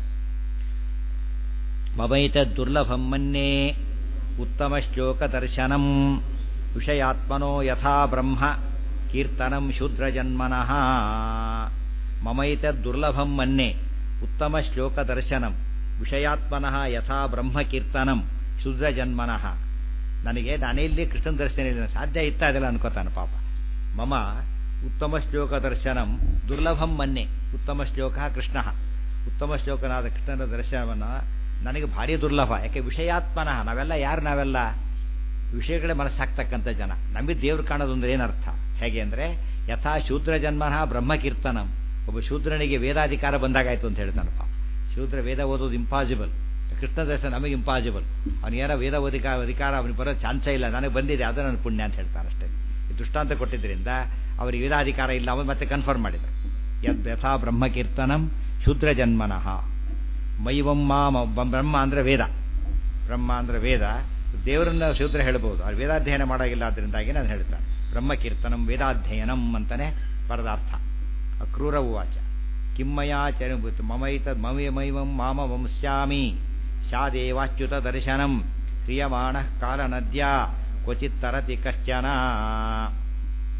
ಮಮೈತ ದುರ್ಲಭಂ ಮನ್ಯೇ ಉತ್ತಮ ಶ್ಲೋಕ ದರ್ಶನಂ ವಿಷಯಾತ್ಮನೋ ಯಥಾ ಬ್ರಹ್ಮ ಕೀರ್ತನಂ ಶೂದ್ರಜನ್ಮನಃ ಮಮೈತ ದುರ್ಲಭಂ ಮನ್ಯೆ ಉತ್ತಮ ಶ್ಲೋಕ ದರ್ಶನಂ ವಿಷಯಾತ್ಮನಃ ಯಥಾ ಬ್ರಹ್ಮ ಕೀರ್ತನಂ ಶೂದ್ರಜನ್ಮನಃ ನನಗೆ ನಾನಿಲ್ಲಿ ಕೃಷ್ಣನ ದರ್ಶನ ಇಲ್ಲ ಸಾಧ್ಯ ಇತ್ತ ಅದೆಲ್ಲ ಅನ್ಕೋತಾನೆ ಪಾಪ ಮಮ ಉತ್ತಮ ಶ್ಲೋಕ ದರ್ಶನಂ ದುರ್ಲಭಂ ಮನ್ನೆ ಉತ್ತಮ ಶ್ಲೋಕ ಕೃಷ್ಣ ಉತ್ತಮ ಶ್ಲೋಕನಾದ ಕೃಷ್ಣನ ದರ್ಶನವನ್ನು ನನಗೆ ಭಾರಿ ದುರ್ಲಭ ಯಾಕೆ ವಿಷಯಾತ್ಮನಃ ನಾವೆಲ್ಲ ಯಾರು ನಾವೆಲ್ಲ ವಿಷಯಗಳೇ ಮನಸ್ಸಾಗ್ತಕ್ಕಂಥ ಜನ ನಮಗೆ ದೇವ್ರು ಕಾಣೋದೊಂದ್ರೆ ಏನರ್ಥ ಹೇಗೆ ಅಂದರೆ ಯಥಾ ಶೂದ್ರ ಜನ್ಮನಃ ಬ್ರಹ್ಮಕೀರ್ತನಂ ಒಬ್ಬ ಶೂದ್ರನಿಗೆ ವೇದಾಧಿಕಾರ ಬಂದಾಗಾಯ್ತು ಅಂತ ಹೇಳ್ತಾನಪ್ಪ ಶೂದ್ರ ವೇದ ಓದೋದು ಇಂಪಾಸಿಬಲ್ ಕೃಷ್ಣ ದರ್ಶನ ನಮಗೆ ಇಂಪಾಸಿಬಲ್ ಅವನಿಗೇನೋ ವೇದ ಓದಿಕ ಅಧಿಕಾರ ಅವನಿಗೆ ಬರೋ ಚಾನ್ಸೇ ಇಲ್ಲ ನನಗೆ ಬಂದಿದೆ ಅದು ನನ್ನ ಪುಣ್ಯ ಅಂತ ಹೇಳ್ತಾನೆ ಅಷ್ಟೇ ಈ ದೃಷ್ಟಾಂತ ಕೊಟ್ಟಿದ್ದರಿಂದ ಅವರಿಗೆ ವೇದಾಧಿಕಾರ ಇಲ್ಲ ಅವನು ಮತ್ತೆ ಕನ್ಫರ್ಮ್ ಮಾಡಿದರು ಯದ್ ಯಥಾ ಬ್ರಹ್ಮಕೀರ್ತನಂ ಶೂದ್ರ ಜನ್ಮನಃ ಮೈವಂ ಮಾಮ ಬ್ರಹ್ಮ ಅಂದರೆ ವೇದ ಬ್ರಹ್ಮ ಅಂದರೆ ವೇದ ದೇವರನ್ನ ಶೂದ್ರ ಹೇಳ್ಬೋದು ಅವ್ರು ವೇದಾಧ್ಯಯನ ಮಾಡೋಗಿಲ್ಲ ಅದರಿಂದಾಗಿ ನಾನು ಹೇಳ್ತಾನೆ ಬ್ರಹ್ಮಕೀರ್ತನಂ ವೇದಾಧ್ಯಯನಂ ಅಂತಾನೆ ಪರದಾರ್ಥ ಅಕ್ರೂರ ಉವಾಚ ಕಿಮ್ಮಯಾಚರ ಮಮೈತ ಮಮೇ ಮೈವಂ ಮಾಮ ವಂಸ್ಯಾಮಿ ಶಾದೇವಾಚ್ಯುತ ದರ್ಶನಂ ಕ್ರಿಯಮಾಣ ಕಾಲನದ್ಯ ಕ್ವಚಿತ್ ತರತಿ ಕಶ್ಚನ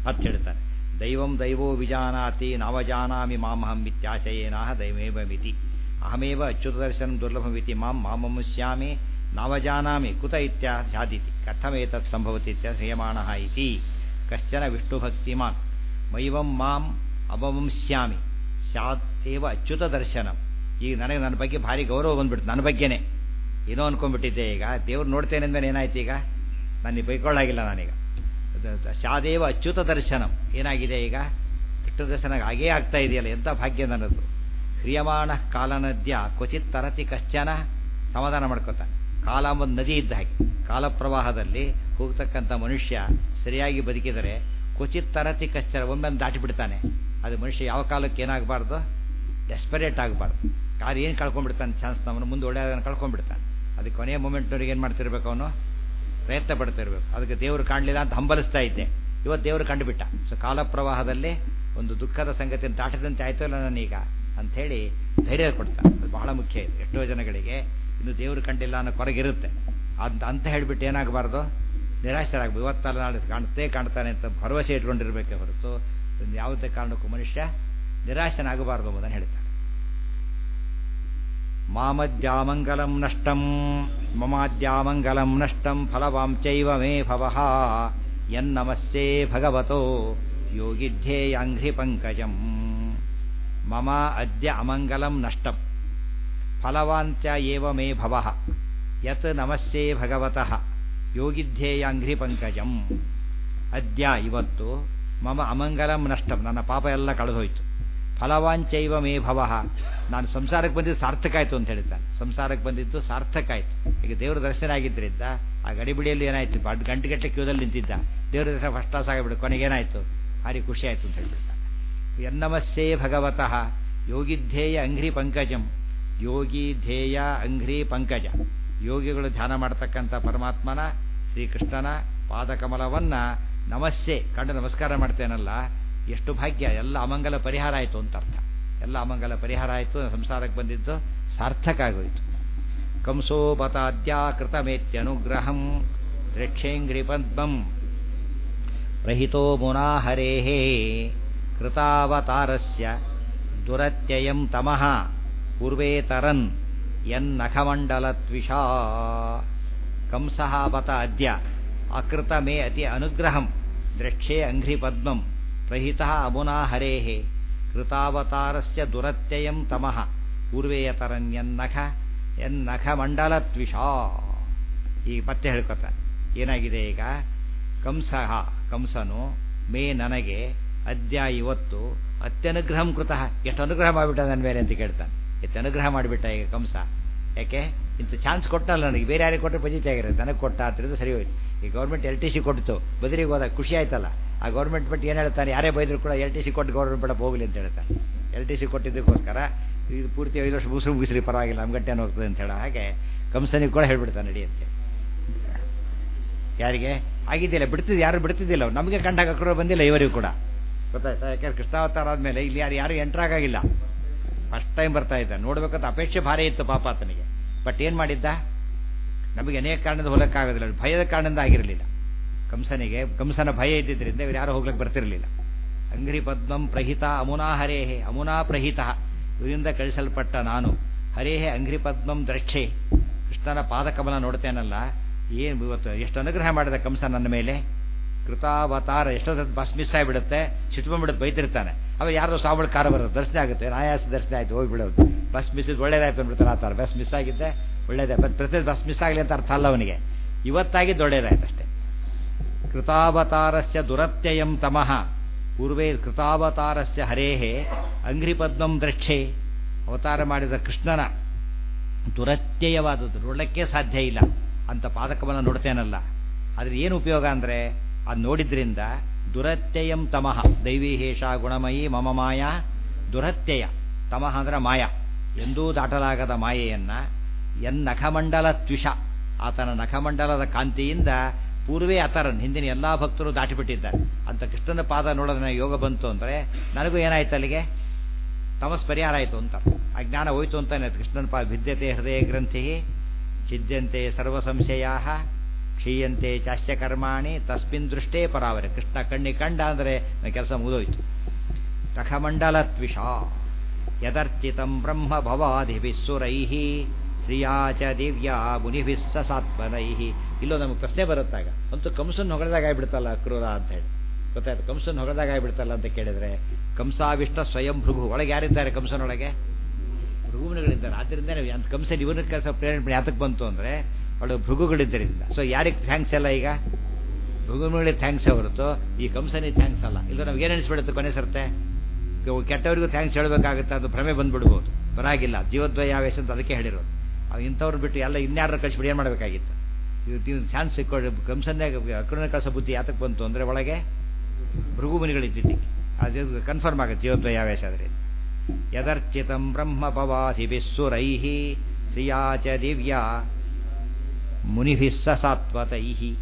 ಹತ್ತು ಹೇಳ್ತಾರೆ ದೈವಂ ದೈವೋ ವಿಜಾನಾತಿ ನವಜಾನಾಮಿ ಮಾಮಹಂ ಇತ್ಯಾಶಯೇನಾಹ ದೈವೇವ ಮಿತಿ ಅಹಮೇವ ಅಚ್ಯುತದರ್ಶನಂ ದುರ್ಲಭಮಿತಿ ಮಾಂ ಮಾಮಮುಷ್ಯಾಮಿ ನಾವಜಾನಾಮಿ ಕುತ ಇತ್ಯಾದಿತಿ ಕಥಮೇತತ್ ಸಂಭವತಿ ಇತ್ಯಹ್ರಿಯಮಾಣಃ ಇತಿ ಕಶ್ಚನ ವಿಷ್ಣುಭಕ್ತಿಮಾನ್ ಮೈವಂ ಮಾಂ ಅಪವಂಸ್ಯಾಮಿ ಸ್ಯಾತ್ ಏವ ಅಚ್ಯುತ ದರ್ಶನಂ ಈಗ ನನಗೆ ನನ್ನ ಬಗ್ಗೆ ಭಾರಿ ಗೌರವ ಬಂದ್ಬಿಡ್ತು ನನ್ನ ಬಗ್ಗೆನೇ ಏನೋ ಅನ್ಕೊಂಡ್ಬಿಟ್ಟಿದ್ದೆ ಈಗ ದೇವ್ರು ನೋಡ್ತೇನೆ ಅಂದ್ಮೇಲೆ ಏನಾಯ್ತು ಈಗ ನನಗೆ ಬೈಕೊಳ್ಳಾಗಿಲ್ಲ ನಾನೀಗ ಶಾದೇವ ಅಚ್ಯುತ ದರ್ಶನಂ ಏನಾಗಿದೆ ಈಗ ಕೃಷ್ಣ ದರ್ಶನ ಹಾಗೇ ಆಗ್ತಾ ಇದೆಯಲ್ಲ ಎಂಥ ಭಾಗ್ಯ ನನ್ನದು ಕ್ರಿಯಮಾಣ ಕಾಲನದ್ಯ ಕ್ವಚಿತ್ ತರತಿ ಕಶ್ಚನ ಸಮಾಧಾನ ಮಾಡ್ಕೋತಾನೆ ಕಾಲ ಒಂದು ನದಿ ಇದ್ದ ಹಾಗೆ ಕಾಲ ಪ್ರವಾಹದಲ್ಲಿ ಹೋಗ್ತಕ್ಕಂಥ ಮನುಷ್ಯ ಸರಿಯಾಗಿ ಬದುಕಿದರೆ ಕ್ವಚಿತ್ ತರತಿ ಕಶ್ಚನ ಒಮ್ಮೆ ದಾಟಿ ಬಿಡ್ತಾನೆ ಅದು ಮನುಷ್ಯ ಯಾವ ಕಾಲಕ್ಕೆ ಏನಾಗಬಾರ್ದು ಡೆಸ್ಪರೇಟ್ ಆಗಬಾರ್ದು ಕಾರ್ ಏನು ಕಳ್ಕೊಂಡ್ಬಿಡ್ತಾನೆ ಚಾನ್ಸ್ ನಮ್ಮನ್ನು ಮುಂದೆ ಒಳ್ಳೆಯದನ್ನು ಕಳ್ಕೊಂಡ್ಬಿಡ್ತಾನೆ ಅದಕ್ಕೆ ಕೊನೆಯ ಮೂಮೆಂಟ್ನವ್ರಿಗೆ ಏನು ಮಾಡ್ತಿರ್ಬೇಕು ಅವನು ಪ್ರಯತ್ನ ಪಡ್ತಿರ್ಬೇಕು ಅದಕ್ಕೆ ದೇವರು ಕಾಣಲಿಲ್ಲ ಅಂತ ಹಂಬಲಿಸ್ತಾ ಇದ್ದೆ ಇವತ್ತು ದೇವರು ಕಂಡುಬಿಟ್ಟ ಸೊ ಕಾಲ ಪ್ರವಾಹದಲ್ಲಿ ಒಂದು ದುಃಖದ ಸಂಗತಿಯನ್ನು ದಾಟದಂತೆ ಆಯ್ತು ಇಲ್ಲ ನಾನೀಗ ಅಂಥೇಳಿ ಧೈರ್ಯ ಕೊಡ್ತಾನೆ ಅದು ಬಹಳ ಮುಖ್ಯ ಇದೆ ಎಷ್ಟೋ ಜನಗಳಿಗೆ ಇನ್ನು ದೇವರು ಕಂಡಿಲ್ಲ ಅನ್ನೋ ಕೊರಗಿರುತ್ತೆ ಅಂತ ಅಂತ ಹೇಳಿಬಿಟ್ಟು ಏನಾಗಬಾರ್ದು ನಿರಾಶರಾಗಬೇಕು ಇವತ್ತಲ್ಲ ನಾಳೆ ಕಾಣ್ತೇ ಕಾಣ್ತಾನೆ ಅಂತ ಭರವಸೆ ಇಟ್ಕೊಂಡಿರ್ಬೇಕೇ ಹೊರತು ಯಾವುದೇ ಕಾರಣಕ್ಕೂ ಮನುಷ್ಯ ನಿರಾಶನಾಗಬಾರ್ದು ಎಂಬುದನ್ನು ಹೇಳ್ತಾನೆ ಮಾಮದ್ಯಾಮಂಗಲಂ ನಷ್ಟಂ ಮಮಾದ್ಯಾಮಂಗಲಂ ನಷ್ಟಂ ಫಲವಾಂ ಚೈವ ಮೇ ಭವಃ ಯನ್ನಮಸ್ಸೇ ಭಗವತೋ ಯೋಗಿಧ್ಯೇಯಾಂಘ್ರಿ ಪಂಕಜಂ ಮಮ ಅದ್ಯ ಅಮಂಗಲಂ ನಷ್ಟಂ ಫಲವಾಂಚ ಏವ ಮೇ ಭವಃ ಯತ್ ನಮಸ್ಸೇ ಭಗವತಃ ಯೋಗಿಧ್ಯೇಯಾಂಘ್ರಿ ಪಂಕಜಂ ಅದ್ಯ ಇವತ್ತು ಮಮ ಅಮಂಗಲಂ ನಷ್ಟಂ ನನ್ನ ಪಾಪ ಎಲ್ಲ ಕಳೆದೋಯ್ತು ಫಲವಾಂಚೈವ ಮೇ ಭವಃ ನಾನು ಸಂಸಾರಕ್ಕೆ ಬಂದಿದ್ದು ಸಾರ್ಥಕ ಆಯಿತು ಅಂತ ಹೇಳ್ತಾನೆ ಸಂಸಾರಕ್ಕೆ ಬಂದಿದ್ದು ಸಾರ್ಥಕ ಆಯಿತು ಈಗ ದೇವರ ದರ್ಶನ ಆಗಿದ್ದರಿಂದ ಆ ಗಡಿಬಿಡಿಯಲ್ಲಿ ಏನಾಯ್ತು ಬಡ್ ಗಂಟೆಗಟ್ಟಲೆ ಕ್ಯೂದಲ್ಲಿ ನಿಂತಿದ್ದ ದೇವರ ದರ್ಶನ ಫಸ್ಟ್ ಕ್ಲಾಸ್ ಆಗಿಬಿಡು ಕೊನೆಗೆ ಏನಾಯಿತು ಭಾರಿ ಖುಷಿ ಆಯಿತು ಅಂತ ಹೇಳ್ಬಿಡ್ತಾನೆ ಎನ್ನಮಸ್ಸೇ ಭಗವತಃ ಯೋಗಿಧ್ಯೇಯ ಅಂಘ್ರಿ ಪಂಕಜಂ ಯೋಗಿ ಧ್ಯೇಯ ಅಂಘ್ರಿ ಪಂಕಜ ಯೋಗಿಗಳು ಧ್ಯಾನ ಮಾಡ್ತಕ್ಕಂಥ ಪರಮಾತ್ಮನ ಶ್ರೀಕೃಷ್ಣನ ಪಾದಕಮಲವನ್ನ ನಮಸ್ಸೆ ಕಂಡು ನಮಸ್ಕಾರ ಮಾಡ್ತೇನಲ್ಲ ಎಷ್ಟು ಭಾಗ್ಯ ಎಲ್ಲ ಅಮಂಗಲ ಪರಿಹಾರ ಆಯಿತು ಅಂತ ಅರ್ಥ ಎಲ್ಲ ಅಮಂಗಲ ಪರಿಹಾರ ಆಯಿತು ಸಂಸಾರಕ್ಕೆ ಬಂದಿದ್ದು ಸಾರ್ಥಕ ಆಗೋಯಿತು ಕಂಸೋಪತಾದ್ಯಾಕೃತಮೇತ್ಯನುಗ್ರಹಂ ದ್ರಕ್ಷೇಂಗ್ರಿ ಪದ್ಮಂ ರಹಿತೋ ಮುನಾಹರೇ ಕೃತಾವತಾರಸ್ಯ ದುರತ್ಯಯಂ ತಮಃ ಪೂರ್ವೇತರನ್ ಯನ್ನಖಮಂಡಲತ್ವಿಷಾ ಕಂಸಃ ಬತ ಅದ್ಯ ಅಕೃತ ಮೇ ಅತಿ ಅನುಗ್ರಹಂ ದ್ರಕ್ಷೇ ಅಂಘ್ರಿ ಪದ್ಮಂ ಪ್ರಹಿತಃ ಅಮುನಾ ಹರೇಃ ಕೃತಾವತಾರಸ್ಯ ದುರತ್ಯಯಂ ತಮಃ ಪೂರ್ವೇಯತರನ್ಯನ್ನಖ ಎನ್ನಖ ಮಂಡಲತ್ವಿಷಾ ಈಗ ಮತ್ತೆ ಹೇಳ್ಕೊತಾನೆ ಏನಾಗಿದೆ ಈಗ ಕಂಸಃ ಕಂಸನು ಮೇ ನನಗೆ ಅದ್ಯ ಇವತ್ತು ಅತ್ಯನುಗ್ರಹಂ ಕೃತಃ ಎಷ್ಟು ಅನುಗ್ರಹ ಮಾಡಿಬಿಟ್ಟ ನನ್ನ ಮೇಲೆ ಅಂತ ಕೇಳ್ತಾನೆ ಎಷ್ಟು ಅನುಗ್ರಹ ಮಾಡಿಬಿಟ್ಟ ಈಗ ಕಂಸ ಯಾಕೆ ಇಂಥ ಚಾನ್ಸ್ ಕೊಟ್ಟಲ್ಲ ನನಗೆ ಬೇರೆ ಯಾರಿಗೆ ಕೊಟ್ಟರೆ ಪಜಿತಿ ಆಗಿರುತ್ತೆ ನನಗೆ ಕೊಟ್ಟ ಆದ್ದರಿಂದ ಸರಿ ಹೋಯ್ತು ಈ ಗೌರ್ಮೆಂಟ್ ಎಲ್ ಟಿ ಸಿ ಕೊಡ್ತು ಬದಲಿಗೆ ಹೋದಾಗ ಖುಷಿ ಆಯ್ತಲ್ಲ ಆ ಗೌರ್ಮೆಂಟ್ ಬಿಟ್ಟು ಏನು ಹೇಳ್ತಾನೆ ಯಾರೇ ಬೈದ್ರು ಕೂಡ ಎಲ್ ಟಿ ಸಿ ಕೊಟ್ಟು ಗೌರ್ಮೆಂಟ್ ಬಿಡಕ್ಕೆ ಹೋಗಲಿ ಅಂತ ಹೇಳ್ತಾನೆ ಎಲ್ ಟಿ ಸಿ ಕೊಟ್ಟಿದ್ದಕ್ಕೋಸ್ಕರ ಇದು ಪೂರ್ತಿ ಐದು ವರ್ಷ ಮುಸುರು ಮುಗಿಸ್ರಿ ಪರವಾಗಿಲ್ಲ ನಮ್ಮ ಗಟ್ಟೆನ ಹೋಗ್ತದೆ ಅಂತ ಹೇಳೋ ಹಾಗೆ ಕಂಸನಿಗೆ ಕೂಡ ಹೇಳ್ಬಿಡ್ತಾನೆ ನಡಿ ಅಂತ ಯಾರಿಗೆ ಆಗಿದ್ದಿಲ್ಲ ಬಿಡ್ತಿದ್ದು ಯಾರು ಬಿಡ್ತಿದ್ದಿಲ್ಲ ಅವ್ರು ನಮಗೆ ಕಂಡಾಗ ಅಕ್ರ ಬಂದಿಲ್ಲ ಇವರಿಗೂ ಕೂಡ ಗೊತ್ತಾಯ್ತಾ ಯಾಕಂದ್ರೆ ಕೃಷ್ಣಾವತಾರ ಆದಮೇಲೆ ಇಲ್ಲಿ ಯಾರು ಯಾರು ಎಂಟ್ರಾಗಿಲ್ಲ ಫಸ್ಟ್ ಟೈಮ್ ಬರ್ತಾ ಇದ್ದ ನೋಡ್ಬೇಕಂತ ಅಪೇಕ್ಷೆ ಭಾರಿ ಇತ್ತು ಪಾಪ ಆತನಿಗೆ ಬಟ್ ಏನು ಮಾಡಿದ್ದ ನಮಗೆ ಅನೇಕ ಕಾರಣದಿಂದ ಹೋಗಕ್ಕಾಗೋದಿಲ್ಲ ಭಯದ ಕಾರಣದಿಂದ ಆಗಿರಲಿಲ್ಲ ಕಂಸನಿಗೆ ಕಂಸನ ಭಯ ಇದ್ದಿದ್ದರಿಂದ ಇವ್ರು ಯಾರು ಹೋಗ್ಲಿಕ್ಕೆ ಬರ್ತಿರಲಿಲ್ಲ ಅಂಗ್ರಿ ಪದ್ಮಂ ಪ್ರಹಿತ ಅಮುನಾ ಹರೇಹೆ ಅಮುನಾ ಪ್ರಹಿತ ಇವರಿಂದ ಕಳಿಸಲ್ಪಟ್ಟ ನಾನು ಹರೇಹೆ ಅಂಗ್ರಿ ಪದ್ಮಂ ದ್ರಕ್ಷೆ ಕೃಷ್ಣನ ಪಾದಕಮಲ ನೋಡ್ತೇನಲ್ಲ ಏನು ಇವತ್ತು ಎಷ್ಟು ಅನುಗ್ರಹ ಮಾಡಿದ ಕಂಸ ನನ್ನ ಮೇಲೆ ಕೃತಾವತಾರ ಎಷ್ಟೋ ಬಸ್ ಮಿಸ್ ಆಗಿಬಿಡುತ್ತೆ ಸಿಟ್ಕೊಂಡ್ಬಿಡುತ್ತೆ ಬೈತಿರ್ತಾನೆ ಅವ ಯಾರ್ದೋ ಸಾವಳ ಕಾರ ಬರುತ್ತೆ ದರ್ಶನ ಆಗುತ್ತೆ ಆಯಾಸ ದರ್ಶನ ಆಯ್ತು ಹೋಗ್ಬಿಡೋದು ಬಸ್ ಮಿಸ್ ಒಳ್ಳೇದಾಯ್ತು ಅಂದ್ಬಿಡ್ತಾರೆ ಆ ಥರ ಬಸ್ ಮಿಸ್ ಆಗಿದ್ದೆ ಒಳ್ಳೇದೇ ಬಟ್ ಪ್ರತಿ ಬಸ್ ಮಿಸ್ ಆಗಲಿ ಅಂತ ಅರ್ಥ ಅಲ್ಲ ಅವನಿಗೆ ಇವತ್ತಾಗಿದ್ದು ಒಳ್ಳೇದಾಯ್ತು ಅಷ್ಟೇ ಕೃತಾವತಾರಸ್ಯ ದುರತ್ಯಯಂ ತಮಃ ಪೂರ್ವೇ ಕೃತಾವತಾರಸ್ಯ ಹರೇಹೇ ಅಂಗ್ರಿಪದ್ಮಂ ದ್ರಕ್ಷೆ ಅವತಾರ ಮಾಡಿದ ಕೃಷ್ಣನ ದುರತ್ಯಯವಾದದ್ದು ನೋಡಲಿಕ್ಕೆ ಸಾಧ್ಯ ಇಲ್ಲ ಅಂತ ಪಾದಕವನ್ನು ನೋಡ್ತೇನಲ್ಲ ಅದ್ರ ಏನು ಉಪಯೋಗ ಅಂದರೆ ಅದು ನೋಡಿದ್ರಿಂದ ದುರತ್ಯಯಂ ತಮಃ ದೈವಿ ಹೇಷ ಗುಣಮಯಿ ಮಮ ಮಾಯ ದುರತ್ಯಯ ತಮಃ ಅಂದ್ರೆ ಮಾಯ ಎಂದೂ ದಾಟಲಾಗದ ಮಾಯೆಯನ್ನ ಎನ್ ನಖಮಂಡಲ ತ್ವಿಷ ಆತನ ನಖಮಂಡಲದ ಕಾಂತಿಯಿಂದ ಪೂರ್ವೇ ಅತರನ್ ಹಿಂದಿನ ಎಲ್ಲಾ ಭಕ್ತರು ದಾಟಿಬಿಟ್ಟಿದ್ದಾರೆ ಅಂತ ಕೃಷ್ಣನ ಪಾದ ನೋಡೋದನ್ನ ಯೋಗ ಬಂತು ಅಂದರೆ ನನಗೂ ಏನಾಯ್ತು ಅಲ್ಲಿಗೆ ತಮಸ್ ಪರಿಹಾರ ಆಯಿತು ಅಂತ ಅಜ್ಞಾನ ಹೋಯ್ತು ಅಂತಾನೆ ಕೃಷ್ಣನ ಪಾದ ಭಿದ್ಯತೆ ಹೃದಯ ಗ್ರಂಥಿ ಛಿದ್ಯಂತೆ ಸರ್ವ ಸಂಶಯಾ ಕ್ಷೀಯಂತೆ ಚಾಸ್ಯ ಕರ್ಮಾಣಿ ತಸ್ಮಿನ್ ದೃಷ್ಟೇ ಪರಾವರೆ ಕೃಷ್ಣ ಕಣ್ಣಿ ಕಂಡ ಅಂದರೆ ಕೆಲಸ ಮುಗಿದೋಯ್ತು ತಖಮಂಡಲ ತ್ವಿಷ ಯದರ್ಚಿತಂ ಬ್ರಹ್ಮ ಭವಾದಿಭಿಸ್ಸುರೈ ಶ್ರಿಯಾ ಚ ದಿವ್ಯಾ ಮುನಿಭಿಸ್ ಸಾತ್ಮನೈ ಇಲ್ಲೋ ನಮಗೆ ಪ್ರಶ್ನೆ ಬರುತ್ತಾಗ ಅಂತೂ ಕಂಸನ್ ಹೊಗಳದಾಗ ಆಗ್ಬಿಡ್ತಲ್ಲ ಕ್ರೂರ ಅಂತ ಹೇಳಿ ಗೊತ್ತಾಯ್ತು ಕಂಸನ್ ಹೊಗಳದಾಗ ಆಗ್ಬಿಡ್ತಲ್ಲ ಅಂತ ಕೇಳಿದ್ರೆ ಕಂಸಾವಿಷ್ಟ ಸ್ವಯಂ ಭೃಗು ಒಳಗೆ ಯಾರಿದ್ದಾರೆ ಕಂಸನೊಳಗೆ ಭೃಗುಗಳಿದ್ದಾರೆ ಆದ್ದರಿಂದನೇ ಅಂತ ಕಂಸನ್ ಇವನ ಕೆಲಸ ಪ್ರೇರಣೆ ಯಾತಕ್ಕೆ ಬಂತು ಅಂದರೆ ಅವಳು ಭೃಗುಗಳಿದ್ದರಿಂದ ಸೊ ಯಾರಿಗೆ ಥ್ಯಾಂಕ್ಸ್ ಎಲ್ಲ ಈಗ ಭೃಗುಗಳಿಗೆ ಥ್ಯಾಂಕ್ಸ್ ಹೊರತು ಈ ಕಂಸನಿಗೆ ಥ್ಯಾಂಕ್ಸ್ ಅಲ್ಲ ಇಲ್ಲ ನಮ್ಗೆ ಏನು ಅನಿಸ್ಬಿಡುತ್ತೆ ಕೊನೆ ಸರ್ತೆ ಕೆಟ್ಟವರಿಗೂ ಥ್ಯಾಂಕ್ಸ್ ಹೇಳಬೇಕಾಗುತ್ತೆ ಅದು ಭ್ರಮೆ ಬಂದ್ಬಿಡ್ಬೋದು ಪರಾಗಿಲ್ಲ ಜೀವದ್ವಯಾವೇಶ ಅಂತ ಅದಕ್ಕೆ ಹೇಳಿರೋದು ಅದು ಇಂಥವ್ರು ಬಿಟ್ಟು ಎಲ್ಲ ಇನ್ಯಾರು ಕಳಿಸ್ಬಿಟ್ಟು ಏನು ಮಾಡಬೇಕಾಗಿತ್ತು ಇದು ಚಾನ್ಸ್ ಸಿಕ್ಕೊಳ್ಳಿ ಕಂಸನ್ನೇ ಅಕ್ರಮ ಕಳಿಸೋ ಬುದ್ಧಿ ಯಾತಕ್ಕೆ ಬಂತು ಅಂದರೆ ಒಳಗೆ ಭೃಗು ಮುನಿಗಳಿದ್ದಿದ್ದಕ್ಕೆ ಅದು ಕನ್ಫರ್ಮ್ ಆಗುತ್ತೆ ಜೀವದ್ವಯಾವೇಶ ಆದರೆ ಯದರ್ಚಿತಂ ಬ್ರಹ್ಮ ಪವಾಧಿಭಿಸ್ಸುರೈ ಶ್ರಿಯಾ ಚ ದಿವ್ಯಾ ಮುನಿಭಿಸ್ಸ ಸಾತ್ವತೈ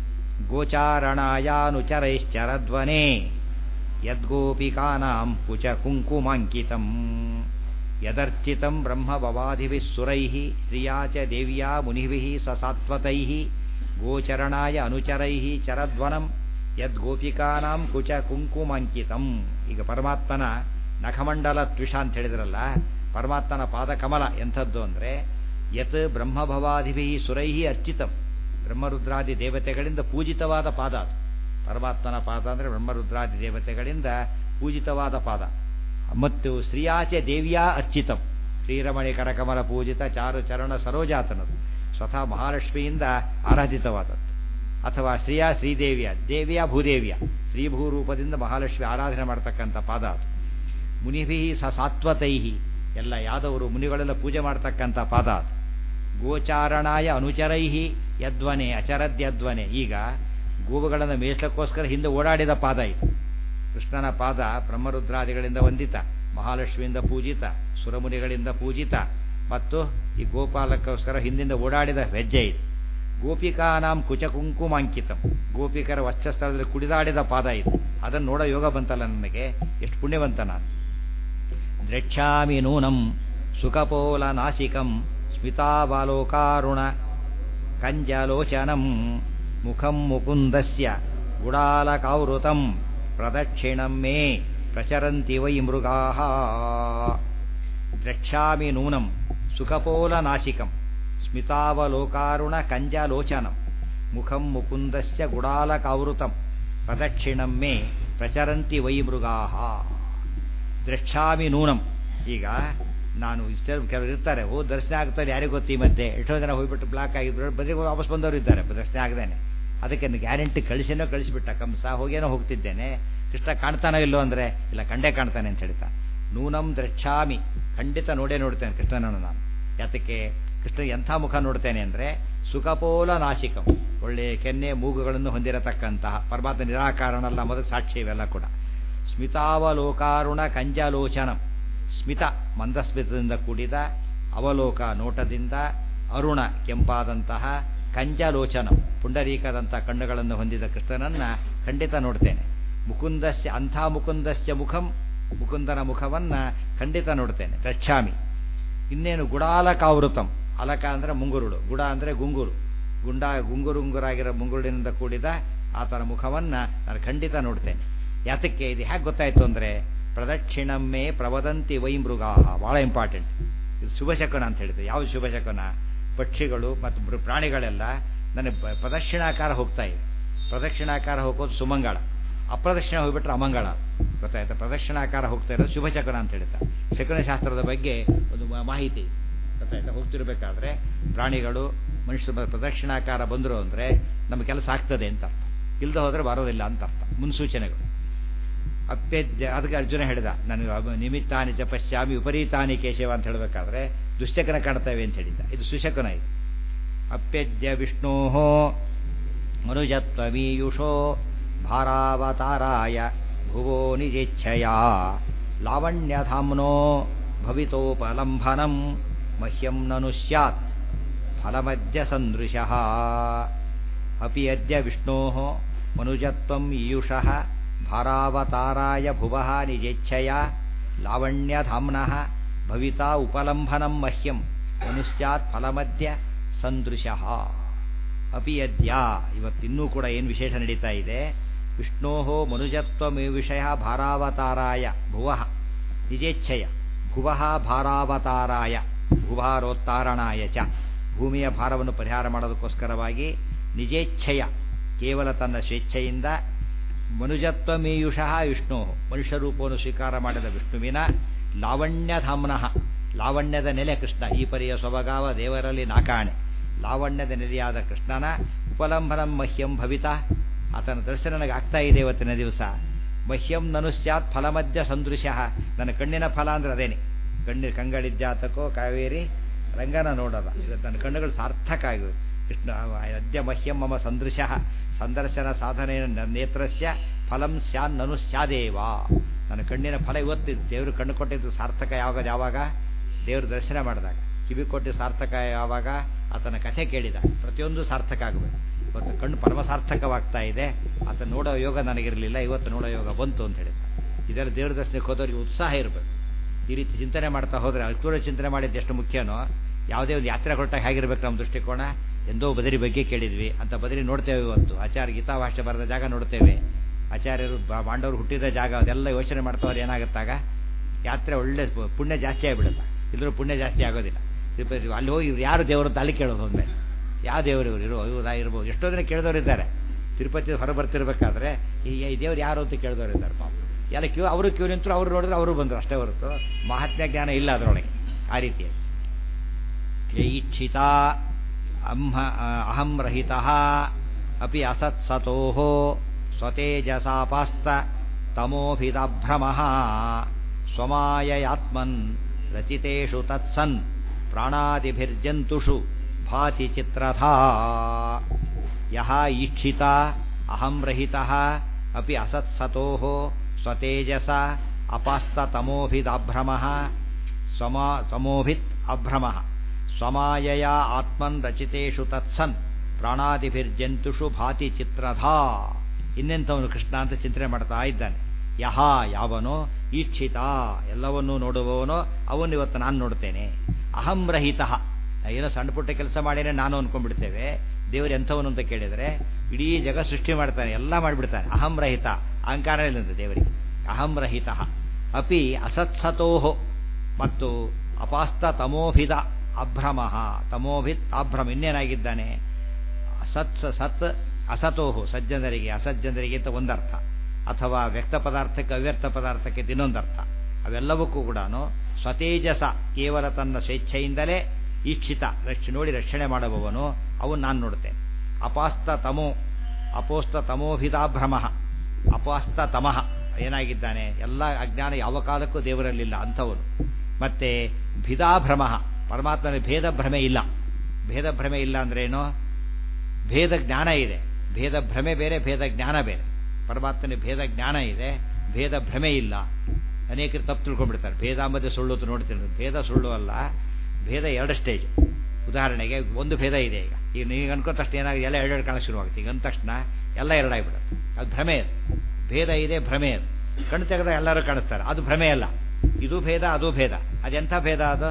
ಗೋಚಾರಣಾಯಾನುಚರೈಶ್ಚರಧ್ವನೆ ಯದ್ಗೋಪಿಕಾನಾಂ ಕುಚ ಕುಂಕುಮಾಂಕಿತಂ ಯದರ್ಚಿತಂ ಬ್ರಹ್ಮ ಭವಾದಿಭಿಸ್ಸುರೈಃ ಶ್ರಿಯಾ ಚ ದೇವ್ಯಾ ಮುನಿಭಿಃ ಸ ಸಾತ್ವತೈಃ ಗೋಚರಣಾಯ ಅನುಚರೈಃ ಚರಧ್ವನಂ ಯದ್ಗೋಪಿಕಾನಾಂ ಕುಚ ಕುಂಕುಮಾಂಕಿತಂ ಈಗ ಪರಮಾತ್ಮನ ನಖಮಂಡಲ ತ್ವಿಷ ಅಂತ ಹೇಳಿದ್ರಲ್ಲ ಪರಮಾತ್ಮನ ಪಾದಕಮಲ ಎಂಥದ್ದು ಅಂದರೆ ಯತ್ ಬ್ರಹ್ಮಭವಾದಿಭಿ ಸುರೈ ಅರ್ಚಿತಂ ಬ್ರಹ್ಮರುದ್ರಾದಿ ದೇವತೆಗಳಿಂದ ಪೂಜಿತವಾದ ಪಾದ ಅದು ಪರಮಾತ್ಮನ ಪಾದ ಅಂದರೆ ಬ್ರಹ್ಮರುದ್ರಾದಿ ದೇವತೆಗಳಿಂದ ಪೂಜಿತವಾದ ಪಾದ ಮತ್ತು ಶ್ರೀಯಾಚೆ ದೇವಿಯಾ ಅರ್ಚಿತಂ ಶ್ರೀರಮಣಿ ಕರಕಮಲ ಪೂಜಿತ ಚಾರು ಚರಣ ಸರೋಜಾತನದು ಸ್ವತಃ ಮಹಾಲಕ್ಷ್ಮಿಯಿಂದ ಆರಾಧಿತವಾದದ್ದು ಅಥವಾ ಶ್ರೀಯಾ ಶ್ರೀದೇವಿಯ ದೇವಿಯ ಭೂದೇವಿಯ ಶ್ರೀಭೂರೂಪದಿಂದ ಮಹಾಲಕ್ಷ್ಮಿ ಆರಾಧನೆ ಮಾಡ್ತಕ್ಕಂಥ ಪಾದ ಅದು ಮುನಿಭಿ ಸ ಸಾತ್ವತೈಹಿ ಎಲ್ಲ ಯಾದವರು ಮುನಿಗಳೆಲ್ಲ ಪೂಜೆ ಮಾಡ್ತಕ್ಕಂಥ ಪಾದ ಅದು ಗೋಚಾರಣಾಯ ಅನುಚರೈಹಿ ಯದ್ವನೆ ಅಚರದ್ಯದ್ವನೆ ಈಗ ಗೋವುಗಳನ್ನು ಮೇಯಿಸಕ್ಕೋಸ್ಕರ ಹಿಂದೆ ಓಡಾಡಿದ ಪಾದ ಇದು ಕೃಷ್ಣನ ಪಾದ ಬ್ರಹ್ಮರುದ್ರಾದಿಗಳಿಂದ ವಂದಿತ ಮಹಾಲಕ್ಷ್ಮಿಯಿಂದ ಪೂಜಿತ ಸುರಮುನಿಗಳಿಂದ ಪೂಜಿತ ಮತ್ತು ಈ ಗೋಪಾಲಕ್ಕೋಸ್ಕರ ಹಿಂದಿಂದ ಓಡಾಡಿದ ಹೆಜ್ಜೆ ಇದು ಗೋಪಿಕಾನಾಂ ಕುಚಕುಂಕುಮಾಂಕಿತಂ ಗೋಪಿಕರ ವಕ್ಷಸ್ಥಳದಲ್ಲಿ ಕುಡಿದಾಡಿದ ಪಾದ ಇದು ಅದನ್ನು ನೋಡೋ ಯೋಗ ಬಂತಲ್ಲ ನನಗೆ ಎಷ್ಟು ಪುಣ್ಯವಂತ ನಾನು ದ್ರಕ್ಷ್ಯಾಮಿ ನೂನಂ ಸುಖಪೋಲ ನಾಸಿಕಂ ಸ್ಮಿತಾವಲೋಕಾರುಣ ಕಂಜಲೋಚನಂ ಮುಖಂ ಮುಕುಂದಸ್ಯ ಗುಡಾಲಕಾವೃತಂ ಪ್ರದಕ್ಷಿಣಂ ಮೇ ಪ್ರಚರಂತಿ ವೈ ಮೃಗಾ ದ್ರಕ್ಷ್ಯಾಮಿ ನೂನಂ ಸುಖಪೋಲ ನಾಸಿಕಂ ಸ್ಮಿತಾವಲೋಕಾರುಣ ಕಂಜಲೋಚನಂ ಮುಖಂ ಮುಕುಂದಸ್ಯ ಗುಡಾಲಕಾವೃತಂ ಪ್ರದಕ್ಷಿಣಂ ಮೇ ಪ್ರಚರಂತಿ ವೈ ಮೃಗಾ ದ್ರಕ್ಷಾಮಿ ನೂನಂ ಈಗ ನಾನು ಇಷ್ಟ ಕೆಲವರು ಇರ್ತಾರೆ ಓ ದರ್ಶನ ಆಗ್ತಾರೆ ಯಾರಿಗೂ ಗೊತ್ತಿ ಮಧ್ಯೆ ಎಷ್ಟೋ ಜನ ಹೋಗ್ಬಿಟ್ಟು ಬ್ಲಾಕ್ ಆಗಿದ್ರು ಬದಲಿಗೆ ವಾಪಸ್ ಬಂದವರು ಇದ್ದಾರೆ ದರ್ಶನ ಆಗದೇನೆ ಅದಕ್ಕೆ ಗ್ಯಾರಂಟಿ ಕಳಿಸಿನೋ ಕಳಿಸಿಬಿಟ್ಟ ಕಂಸ ಹೋಗೇನೋ ಹೋಗ್ತಿದ್ದೇನೆ ಕೃಷ್ಣ ಕಾಣ್ತಾನೋ ಇಲ್ಲೋ ಅಂದರೆ ಇಲ್ಲ ಕಂಡೇ ಕಾಣ್ತಾನೆ ಅಂತ ಹೇಳ್ತಾ ನೂನಂ ದ್ರಕ್ಷಾಮಿ ಖಂಡಿತ ನೋಡೇ ನೋಡ್ತೇನೆ ಕೃಷ್ಣನನ್ನು ನಾನು ಯಾತಕ್ಕೆ ಕೃಷ್ಣ ಎಂಥ ಮುಖ ನೋಡ್ತೇನೆ ಅಂದರೆ ಸುಖಪೋಲ ನಾಸಿಕಂ ಒಳ್ಳೆಯ ಕೆನ್ನೆ ಮೂಗುಗಳನ್ನು ಹೊಂದಿರತಕ್ಕಂತಹ ಪರಮಾತ್ಮ ನಿರಾಕಾರಣಲ್ಲ ಮೊದಲು ಸಾಕ್ಷಿ ಇವೆಲ್ಲ ಕೂಡ ಸ್ಮಿತಾವಲೋಕಾರುಣ ಕಂಜಾಲೋಚನಂ ಸ್ಮಿತ ಮಂದಸ್ಮಿತದಿಂದ ಕೂಡಿದ ಅವಲೋಕ ನೋಟದಿಂದ ಅರುಣ ಕೆಂಪಾದಂತಹ ಕಂಜಲೋಚನಂ ಪುಂಡರೀಕದಂಥ ಕಣ್ಣುಗಳನ್ನು ಹೊಂದಿದ ಕೃಷ್ಣನನ್ನ ಖಂಡಿತ ನೋಡ್ತೇನೆ ಮುಕುಂದಸ್ಯ ಅಂಥ ಮುಕುಂದಸ್ಯ ಮುಖಂ ಮುಕುಂದನ ಮುಖವನ್ನ ಖಂಡಿತ ನೋಡ್ತೇನೆ ರಕ್ಷಾಮಿ ಇನ್ನೇನು ಗುಡಾಲಕಾವೃತಂ ಅಲಕ ಅಂದರೆ ಮುಂಗುರುಳು ಗುಡ ಅಂದರೆ ಗುಂಗುರು ಗುಂಡ ಗುಂಗುರು ಗುಂಗುರಾಗಿರೋ ಮುಂಗುರುಳಿನಿಂದ ಕೂಡಿದ ಆತನ ಮುಖವನ್ನ ನಾನು ಖಂಡಿತ ನೋಡ್ತೇನೆ ಯಾತಕ್ಕೆ ಇದು ಹೇಗೆ ಗೊತ್ತಾಯ್ತು ಅಂದರೆ ಪ್ರದಕ್ಷಿಣಮ್ಮೆ ಪ್ರವದಂತಿ ವೈ ಮೃಗಾ ಭಾಳ ಇಂಪಾರ್ಟೆಂಟ್ ಇದು ಶುಭಶಕನ ಅಂತ ಹೇಳಿದೆ ಯಾವ ಶುಭಶಕನ ಪಕ್ಷಿಗಳು ಮತ್ತು ಪ್ರಾಣಿಗಳೆಲ್ಲ ನನಗೆ ಪ್ರದಕ್ಷಿಣಾಕಾರ ಹೋಗ್ತಾ ಇವೆ ಪ್ರದಕ್ಷಿಣಾಕಾರ ಹೋಗೋದು ಸುಮಂಗಳ ಅಪ್ರದಕ್ಷಿಣ ಹೋಗ್ಬಿಟ್ರೆ ಅಮಂಗಳ ಗೊತ್ತಾಯ್ತಾ ಪ್ರದಕ್ಷಿಣಾಕಾರ ಹೋಗ್ತಾ ಇರೋದು ಶುಭಶಕನ ಅಂತ ಹೇಳ್ತಾ ಶಕುನಶಾಸ್ತ್ರದ ಬಗ್ಗೆ ಒಂದು ಮಾಹಿತಿ ಗೊತ್ತಾಯ್ತಾ ಹೋಗ್ತಿರ್ಬೇಕಾದ್ರೆ ಪ್ರಾಣಿಗಳು ಮನುಷ್ಯರು ಪ್ರದಕ್ಷಿಣಾಕಾರ ಬಂದರು ಅಂದರೆ ನಮ್ಮ ಕೆಲಸ ಆಗ್ತದೆ ಅಂತ ಅರ್ಥ ಇಲ್ಲದೆ ಹೋದರೆ ಬರೋದಿಲ್ಲ ಅಂತ ಅರ್ಥ ಮುನ್ಸೂಚನೆಗಳು ಅಪ್ಯಜ್ಯ ಅದಕ್ಕೆ ಅರ್ಜುನ ಹೇಳಿದ ನನಗೆ ನಿಮಿತ್ತಾನಿ ಚ ಪಶ್ಚಾಮಿ ವಿಪರೀತಾನಿ ಕೇಶವ ಅಂತ ಹೇಳಬೇಕಾದ್ರೆ ದುಶ್ಶಕನ ಕಾಣ್ತೇವೆ ಅಂತ ಹೇಳಿದ್ದ ಇದು ಸುಶಕನ ಇದು ಅಪ್ಯಜ್ಯ ವಿಷ್ಣೋ ಮನುಜತ್ವಮೀಯುಷೋ ಭಾರಾವತಾರಾಯ ಭುವೋ ನಿಜೇಚ್ಛಯ ಲಾವಣ್ಯಧಾಮ್ನೋ ಭವಿತೋಪಲಂಭನಂ ಮಹ್ಯಂ ನನು ಸ್ಯಾತ್ ಫಲಮದ್ಯ ಸಂದೃಶಃ ಅಪಿ ಅದ್ಯ ವಿಷ್ಣೋ ಮನುಜತ್ವಂ ಈಯುಷಃ ಭಾರಾವತಾರಾಯ ಭುವಃ ನಿಜೇಚ್ಛಯ ಲಾವಣ್ಯಧಾಮ್ನಃ ಭವಿತಾ ಉಪಲಂಭನಂ ಮಹ್ಯಂ ಮನುಷ್ಯಾತ್ ಫಲಮದ್ಯ ಸಂದೃಶಃ ಅಪಿಯದ್ಯ ಇವತ್ತಿನ್ನೂ ಕೂಡ ಏನು ವಿಶೇಷ ನಡೀತಾ ಇದೆ ವಿಷ್ಣೋ ಮನುಜತ್ವ ವಿಷಯ ಭಾರಾವತಾರಾಯ ಭುವ ನಿಜೇಚ್ಛಯ ಭುವ ಭಾರಾವತಾರಾಯ ಭೂಭಾರೋತ್ತಾರಣಾಯ ಚ ಭೂಮಿಯ ಭಾರವನ್ನು ಪರಿಹಾರ ಮಾಡೋದಕ್ಕೋಸ್ಕರವಾಗಿ ನಿಜೇಚ್ಛಯ ಕೇವಲ ತನ್ನ ಸ್ವೇಚ್ಛೆಯಿಂದ ಮನುಜತ್ವ ಮೇಯುಷಃ ವಿಷ್ಣು ಮನುಷ್ಯ ರೂಪವನ್ನು ಸ್ವೀಕಾರ ಮಾಡಿದ ವಿಷ್ಣುವಿನ ಲಾವಣ್ಯಧಾಮ್ನಃ ಲಾವಣ್ಯದ ನೆಲೆ ಕೃಷ್ಣ ಈ ಪರಿಯ ಸೊಬಗಾವ ದೇವರಲ್ಲಿ ನಾಕಾಣೆ ಲಾವಣ್ಯದ ನೆಲೆಯಾದ ಕೃಷ್ಣನ ಉಪಲಂಬನಂ ಮಹ್ಯಂ ಭವಿತ ಆತನ ದರ್ಶನ ನನಗೆ ಆಗ್ತಾ ಇದೆ ಇವತ್ತಿನ ದಿವಸ ಮಹ್ಯಂ ನನು ಸ್ಯಾತ್ ಫಲಮಧ್ಯ ಸಂದೃಶ್ಯ ನನ್ನ ಕಣ್ಣಿನ ಫಲ ಅಂದ್ರೆ ಅದೇನೆ ಕಣ್ಣಿನ ಕಂಗಳಿದ್ಯಾತಕೋ ಕಾವೇರಿ ರಂಗನ ನೋಡೋದ ಇದು ನನ್ನ ಕಣ್ಣುಗಳು ಸಾರ್ಥಕ ಆಗಿವೆ ಕೃಷ್ಣ ಅದ್ಯ ಮಹ್ಯಂ ಮಮ ಸಂದೃಶ ಸಂದರ್ಶನ ಸಾಧನೆ ನೇತ್ರಸ್ಯ ಫಲಂ ಸ್ಯಾನ್ ನನು ಸ್ಯಾದೇವ ನನ್ನ ಕಣ್ಣಿನ ಫಲ ಇವತ್ತು ದೇವರು ಕಣ್ಣು ಕೊಟ್ಟಿದ್ದು ಸಾರ್ಥಕ ಯಾವಾಗ ಯಾವಾಗ ದೇವರು ದರ್ಶನ ಮಾಡಿದಾಗ ಕಿವಿ ಕೊಟ್ಟು ಸಾರ್ಥಕ ಯಾವಾಗ ಆತನ ಕಥೆ ಕೇಳಿದ ಪ್ರತಿಯೊಂದು ಸಾರ್ಥಕ ಆಗಬೇಕು ಇವತ್ತು ಕಣ್ಣು ಪರಮ ಸಾರ್ಥಕವಾಗ್ತಾ ಇದೆ ಆತ ನೋಡೋ ಯೋಗ ನನಗಿರಲಿಲ್ಲ ಇವತ್ತು ನೋಡೋ ಯೋಗ ಬಂತು ಅಂತ ಹೇಳಿದ ಇದೆಲ್ಲ ದೇವ್ರ ದರ್ಶನಕ್ಕೆ ಹೋದವ್ರಿಗೆ ಉತ್ಸಾಹ ಇರಬೇಕು ಈ ರೀತಿ ಚಿಂತನೆ ಮಾಡ್ತಾ ಹೋದರೆ ಅಲ್ಕೂರ ಚಿಂತನೆ ಮಾಡಿದ್ದು ಎಷ್ಟು ಮುಖ್ಯನೋ ಯಾವುದೇ ಒಂದು ಯಾತ್ರೆ ಹೊರಟಾಗ ಹೇಗಿರ್ಬೇಕು ನಮ್ಮ ದೃಷ್ಟಿಕೋನ ಎಂದೋ ಬದರಿ ಬಗ್ಗೆ ಕೇಳಿದ್ವಿ ಅಂತ ಬದರಿ ನೋಡ್ತೇವೆ ಇವತ್ತು ಆಚಾರ್ಯ ಗೀತಾಭಾಷ್ಯ ಬರೆದ ಜಾಗ ನೋಡ್ತೇವೆ ಆಚಾರ್ಯರು ಬಾಂಡವರು ಹುಟ್ಟಿದ ಜಾಗ ಅದೆಲ್ಲ ಯೋಚನೆ ಮಾಡ್ತವ್ರು ಏನಾಗುತ್ತಾಗ ಯಾತ್ರೆ ಒಳ್ಳೆ ಪುಣ್ಯ ಜಾಸ್ತಿ ಆಗಿಬಿಡುತ್ತೆ ಇಲ್ಲರೂ ಪುಣ್ಯ ಜಾಸ್ತಿ ಆಗೋದಿಲ್ಲ ತಿರುಪತಿ ಅಲ್ಲಿ ಹೋಗಿ ಇವ್ರು ಯಾರು ದೇವರು ಅಂತ ಅಲ್ಲಿ ಕೇಳೋದು ಒಮ್ಮೆ ಯಾವ ದೇವರು ಇವರು ಇರೋ ಇವ್ರು ಇರ್ಬೋದು ಎಷ್ಟೋ ಜನ ಕೇಳಿದವರು ಇದ್ದಾರೆ ತಿರುಪತಿ ಹೊರ ಬರ್ತಿರ್ಬೇಕಾದ್ರೆ ಈ ದೇವ್ರು ಯಾರು ಅಂತ ಕೇಳಿದವರು ಇದ್ದಾರೆ ಪಾಪ ಎಲ್ಲ ಕ್ಯೂ ಅವರು ಕ್ಯೂ ನಿಂತರು ಅವರು ನೋಡಿದ್ರೆ ಅವರು ಬಂದರು ಅಷ್ಟೇ ಹೊರತು ಮಹಾತ್ಮ್ಯ ಜ್ಞಾನ ಇಲ್ಲ ಅದರೊಳಗೆ ಆ ರೀತಿ ಯೈಕ್ಷಿತ ಅಹಂ ಅಹಂ ರಹಿತ ಅಪಿ ಅಸತ್ಸತೋ ಸ್ವತೇಜಸಾಪಾಸ್ತ ತಮೋಭಿದಾಭ್ರಮ ಸ್ವಮಾಯಯಾತ್ಮನ್ ರಚಿತೇಷು ತತ್ಸನ್ ಪ್ರಾಣಾದಿಭಿರ್ಜಂತುಷು ಭಾತಿ ಚಿತ್ರಧಾ ಯಹ ಈಕ್ಷಿತ ಅಹಂ ರಹಿತ ಅಪಿ ಅಸತ್ಸತೋ ಸ್ವತೇಜಸ ಅಪಾಸ್ತತಮೋಭಿದಾಭ್ರಮ ಸ್ವಮಾ ತಮೋಭಿತ್ ಅಭ್ರಮ ಸ್ವಮಾಯಯ ಆತ್ಮನ್ ರಚಿತೇಷು ತತ್ಸನ್ ಪ್ರಾಣಾದಿಭಿರ್ಜಂತುಷು ಭಾತಿ ಚಿತ್ರಧಾ ಇನ್ನೆಂಥವನು ಕೃಷ್ಣ ಅಂತ ಚಿಂತನೆ ಮಾಡ್ತಾ ಇದ್ದಾನೆ ಯಹ ಯಾವನೋ ಈಕ್ಷಿತ ಎಲ್ಲವನ್ನೂ ನೋಡುವವನೋ ಅವನು ಇವತ್ತು ನಾನು ನೋಡ್ತೇನೆ ಅಹಂ ರಹಿತ ಏನೋ ಸಣ್ಣ ಪುಟ್ಟ ಕೆಲಸ ಮಾಡೇನೆ ನಾನು ಅನ್ಕೊಂಡ್ಬಿಡ್ತೇವೆ ದೇವರು ಎಂಥವನು ಅಂತ ಕೇಳಿದರೆ ಇಡೀ ಜಗ ಸೃಷ್ಟಿ ಮಾಡ್ತಾನೆ ಎಲ್ಲ ಮಾಡಿಬಿಡ್ತಾನೆ ಅಹಂ ರಹಿತ ಅಹಂಕಾರ ಇಲ್ಲಂತೆ ದೇವರಿಗೆ ಅಹಂ ರಹಿತ ಅಪಿ ಅಸತ್ಸತೋಹೋ ಮತ್ತು ಅಪಾಸ್ತ ತಮೋಭಿದ ಅಭ್ರಮ ತಮೋಭಿತ್ ಅಭ್ರಮ ಇನ್ನೇನಾಗಿದ್ದಾನೆ ಸತ್ ಸತ್ ಅಸತೋಹು ಸಜ್ಜನರಿಗೆ ಅಸಜ್ಜನರಿಗೆ ಅಂತ ಒಂದರ್ಥ ಅಥವಾ ವ್ಯಕ್ತ ಪದಾರ್ಥಕ್ಕೆ ಅವ್ಯಕ್ತ ಪದಾರ್ಥಕ್ಕೆ ಇನ್ನೊಂದರ್ಥ ಅವೆಲ್ಲವಕ್ಕೂ ಕೂಡ ಸ್ವತೇಜಸ ಕೇವಲ ತನ್ನ ಸ್ವೇಚ್ಛೆಯಿಂದಲೇ ಈಕ್ಷಿತ ರಕ್ಷ ನೋಡಿ ರಕ್ಷಣೆ ಮಾಡುವವನು ಅವನು ನಾನು ನೋಡ್ತೇನೆ ಅಪಾಸ್ತ ತಮೋ ಅಪೋಸ್ತ ತಮೋಭಿದಾಭ್ರಮ ಅಪಾಸ್ತ ತಮಃ ಏನಾಗಿದ್ದಾನೆ ಎಲ್ಲ ಅಜ್ಞಾನ ಯಾವ ಕಾಲಕ್ಕೂ ದೇವರಲ್ಲಿಲ್ಲ ಅಂಥವನು ಮತ್ತೆ ಭಿದಾಭ್ರಮ ಪರಮಾತ್ಮನ ಭೇದ ಭ್ರಮೆ ಇಲ್ಲ ಭೇದ ಭ್ರಮೆ ಇಲ್ಲ ಅಂದ್ರೇನು ಭೇದ ಜ್ಞಾನ ಇದೆ ಭೇದ ಭ್ರಮೆ ಬೇರೆ ಭೇದ ಜ್ಞಾನ ಬೇರೆ ಪರಮಾತ್ಮನ ಭೇದ ಜ್ಞಾನ ಇದೆ ಭೇದ ಭ್ರಮೆ ಇಲ್ಲ ಅನೇಕರು ತಪ್ಪು ತಿಳ್ಕೊಂಡ್ಬಿಡ್ತಾರೆ ಭೇದ ಅಂಬದೇ ಸುಳ್ಳು ಅಂತ ನೋಡ್ತೀನಿ ಭೇದ ಸುಳ್ಳು ಅಲ್ಲ ಭೇದ ಎರಡು ಸ್ಟೇಜ್ ಉದಾಹರಣೆಗೆ ಒಂದು ಭೇದ ಇದೆ ಈಗ ಈಗ ನೀವು ಅನ್ಕೊಂಡ ತಕ್ಷಣ ಏನಾಗಿದೆ ಎಲ್ಲ ಎರಡೆರಡು ಕಾಣ ಶುರುವಾಗುತ್ತೆ ಈಗ ಅಂದ ತಕ್ಷಣ ಎಲ್ಲ ಎರಡಾಗ್ಬಿಡುತ್ತೆ ಅದು ಭ್ರಮೆ ಅದು ಭೇದ ಇದೆ ಭ್ರಮೆ ಅದು ಕಣ್ಣು ತೆಗೆದ ಎಲ್ಲರೂ ಕಾಣಿಸ್ತಾರೆ ಅದು ಭ್ರಮೆ ಅಲ್ಲ ಇದು ಭೇದ ಅದು ಭೇದ ಅದೆಂಥ ಭೇದ ಅದು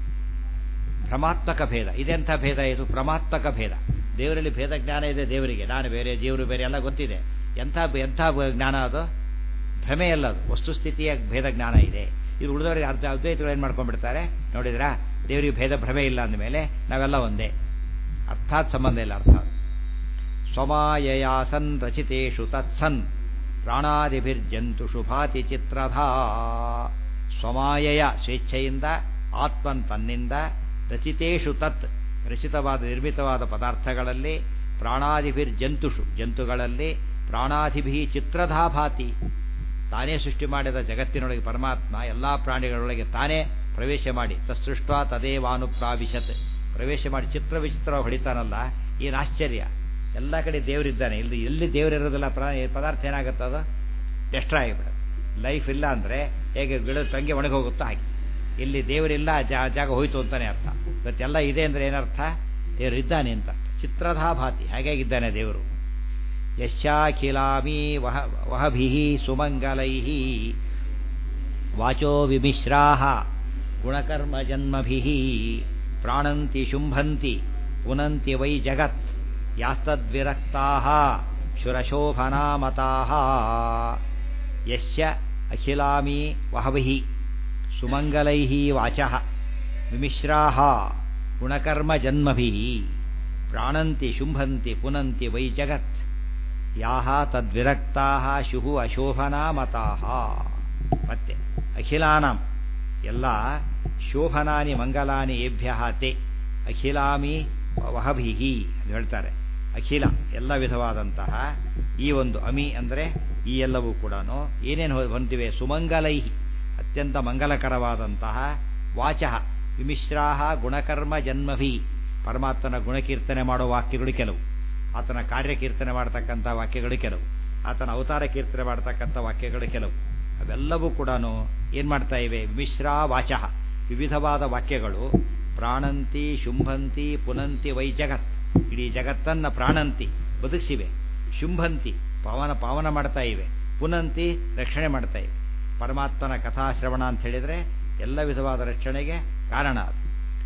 ಭ್ರಮಾತ್ಮಕ ಭೇದ ಇದೆಂಥ ಭೇದ ಇದು ಭ್ರಮಾತ್ಮಕ ಭೇದ ದೇವರಲ್ಲಿ ಭೇದ ಜ್ಞಾನ ಇದೆ ದೇವರಿಗೆ ನಾನು ಬೇರೆ ಜೀವರು ಬೇರೆ ಎಲ್ಲ ಗೊತ್ತಿದೆ ಎಂಥ ಎಂಥ ಜ್ಞಾನ ಅದು ಭ್ರಮೆ ಅಲ್ಲ ಅದು ವಸ್ತುಸ್ಥಿತಿಯ ಭೇದ ಜ್ಞಾನ ಇದೆ ಇದು ಉಳಿದವರಿಗೆ ಅರ್ಧ ಅದ್ವೈತಗಳು ಏನು ಮಾಡ್ಕೊಂಡ್ಬಿಡ್ತಾರೆ ನೋಡಿದ್ರಾ ದೇವರಿಗೆ ಭೇದ ಭ್ರಮೆ ಇಲ್ಲ ಅಂದಮೇಲೆ ನಾವೆಲ್ಲ ಒಂದೇ ಅರ್ಥಾತ್ ಸಂಬಂಧ ಇಲ್ಲ ಅರ್ಥಾತ್ ಸ್ವಮಾಯಯಾಸನ್ ರಚಿತೇಷು ತತ್ಸನ್ ಪ್ರಾಣಾದಿಭಿರ್ಜಂತುಷು ಭಾತಿ ಚಿತ್ರಧಾ ಸ್ವಮಾಯಯ ಸ್ವೇಚ್ಛೆಯಿಂದ ಆತ್ಮನ್ ತನ್ನಿಂದ ರಚಿತೇಷು ತತ್ ರಚಿತವಾದ ನಿರ್ಮಿತವಾದ ಪದಾರ್ಥಗಳಲ್ಲಿ ಪ್ರಾಣಾದಿಭಿರ್ ಜಂತುಷು ಜಂತುಗಳಲ್ಲಿ ಪ್ರಾಣಾದಿಭಿ ಚಿತ್ರಧಾ ಭಾತಿ ತಾನೇ ಸೃಷ್ಟಿ ಮಾಡಿದ ಜಗತ್ತಿನೊಳಗೆ ಪರಮಾತ್ಮ ಎಲ್ಲ ಪ್ರಾಣಿಗಳೊಳಗೆ ತಾನೇ ಪ್ರವೇಶ ಮಾಡಿ ತತ್ಸೃಷ್ಟ ತದೇವಾನುಪ್ರಾವಿಶತ್ ಪ್ರವೇಶ ಮಾಡಿ ಚಿತ್ರ ವಿಚಿತ್ರ ಹೊಡಿತಾನಲ್ಲ ಏನು ಆಶ್ಚರ್ಯ ಎಲ್ಲ ಕಡೆ ದೇವರಿದ್ದಾನೆ ಇಲ್ಲಿ ಎಲ್ಲಿ ದೇವರಿರೋದಿಲ್ಲ ಪದಾರ್ಥ ಏನಾಗುತ್ತೆ ಅದು ಡೆಸ್ಟ್ರಾ ಆಗಿಬಿಡುತ್ತೆ ಲೈಫ್ ಇಲ್ಲ ಅಂದರೆ ಹೇಗೆ ಗಿಡದ ತಂಗೆ ಒಣಗಿ ಹೋಗುತ್ತೋ ಹಾಗೆ ಇಲ್ಲಿ ದೇವರಿಲ್ಲ ಜಾಗ ಹೋಯ್ತು ಅಂತಾನೆ ಅರ್ಥ ಇವತ್ತೆಲ್ಲ ಇದೆ ಅಂದರೆ ಏನರ್ಥ ದೇವರು ಇದ್ದಾನೆ ಅಂತ ಚಿತ್ರಧಾ ಭಾತಿ ಹಾಗಾಗಿದ್ದಾನೆ ದೇವರು ಯಶ್ಚಾಖಿಲಾಮಿ ವಹ ವಹಭಿ ಸುಮಂಗಲೈ ವಾಚೋ ವಿಮಿಶ್ರಾ ಗುಣಕರ್ಮ ಜನ್ಮಭಿ ಪ್ರಾಣಂತಿ ಶುಂಭಂತಿ ಪುನಂತಿ ವೈ ಜಗತ್ ಯಾಸ್ತದ್ವಿರಕ್ತಾ ಶುರಶೋಭನಾಮತಾ ಯಶ್ಯ ಅಖಿಲಾಮಿ ವಹವಿಃ ಸುಮಂಗಲೈಃ ವಾಚಃ ವಿಮಿಶ್ರಾಃ ಗುಣಕರ್ಮಜನ್ಮಭಿಃ ಪ್ರಾಣಂತಿ ಶುಂಭಂತಿ ಪುನಂತಿ ವೈ ಜಗತ್ ಯಾಹ ತದ್ವಿರಕ್ತಾಃ ಶುಹು ಅಶೋಭನಾಮತಾಃ ಮತ್ತೆ ಅಖಿಲಾನಾಂ ಎಲ್ಲ ಶೋಭನಾನಿ ಮಂಗಲಾನಿ ಏಭ್ಯ ತೇ ಅಖಿಲಾಮಿ ವಹಭಿಹಿ ಅಂತ ಹೇಳ್ತಾರೆ ಅಖಿಲ ಎಲ್ಲ ವಿಧವಾದಂತಹ ಈ ಒಂದು ಅಮಿ ಅಂದರೆ ಈ ಎಲ್ಲವೂ ಕೂಡ ಏನೇನು ಹೊಂದಿವೆ ಸುಮಂಗಲೈಹಿ ಅತ್ಯಂತ ಮಂಗಲಕರವಾದಂತಹ ವಾಚಃ ವಿಮಿಶ್ರಾಹ ಗುಣಕರ್ಮ ಜನ್ಮಭಿ ಪರಮಾತ್ಮನ ಗುಣಕೀರ್ತನೆ ಮಾಡೋ ವಾಕ್ಯಗಳು ಕೆಲವು ಆತನ ಕಾರ್ಯಕೀರ್ತನೆ ಮಾಡತಕ್ಕಂಥ ವಾಕ್ಯಗಳು ಕೆಲವು ಆತನ ಅವತಾರ ಕೀರ್ತನೆ ಮಾಡತಕ್ಕಂಥ ವಾಕ್ಯಗಳು ಕೆಲವು ಅವೆಲ್ಲವೂ ಕೂಡ ಏನು ಮಾಡ್ತಾ ಇವೆ ಮಿಶ್ರಾ ವಾಚಃ ವಿವಿಧವಾದ ವಾಕ್ಯಗಳು ಪ್ರಾಣಂತಿ ಶುಂಭಂತಿ ಪುನಂತಿ ವೈ ಜಗತ್ ಇಡೀ ಜಗತ್ತನ್ನು ಪ್ರಾಣಂತಿ ಬದುಕಿಸಿವೆ ಶುಂಭಂತಿ ಪಾವನ ಪಾವನ ಮಾಡ್ತಾ ಇವೆ ಪುನಂತಿ ರಕ್ಷಣೆ ಮಾಡ್ತಾ ಇವೆ ಪರಮಾತ್ಮನ ಕಥಾಶ್ರವಣ ಅಂತ ಹೇಳಿದರೆ ಎಲ್ಲ ವಿಧವಾದ ರಕ್ಷಣೆಗೆ ಕಾರಣ ಅದು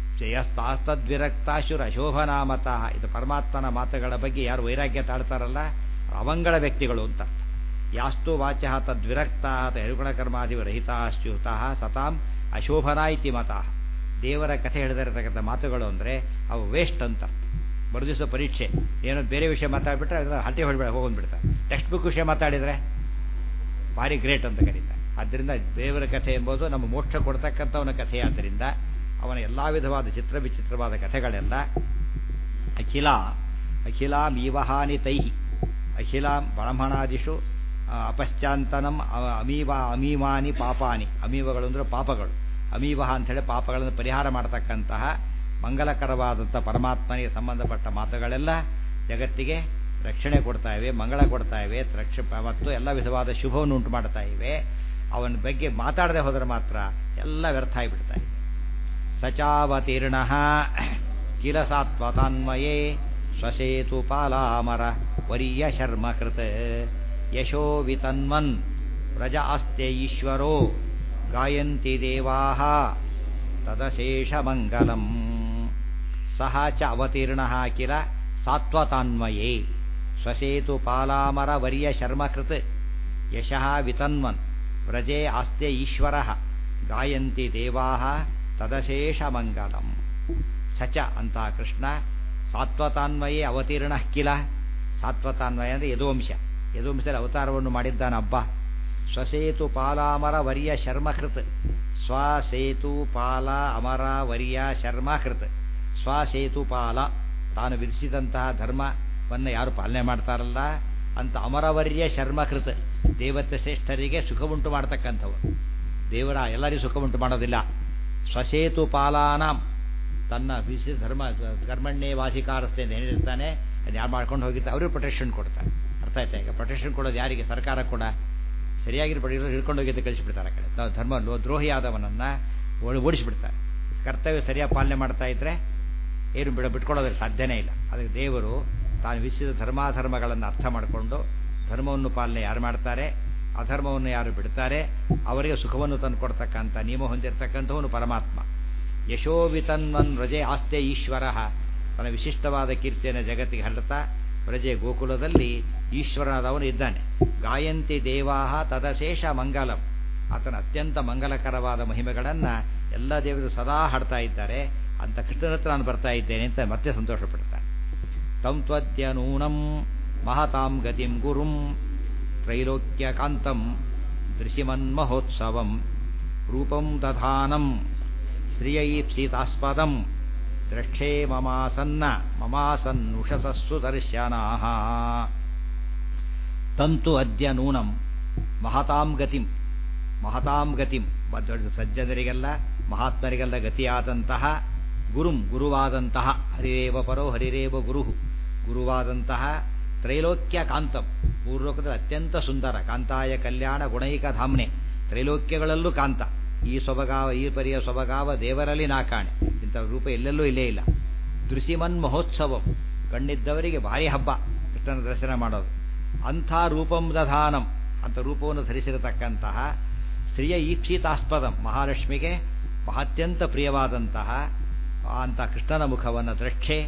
ಜಯಸ್ತಾಸ್ತದ್ವಿರಕ್ತಾಶುರ ಶೋಭನಾಮತಃ ಇದು ಪರಮಾತ್ಮನ ಮಾತುಗಳ ಬಗ್ಗೆ ಯಾರು ವೈರಾಗ್ಯ ತಾಳ್ತಾರಲ್ಲ ಅವಂಗಳ ವ್ಯಕ್ತಿಗಳು ಅಂತ ಅರ್ಥ ಯಾಸ್ತು ವಾಚ ತದ್ವಿರಕ್ತಾ ನಿರ್ಗುಣಕರ್ಮಾದಿವರಹಿತಾಶ್ಚ್ಯುತಃ ಸತಾಂ ಅಶೋಭನಾ ಇತಿ ಮತಃ ದೇವರ ಕಥೆ ಹೇಳಿದಿರತಕ್ಕಂಥ ಮಾತುಗಳು ಅಂದರೆ ಅವು ವೇಸ್ಟ್ ಅಂತ ಮರು ದಿವಸ ಪರೀಕ್ಷೆ ಏನೋ ಬೇರೆ ವಿಷಯ ಮಾತಾಡ್ಬಿಟ್ರೆ ಅದನ್ನ ಹಟ್ಟಿ ಹೊಡಿಬೇಡ ಹೋಗೊಂಡ್ಬಿಡ್ತಾರೆ ಟೆಕ್ಸ್ಟ್ ಬುಕ್ ವಿಷಯ ಮಾತಾಡಿದರೆ ಭಾರಿ ಗ್ರೇಟ್ ಅಂತ ಕರೀತಾರೆ ಆದ್ದರಿಂದ ದೇವರ ಕಥೆ ಎಂಬುದು ನಮ್ಮ ಮೋಕ್ಷ ಕೊಡ್ತಕ್ಕಂಥವನ ಕಥೆ ಆದ್ದರಿಂದ ಅವನ ಎಲ್ಲ ವಿಧವಾದ ಚಿತ್ರ ವಿಚಿತ್ರವಾದ ಕಥೆಗಳೆಲ್ಲ ಅಖಿಲ ಅಖಿಲಾಂ ಈವಹಾನಿ ತೈಹಿ ಅಖಿಲಾಂ ಬ್ರಾಹ್ಮಣಾದಿಷು ಅಪಶ್ಚಾಂತನಂ ಅಮೀವ ಅಮೀಮಾನಿ ಪಾಪಾನಿ ಅಮೀವಗಳು ಅಂದರೆ ಪಾಪಗಳು ಅಮೀವಹ ಅಂಥೇಳಿ ಪಾಪಗಳನ್ನು ಪರಿಹಾರ ಮಾಡತಕ್ಕಂತಹ ಮಂಗಲಕರವಾದಂಥ ಪರಮಾತ್ಮನಿಗೆ ಸಂಬಂಧಪಟ್ಟ ಮಾತುಗಳೆಲ್ಲ ಜಗತ್ತಿಗೆ ರಕ್ಷಣೆ ಕೊಡ್ತಾ ಇವೆ ಮಂಗಳ ಕೊಡ್ತಾ ಇವೆ ರಕ್ಷ ಮತ್ತು ಎಲ್ಲ ವಿಧವಾದ ಶುಭವನ್ನು ಉಂಟು ಮಾಡ್ತಾ ಇವೆ ಅವನ ಬಗ್ಗೆ ಮಾತಾಡದೆ ಹೋದರೆ ಮಾತ್ರ ಎಲ್ಲ ವ್ಯರ್ಥ ಆಗಿಬಿಡ್ತಾ ಇದೆ ಸಚಾವತೀರ್ಣ ಕಿಲ ಸಾತ್ವತಾನ್ಮಯೇ ಸ್ವಸೇತು ಪಾಲಾಮರ ವರಿಯ ಶರ್ಮ ಕೃತ ಯಶೋ ವಿತನ್ವನ್ ವ್ರಜ ಆಸ್ತೆ ಈಶ್ವರೋ ಗಾಯಂತಿ ದೇವಾ ತದಶೇಷಮಂಗಲಂ ಸಹ ಚ ಅವತೀರ್ಣ ಕಿಲ ಸಾತ್ವತಾನ್ಮಯೇ ಸ್ವಸೇತು ಪಾಲಾಮರ ವರ್ಯ ಶರ್ಮಕೃತ್ ಯಶಃ ವಿತನ್ವನ್ ವ್ರಜೆ ಆಸ್ತೆ ಈಶ್ವರ ಗಾಯಂತಿ ದೇವಾ ತದಶೇಷಮಂಗಲಂ ಸಚ ಅಂತ ಕೃಷ್ಣ ಸಾತ್ವತಾನ್ವಯೇ ಅವತೀರ್ಣ ಕಿಲ ಸಾತ್ವತಾನ್ವಯ ಅಂದರೆ ಯದುವಂಶ ಯದುವಂಶದಲ್ಲಿ ಅವತಾರವನ್ನು ಮಾಡಿದ್ದಾನ ಹಬ್ಬ ಸ್ವಸೇತು ಪಾಲಾಮರ ವರ್ಯ ಶರ್ಮಕೃತ್ ಸ್ವಸೇತು ಪಾಲ ಅಮರ ವರ್ಯ ಶರ್ಮಕೃತ್ ಸ್ವಸೇತು ಪಾಲ ತಾನು ವಿಧಿಸಿದಂತಹ ಧರ್ಮವನ್ನು ಯಾರು ಪಾಲನೆ ಮಾಡ್ತಾರಲ್ಲ ಅಂತ ಅಮರವರ್ಯ ಶರ್ಮಕೃತ್ ದೇವತೆ ಶ್ರೇಷ್ಠರಿಗೆ ಸುಖ ಉಂಟು ಮಾಡ್ತಕ್ಕಂಥವರು ದೇವರ ಎಲ್ಲರಿಗೂ ಸುಖ ಉಂಟು ಮಾಡೋದಿಲ್ಲ ಸ್ವಸೇತು ಪಾಲಾನಾಂ ತನ್ನ ಬಿಸಿ ಧರ್ಮ ಕರ್ಮಣ್ಣೆ ವಾಸಿಕಾರಸ್ತೆ ಅಂತ ಏನಿರ್ತಾನೆ ಅದು ಯಾರು ಮಾಡ್ಕೊಂಡು ಹೋಗಿರ್ತಾರೆ ಅವ್ರಿಗೆ ಪ್ರೊಟೆಕ್ಷನ್ ಕೊಡ್ತಾರೆ ಅರ್ಥ ಆಯ್ತಾ ಈಗ ಪ್ರೊಟೆಕ್ಷನ್ ಕೊಡೋದು ಯಾರಿಗೆ ಸರ್ಕಾರ ಕೂಡ ಸರಿಯಾಗಿ ಪಡೆಯೋರು ಹಿಡ್ಕೊಂಡು ಹೋಗಿ ಕಳಿಸಿಬಿಡ್ತಾರೆ ಆ ಕಡೆ ಧರ್ಮ ದ್ರೋಹಿಯಾದವನನ್ನು ಓಡಿಸಿಬಿಡ್ತಾರೆ ಕರ್ತವ್ಯ ಸರಿಯಾಗಿ ಪಾಲನೆ ಮಾಡ್ತಾ ಇದ್ರೆ ಏನು ಬಿಡ ಬಿಟ್ಕೊಳ್ಳೋದಕ್ಕೆ ಸಾಧ್ಯನೇ ಇಲ್ಲ ಅದಕ್ಕೆ ದೇವರು ತಾನು ವಿಧಿಸಿದ ಧರ್ಮಾಧರ್ಮಗಳನ್ನು ಅರ್ಥ ಮಾಡಿಕೊಂಡು ಧರ್ಮವನ್ನು ಪಾಲನೆ ಯಾರು ಮಾಡ್ತಾರೆ ಅಧರ್ಮವನ್ನು ಯಾರು ಬಿಡ್ತಾರೆ ಅವರಿಗೆ ಸುಖವನ್ನು ತಂದುಕೊಡ್ತಕ್ಕಂಥ ನಿಯಮ ಹೊಂದಿರತಕ್ಕಂಥವನು ಪರಮಾತ್ಮ ಯಶೋವಿತನ್ವನ್ ವ್ರಜೆ ಆಸ್ತೆ ಈಶ್ವರ ತನ್ನ ವಿಶಿಷ್ಟವಾದ ಕೀರ್ತಿಯನ್ನು ಜಗತ್ತಿಗೆ ಹರಡ್ತಾ ವ್ರಜೆ ಗೋಕುಲದಲ್ಲಿ ಈಶ್ವರನಾದವನು ಇದ್ದಾನೆ ಗಾಯಂತಿ ದೇವಾಹ ತದಶೇಷ ಮಂಗಲಂ ಆತನ ಅತ್ಯಂತ ಮಂಗಲಕರವಾದ ಮಹಿಮೆಗಳನ್ನು ಎಲ್ಲ ದೇವರು ಸದಾ ಹಾಡ್ತಾ ಇದ್ದಾರೆ ಅಂತ ಕೃಷ್ಣನ ಹತ್ರ ನಾನು ಬರ್ತಾ ಇದ್ದೇನೆ ಅಂತ ಮತ್ತೆ ಸಂತೋಷ ಪಡ್ತಾನೆ ತಂ ತ್ವದ್ಯ ನೂನಂ ಮಹತಾಂ ಗತಿಂ ಗುರುಂ ತ್ರೈಲೋಕ್ಯಕಾಂತಂ ದೃಶಿಮನ್ಮಹೋತ್ಸವಂ ರೂಪಂ ದಧಾನಂ ಶ್ರಿಯೈಪ್ಸಿತಾಸ್ಪದಂ ದ್ರಕ್ಷೇ ಮಮಾಸನ್ನ ಮಮಾಸನ್ನುಷಸಸ್ಸು ದರ್ಶನಾ ತಂತು ಅದ್ಯ ನೂನಂ ಮಹತಾಂ ಗತಿಂ ಮಹತಾಂ ಗತಿಂ ದೊಡ್ಡ ಸಜ್ಜನರಿಗೆಲ್ಲ ಮಹಾತ್ಮರಿಗೆಲ್ಲ ಗತಿಯಾದಂತಹ ಗುರುಂ ಗುರುವಾದಂತಹ ಹರಿರೇವ ಪರೋ ಹರಿರೇವ ಗುರು ಗುರುವಾದಂತಹ ತ್ರೈಲೋಕ್ಯ ಕಾಂತಂ ಪೂರ್ವಕದಲ್ಲಿ ಅತ್ಯಂತ ಸುಂದರ ಕಾಂತಾಯ ಕಲ್ಯಾಣ ಗುಣೈಕ ಧಾಮ್ನೆ ತ್ರೈಲೋಕ್ಯಗಳಲ್ಲೂ ಕಾಂತ ಈ ಸೊಬಗಾವ ಈ ಪರಿಯ ಸೊಬಗಾವ ದೇವರಲ್ಲಿ ನಾ ಕಾಣೆ ಇಂಥ ರೂಪ ಎಲ್ಲೆಲ್ಲೂ ಇಲ್ಲೇ ಇಲ್ಲ ದೃಶಿಮನ್ ಮಹೋತ್ಸವಂ ಕಣ್ಣಿದ್ದವರಿಗೆ ಭಾರಿ ಹಬ್ಬ ಕೃಷ್ಣನ ದರ್ಶನ ಮಾಡೋದು ಅಂಥ ರೂಪಂ ದಧಾನಂ ಅಂತ ರೂಪವನ್ನು ಧರಿಸಿರತಕ್ಕಂತಹ ಸ್ತ್ರೀಯ ಈಪ್ಸಿತಾಸ್ಪದಂ ಮಹಾಲಕ್ಷ್ಮಿಗೆ ಅತ್ಯಂತ ಪ್ರಿಯವಾದಂತಹ ಅಂಥ ಕೃಷ್ಣನ ಮುಖವನ್ನು ದ್ರಕ್ಷೆ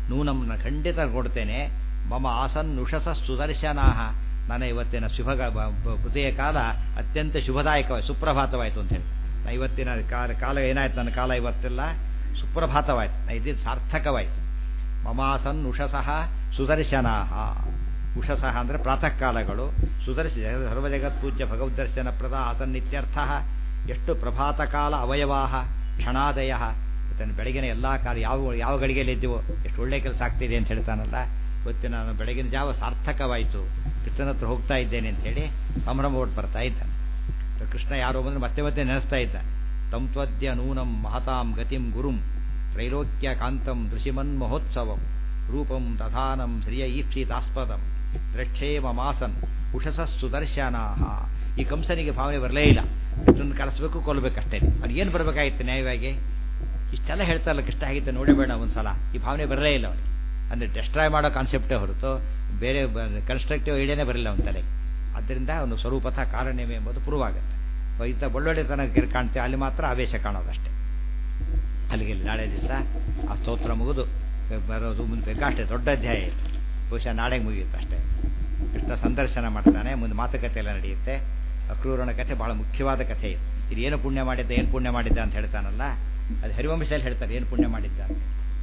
ನೂನಂನ ಖಂಡಿತ ಕೊಡ್ತೇನೆ ಮಮ ಆಸನ್ ನುಷಸ ಸುದರ್ಶನಾಹ ನನ್ನ ಇವತ್ತಿನ ಶುಭ ಬುದ್ಧಿಯ ಕಾಲ ಅತ್ಯಂತ ಶುಭದಾಯಕವಾಯಿತು ಸುಪ್ರಭಾತವಾಯಿತು ಅಂತ ಹೇಳಿ ನಾ ಇವತ್ತಿನ ಕಾಲ ಕಾಲ ಏನಾಯ್ತು ನನ್ನ ಕಾಲ ಇವತ್ತೆಲ್ಲ ಸುಪ್ರಭಾತವಾಯಿತು ನಾ ಇದ್ದಿದ್ದು ಸಾರ್ಥಕವಾಯಿತು ಮಮಾಸನ್ ಉಷಸಃ ಸುದರ್ಶನಾಹ ಉಷಸಃ ಅಂದರೆ ಪ್ರಾತಃ ಕಾಲಗಳು ಸುದರ್ಶ ಸರ್ವಜಗತ್ ಪೂಜ್ಯ ಭಗವದ್ದರ್ಶನ ಪ್ರದ ಆಸನ್ ಇತ್ಯರ್ಥ ಎಷ್ಟು ಪ್ರಭಾತ ಕಾಲ ಅವಯವಾಹ ಕ್ಷಣಾದಯ ಇವತ್ತಿನ ಬೆಳಗಿನ ಎಲ್ಲ ಕಾಲ ಯಾವ ಯಾವ ಗಳಿಗೆಯಲ್ಲಿ ಇದ್ದೀವೋ ಎಷ್ಟು ಒಳ್ಳೆ ಕೆಲಸ ಆಗ್ತಿದೆ ಅಂತ ಹೇಳ್ತಾನಲ್ಲ ಇವತ್ತಿನ ನಾನು ಬೆಳಗಿನ ಜಾವ ಸಾರ್ಥಕವಾಯಿತು ಕೃಷ್ಣನ ಹತ್ರ ಹೋಗ್ತಾ ಇದ್ದೇನೆ ಅಂತೇಳಿ ಸಂಭ್ರಮ ಓಟ್ ಬರ್ತಾ ಇದ್ದಾನೆ ಕೃಷ್ಣ ಯಾರೋ ಬಂದ್ರೆ ಮತ್ತೆ ಮತ್ತೆ ನೆನೆಸ್ತಾ ಇದ್ದಾನೆ ತಂ ತ್ವದ್ಯ ನೂನಂ ಮಹತಾಂ ಗತಿಂ ಗುರುಂ ತ್ರೈಲೋಕ್ಯ ಕಾಂತಂ ದೃಶಿಮನ್ ಮಹೋತ್ಸವಂ ರೂಪಂ ದಧಾನಂ ಶ್ರಿಯ ಈಪ್ಸಿತಾಸ್ಪದಂ ದ್ರಕ್ಷೇಮ ಮಾಸನ್ ಉಷಸ ಸುದರ್ಶನಾಹ ಈ ಕಂಸನಿಗೆ ಭಾವನೆ ಬರಲೇ ಇಲ್ಲ ಕೃಷ್ಣನ ಕಳಿಸ್ಬೇಕು ಕೊಲ್ಲಬೇಕಷ್ಟೇ ಅದು ಏನು ಬರಬೇಕಾಗಿತ್ತು ನ್ಯಾಯವಾಗಿ ಇಷ್ಟೆಲ್ಲ ಹೇಳ್ತಾರಲ್ಲ ಕೃಷ್ಣ ಆಗಿತ್ತು ನೋಡಬೇಡ ಒಂದ್ಸಲ ಈ ಭಾವನೆ ಬರಲೇ ಇಲ್ಲ ಅವನಿಗೆ ಅಂದರೆ ಡೆಸ್ಟ್ರಾಯ್ ಮಾಡೋ ಕಾನ್ಸೆಪ್ಟೇ ಹೊರತು ಬೇರೆ ಕನ್ಸ್ಟ್ರಕ್ಟಿವ್ ಐಡಿಯಾನೇ ಬರಲಿಲ್ಲ ಅವನ ತಲೆಗೆ ಆದ್ದರಿಂದ ಅವನು ಸ್ವರೂಪತಃ ಕಾರಣವೇ ಎಂಬುದು ಪ್ರೂವ್ ಆಗುತ್ತೆ ಇಂಥ ಒಳ್ಳೊಳ್ಳೆತನ ಕಾಣ್ತೇವೆ ಅಲ್ಲಿ ಮಾತ್ರ ಆವೇಶ ಕಾಣೋದಷ್ಟೇ ಅಲ್ಲಿಗೆ ನಾಳೆ ದಿವಸ ಆ ಸ್ತೋತ್ರ ಮುಗಿದು ಬರೋದು ಮುಂದೆ ಅಷ್ಟೇ ದೊಡ್ಡ ಅಧ್ಯಾಯ ಇದೆ ಬಹುಶಃ ನಾಳೆಗೆ ಮುಗಿಯುತ್ತೆ ಅಷ್ಟೇ ಕೃಷ್ಣ ಸಂದರ್ಶನ ಮಾಡ್ತಾನೆ ಮುಂದೆ ಮಾತುಕತೆ ಎಲ್ಲ ನಡೆಯುತ್ತೆ ಅಕ್ರೂರನ ಕಥೆ ಬಹಳ ಮುಖ್ಯವಾದ ಕಥೆ ಇದು ಇದು ಏನು ಪುಣ್ಯ ಮಾಡಿದ್ದ ಏನು ಪುಣ್ಯ ಮಾಡಿದ್ದ ಅಂತ ಹೇಳ್ತಾನಲ್ಲ ಅದು ಹರಿವಂಶದಲ್ಲಿ ಹೇಳ್ತಾರೆ ಏನು ಪುಣ್ಯ ಮಾಡಿದ್ದ ಅಂತ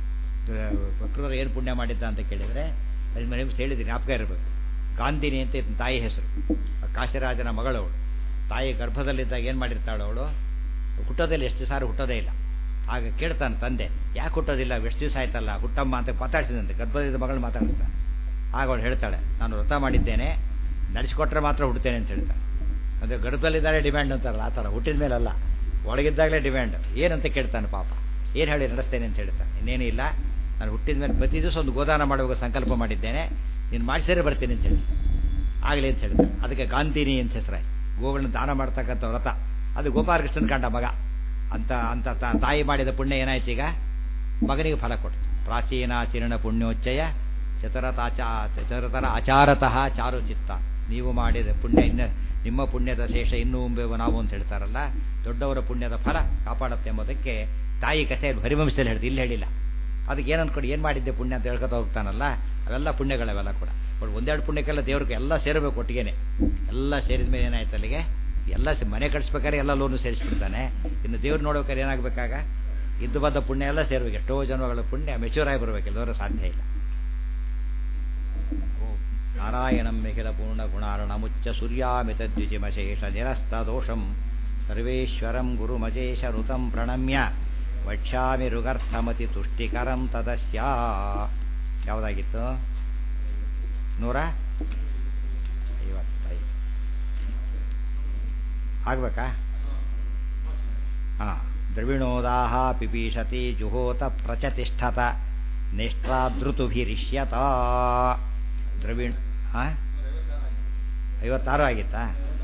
ಅಕ್ರೂರ ಏನು ಪುಣ್ಯ ಮಾಡಿದ್ದ ಅಂತ ಕೇಳಿದರೆ ಹರಿವಂಶ ಹೇಳಿದ್ದೀನಿ ಜ್ಞಾಪಕ ಇರಬೇಕು ಗಾಂಧಿನಿ ಅಂತ ತಾಯಿ ಹೆಸರು ಕಾಶಿರಾಜನ ಮಗಳವಳು ತಾಯಿ ಗರ್ಭದಲ್ಲಿದ್ದಾಗ ಏನು ಮಾಡಿರ್ತಾಳು ಅವಳು ಹುಟ್ಟೋದಿಲ್ಲ ಎಷ್ಟು ಸಾರಿ ಹುಟ್ಟೋದೇ ಇಲ್ಲ ಆಗ ಕೇಳ್ತಾನೆ ತಂದೆ ಯಾಕೆ ಹುಟ್ಟೋದಿಲ್ಲ ಎಷ್ಟು ದಿವಸ ಆಯ್ತಲ್ಲ ಹುಟ್ಟಮ್ಮ ಅಂತ ಮಾತಾಡ್ಸಿದಂತೆ ಗರ್ಭದಲ್ಲಿದ್ದ ಮಗಳು ಮಾತಾಡಿಸ್ತಾನೆ ಆಗ ಅವಳು ಹೇಳ್ತಾಳೆ ನಾನು ವ್ರತ ಮಾಡಿದ್ದೇನೆ ನಡೆಸಿಕೊಟ್ರೆ ಮಾತ್ರ ಹುಡ್ತೇನೆ ಅಂತ ಹೇಳ್ತಾನೆ ಅಂದರೆ ಗರ್ಭದಲ್ಲಿದ್ದಾಳೆ ಡಿಮ್ಯಾಂಡ್ ಅಂತಾರಲ್ಲ ಆ ಥರ ಹುಟ್ಟಿದ ಮೇಲಲ್ಲ ಒಳಗಿದ್ದಾಗಲೇ ಡಿಮ್ಯಾಂಡ್ ಏನಂತ ಕೇಳ್ತಾನೆ ಪಾಪ ಏನು ಹೇಳಿ ನಡೆಸ್ತೇನೆ ಅಂತ ಹೇಳ್ತಾನೆ ಇನ್ನೇನು ಇಲ್ಲ ನಾನು ಹುಟ್ಟಿದ ಮೇಲೆ ಪ್ರತಿ ದಿವಸ ಒಂದು ಗೋದಾನ ಮಾಡುವಾಗ ಸಂಕಲ್ಪ ಮಾಡಿದ್ದೇನೆ ನೀನು ಮಾಡಿಸಿದ್ರೆ ಬರ್ತೀನಿ ಅಂತ ಹೇಳಿ ಆಗಲಿ ಅಂತ ಹೇಳ್ತಾನೆ ಅದಕ್ಕೆ ಗಾಂಧಿನಿ ಅಂತ ಹೆಸರಾಯಿ ಗೋಗಳನ್ನ ದಾನ ಮಾಡ್ತಕ್ಕಂಥ ವ್ರತ ಅದು ಗೋಪಾಲಕೃಷ್ಣನ್ ಕಂಡ ಮಗ ಅಂತ ಅಂತ ತಾಯಿ ಮಾಡಿದ ಪುಣ್ಯ ಏನಾಯ್ತು ಈಗ ಮಗನಿಗೆ ಫಲ ಕೊಡ್ತು ಪ್ರಾಚೀನಾಚರಣ ಪುಣ್ಯೋಚ್ಚಯ ಚತುರತಾಚ ಚತುರತರ ಆಚಾರತಃ ಚಾರು ಚಿತ್ತ ನೀವು ಮಾಡಿದ ಪುಣ್ಯ ಇನ್ನ ನಿಮ್ಮ ಪುಣ್ಯದ ಶೇಷ ಇನ್ನೂ ಉಂಬೆವು ನಾವು ಅಂತ ಹೇಳ್ತಾರಲ್ಲ ದೊಡ್ಡವರ ಪುಣ್ಯದ ಫಲ ಕಾಪಾಡುತ್ತೆ ಎಂಬುದಕ್ಕೆ ತಾಯಿ ಕಥೆ ಹರಿವಂಶದಲ್ಲಿ ಹೇಳ್ದು ಇಲ್ಲಿ ಹೇಳಿಲ್ಲ ಅದಕ್ಕೆ ಏನು ಅನ್ಕೊಂಡು ಏನು ಮಾಡಿದ್ದೆ ಪುಣ್ಯ ಅಂತ ಹೇಳ್ಕೊತಾ ಹೋಗ್ತಾನಲ್ಲ ಅವೆಲ್ಲ ಪುಣ್ಯಗಳವೆಲ್ಲ ಕೂಡ ಬಟ್ ಒಂದೆರಡು ಪುಣ್ಯಕ್ಕೆಲ್ಲ ದೇವ್ರಿಗೆ ಎಲ್ಲ ಸೇರಬೇಕು ಒಟ್ಟಿಗೆನೆ ಎಲ್ಲ ಸೇರಿದ ಮೇಲೆ ಏನಾಯ್ತು ಅಲ್ಲಿಗೆ ಎಲ್ಲ ಮನೆ ಕಟ್ಸ್ಬೇಕಾದ್ರೆ ಎಲ್ಲ ಲೋನು ಸೇರಿಸ್ಬಿಡ್ತಾನೆ ಇನ್ನು ದೇವ್ರು ನೋಡ್ಬೇಕಾದ್ರೆ ಏನಾಗಬೇಕಾಗ ಇದ್ದು ಬಂದ ಪುಣ್ಯ ಎಲ್ಲ ಸೇರ್ಬೇಕು ಎಷ್ಟೋ ಜನ್ಮಗಳ ಪುಣ್ಯ ಮೆಚೂರ್ ಆಗಿ ಬರಬೇಕು ಎಲ್ಲರೂ ಸಾಧ್ಯ ಇಲ್ಲ ನಾರಾಯಣಂ ಮಿಖಿಲ ಪೂರ್ಣ ಗುಣಾರ್ಣ ಮುಚ್ಚ ಸೂರ್ಯಾಮಿತ ದ್ವಿಜಿಮಶೇಷ ನಿರಸ್ತ ದೋಷಂ ಸರ್ವೇಶ್ವರಂ ಗುರುಮಜೇಶ ಋತಂ ಪ್ರಣಮ್ಯ ವಕ್ಷ್ಯಾಮಿ ಋಗರ್ಥಮತಿ ತುಷ್ಟಿಕರಂ ತದಸ್ಯ ಯಾವುದಾಗಿತ್ತು ನೂರ ಐವತ್ತೈದು ಆಗ್ಬೇಕಾ ಹಾಂ ದ್ರವಿಣೋದಾಹ ಪಿಪೀಷತಿ ಜುಹೋತ ಪ್ರಚತಿಷ್ಠತ ನಿಷ್ಟ್ರಾದೃತುಭಿರಿಷ್ಯತ ದ್ರವಿಣ ಹಾಂ ಐವತ್ತಾರು ಆಗಿತ್ತಾ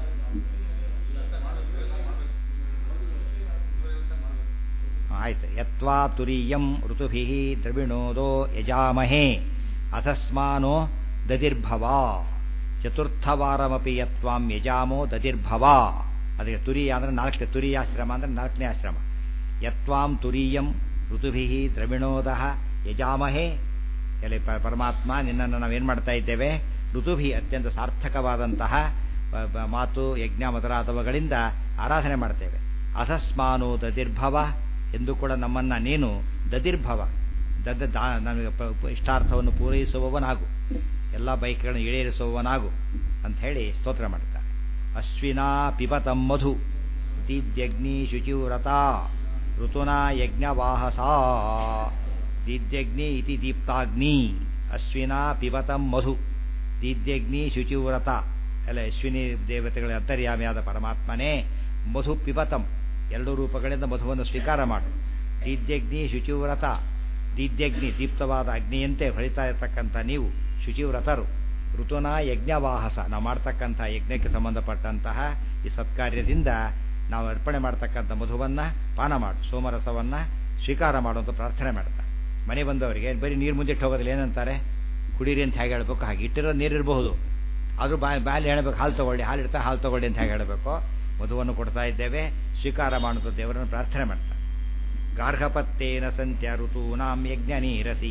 ಆಯ್ತು ಯತ್ವಾ ತುರೀಯಂ ಋತುಭಿ ದ್ರವಿಣೋದೋ ಯಜಾಮಹೇ ಅಥಸ್ಮಾನೋ ದದಿರ್ಭವ ಚತುರ್ಥವಾರಮಪಿ ಯತ್ವಾಂ ಯಜಾಮೋ ದದಿರ್ಭವ ಅದಕ್ಕೆ ತುರಿಯ ಅಂದರೆ ನಾಲ್ಕನೇ ತುರಿಯಾಶ್ರಮ ಅಂದರೆ ನಾಲ್ಕನೇ ಆಶ್ರಮ ಯತ್ವಾಂ ತುರೀಯಂ ಋತುಭಿ ದ್ರವಿಣೋದ ಯಜಾಮಹೇ ಎಲೆ ಪರಮಾತ್ಮ ನಿನ್ನನ್ನು ನಾವೇನು ಮಾಡ್ತಾ ಇದ್ದೇವೆ ಋತುಭಿ ಅತ್ಯಂತ ಸಾರ್ಥಕವಾದಂತಹ ಮಾತು ಯಜ್ಞ ಮೊದಲಾದವುಗಳಿಂದ ಆರಾಧನೆ ಮಾಡ್ತೇವೆ ಅಸಸ್ಮಾನು ದದಿರ್ಭವ ಎಂದು ಕೂಡ ನಮ್ಮನ್ನು ನೀನು ದದಿರ್ಭವ ದದ ದಾ ನಮಗೆ ಇಷ್ಟಾರ್ಥವನ್ನು ಪೂರೈಸುವವನಾಗು ಎಲ್ಲ ಬೈಕ್ಗಳನ್ನು ಈಡೇರಿಸುವವನಾಗು ಅಂತ ಹೇಳಿ ಸ್ತೋತ್ರ ಮಾಡ್ತಾರೆ ಅಶ್ವಿನಾ ಪಿಬತಂ ಮಧು ದೀದ್ಯಗ್ನಿ ಶುಚಿವ್ರತ ಋತುನಾ ಯಜ್ಞವಾಹಸಾ ದೀದ್ಯಗ್ನಿ ಇತಿ ದೀಪ್ತಾಗ್ನಿ ಅಶ್ವಿನಾ ಪಿಬತಂ ಮಧು ದೀದ್ಯಗ್ನಿ ಶುಚಿವ್ರತ ಎಲ್ಲ ಅಶ್ವಿನಿ ದೇವತೆಗಳ ಅಂತರ್ಯಾಮಿಯಾದ ಪರಮಾತ್ಮನೇ ಮಧು ಪಿಬತಂ ಎರಡು ರೂಪಗಳಿಂದ ಮಧುವನ್ನು ಸ್ವೀಕಾರ ಮಾಡು ದೀದ್ಯಗ್ನಿ ಶುಚಿವ್ರತ ದೀದ್ಯಗ್ನಿ ದೀಪ್ತವಾದ ಅಗ್ನಿಯಂತೆ ಹೊಳಿತಾ ಇರತಕ್ಕಂಥ ನೀವು ಶುಚಿವ್ರತರು ಋತುನ ಯಜ್ಞವಾಹಸ ನಾವು ಮಾಡ್ತಕ್ಕಂಥ ಯಜ್ಞಕ್ಕೆ ಸಂಬಂಧಪಟ್ಟಂತಹ ಈ ಸತ್ಕಾರ್ಯದಿಂದ ನಾವು ಅರ್ಪಣೆ ಮಾಡ್ತಕ್ಕಂಥ ಮಧುವನ್ನು ಪಾನ ಮಾಡು ಸೋಮರಸವನ್ನು ಸ್ವೀಕಾರ ಮಾಡುವಂತ ಪ್ರಾರ್ಥನೆ ಮಾಡ್ತಾರೆ ಮನೆ ಬಂದವರಿಗೆ ಬರೀ ನೀರು ಮುಂದಿಟ್ಟು ಹೋಗೋದಿಲ್ಲ ಏನಂತಾರೆ ಕುಡೀರಿ ಅಂತ ಹೇಗೆ ಹೇಳಬೇಕು ಹಾಗೆ ಇಟ್ಟಿರೋ ನೀರಿರಬಹುದು ಆದರೂ ಬಾ ಬಾಯಲ್ಲಿ ಹೇಳಬೇಕು ಹಾಲು ತಗೊಳ್ಳಿ ಹಾಲು ಇಡ್ತಾ ಹಾಲು ತಗೊಳ್ಳಿ ಅಂತ ಹೇಗೆ ಹೇಳಬೇಕು ಮಧುವನ್ನು ಕೊಡ್ತಾ ಇದ್ದೇವೆ ಸ್ವೀಕಾರ ಮಾಡುವಂಥ ದೇವರನ್ನು ಪ್ರಾರ್ಥನೆ ಮಾಡ್ತಾರೆ ಗಾರ್ಹಪತ್ತೇನ ಸಂತ್ಯ ಋತೂನಾಂ ಯಜ್ಞ ನೀರಸಿ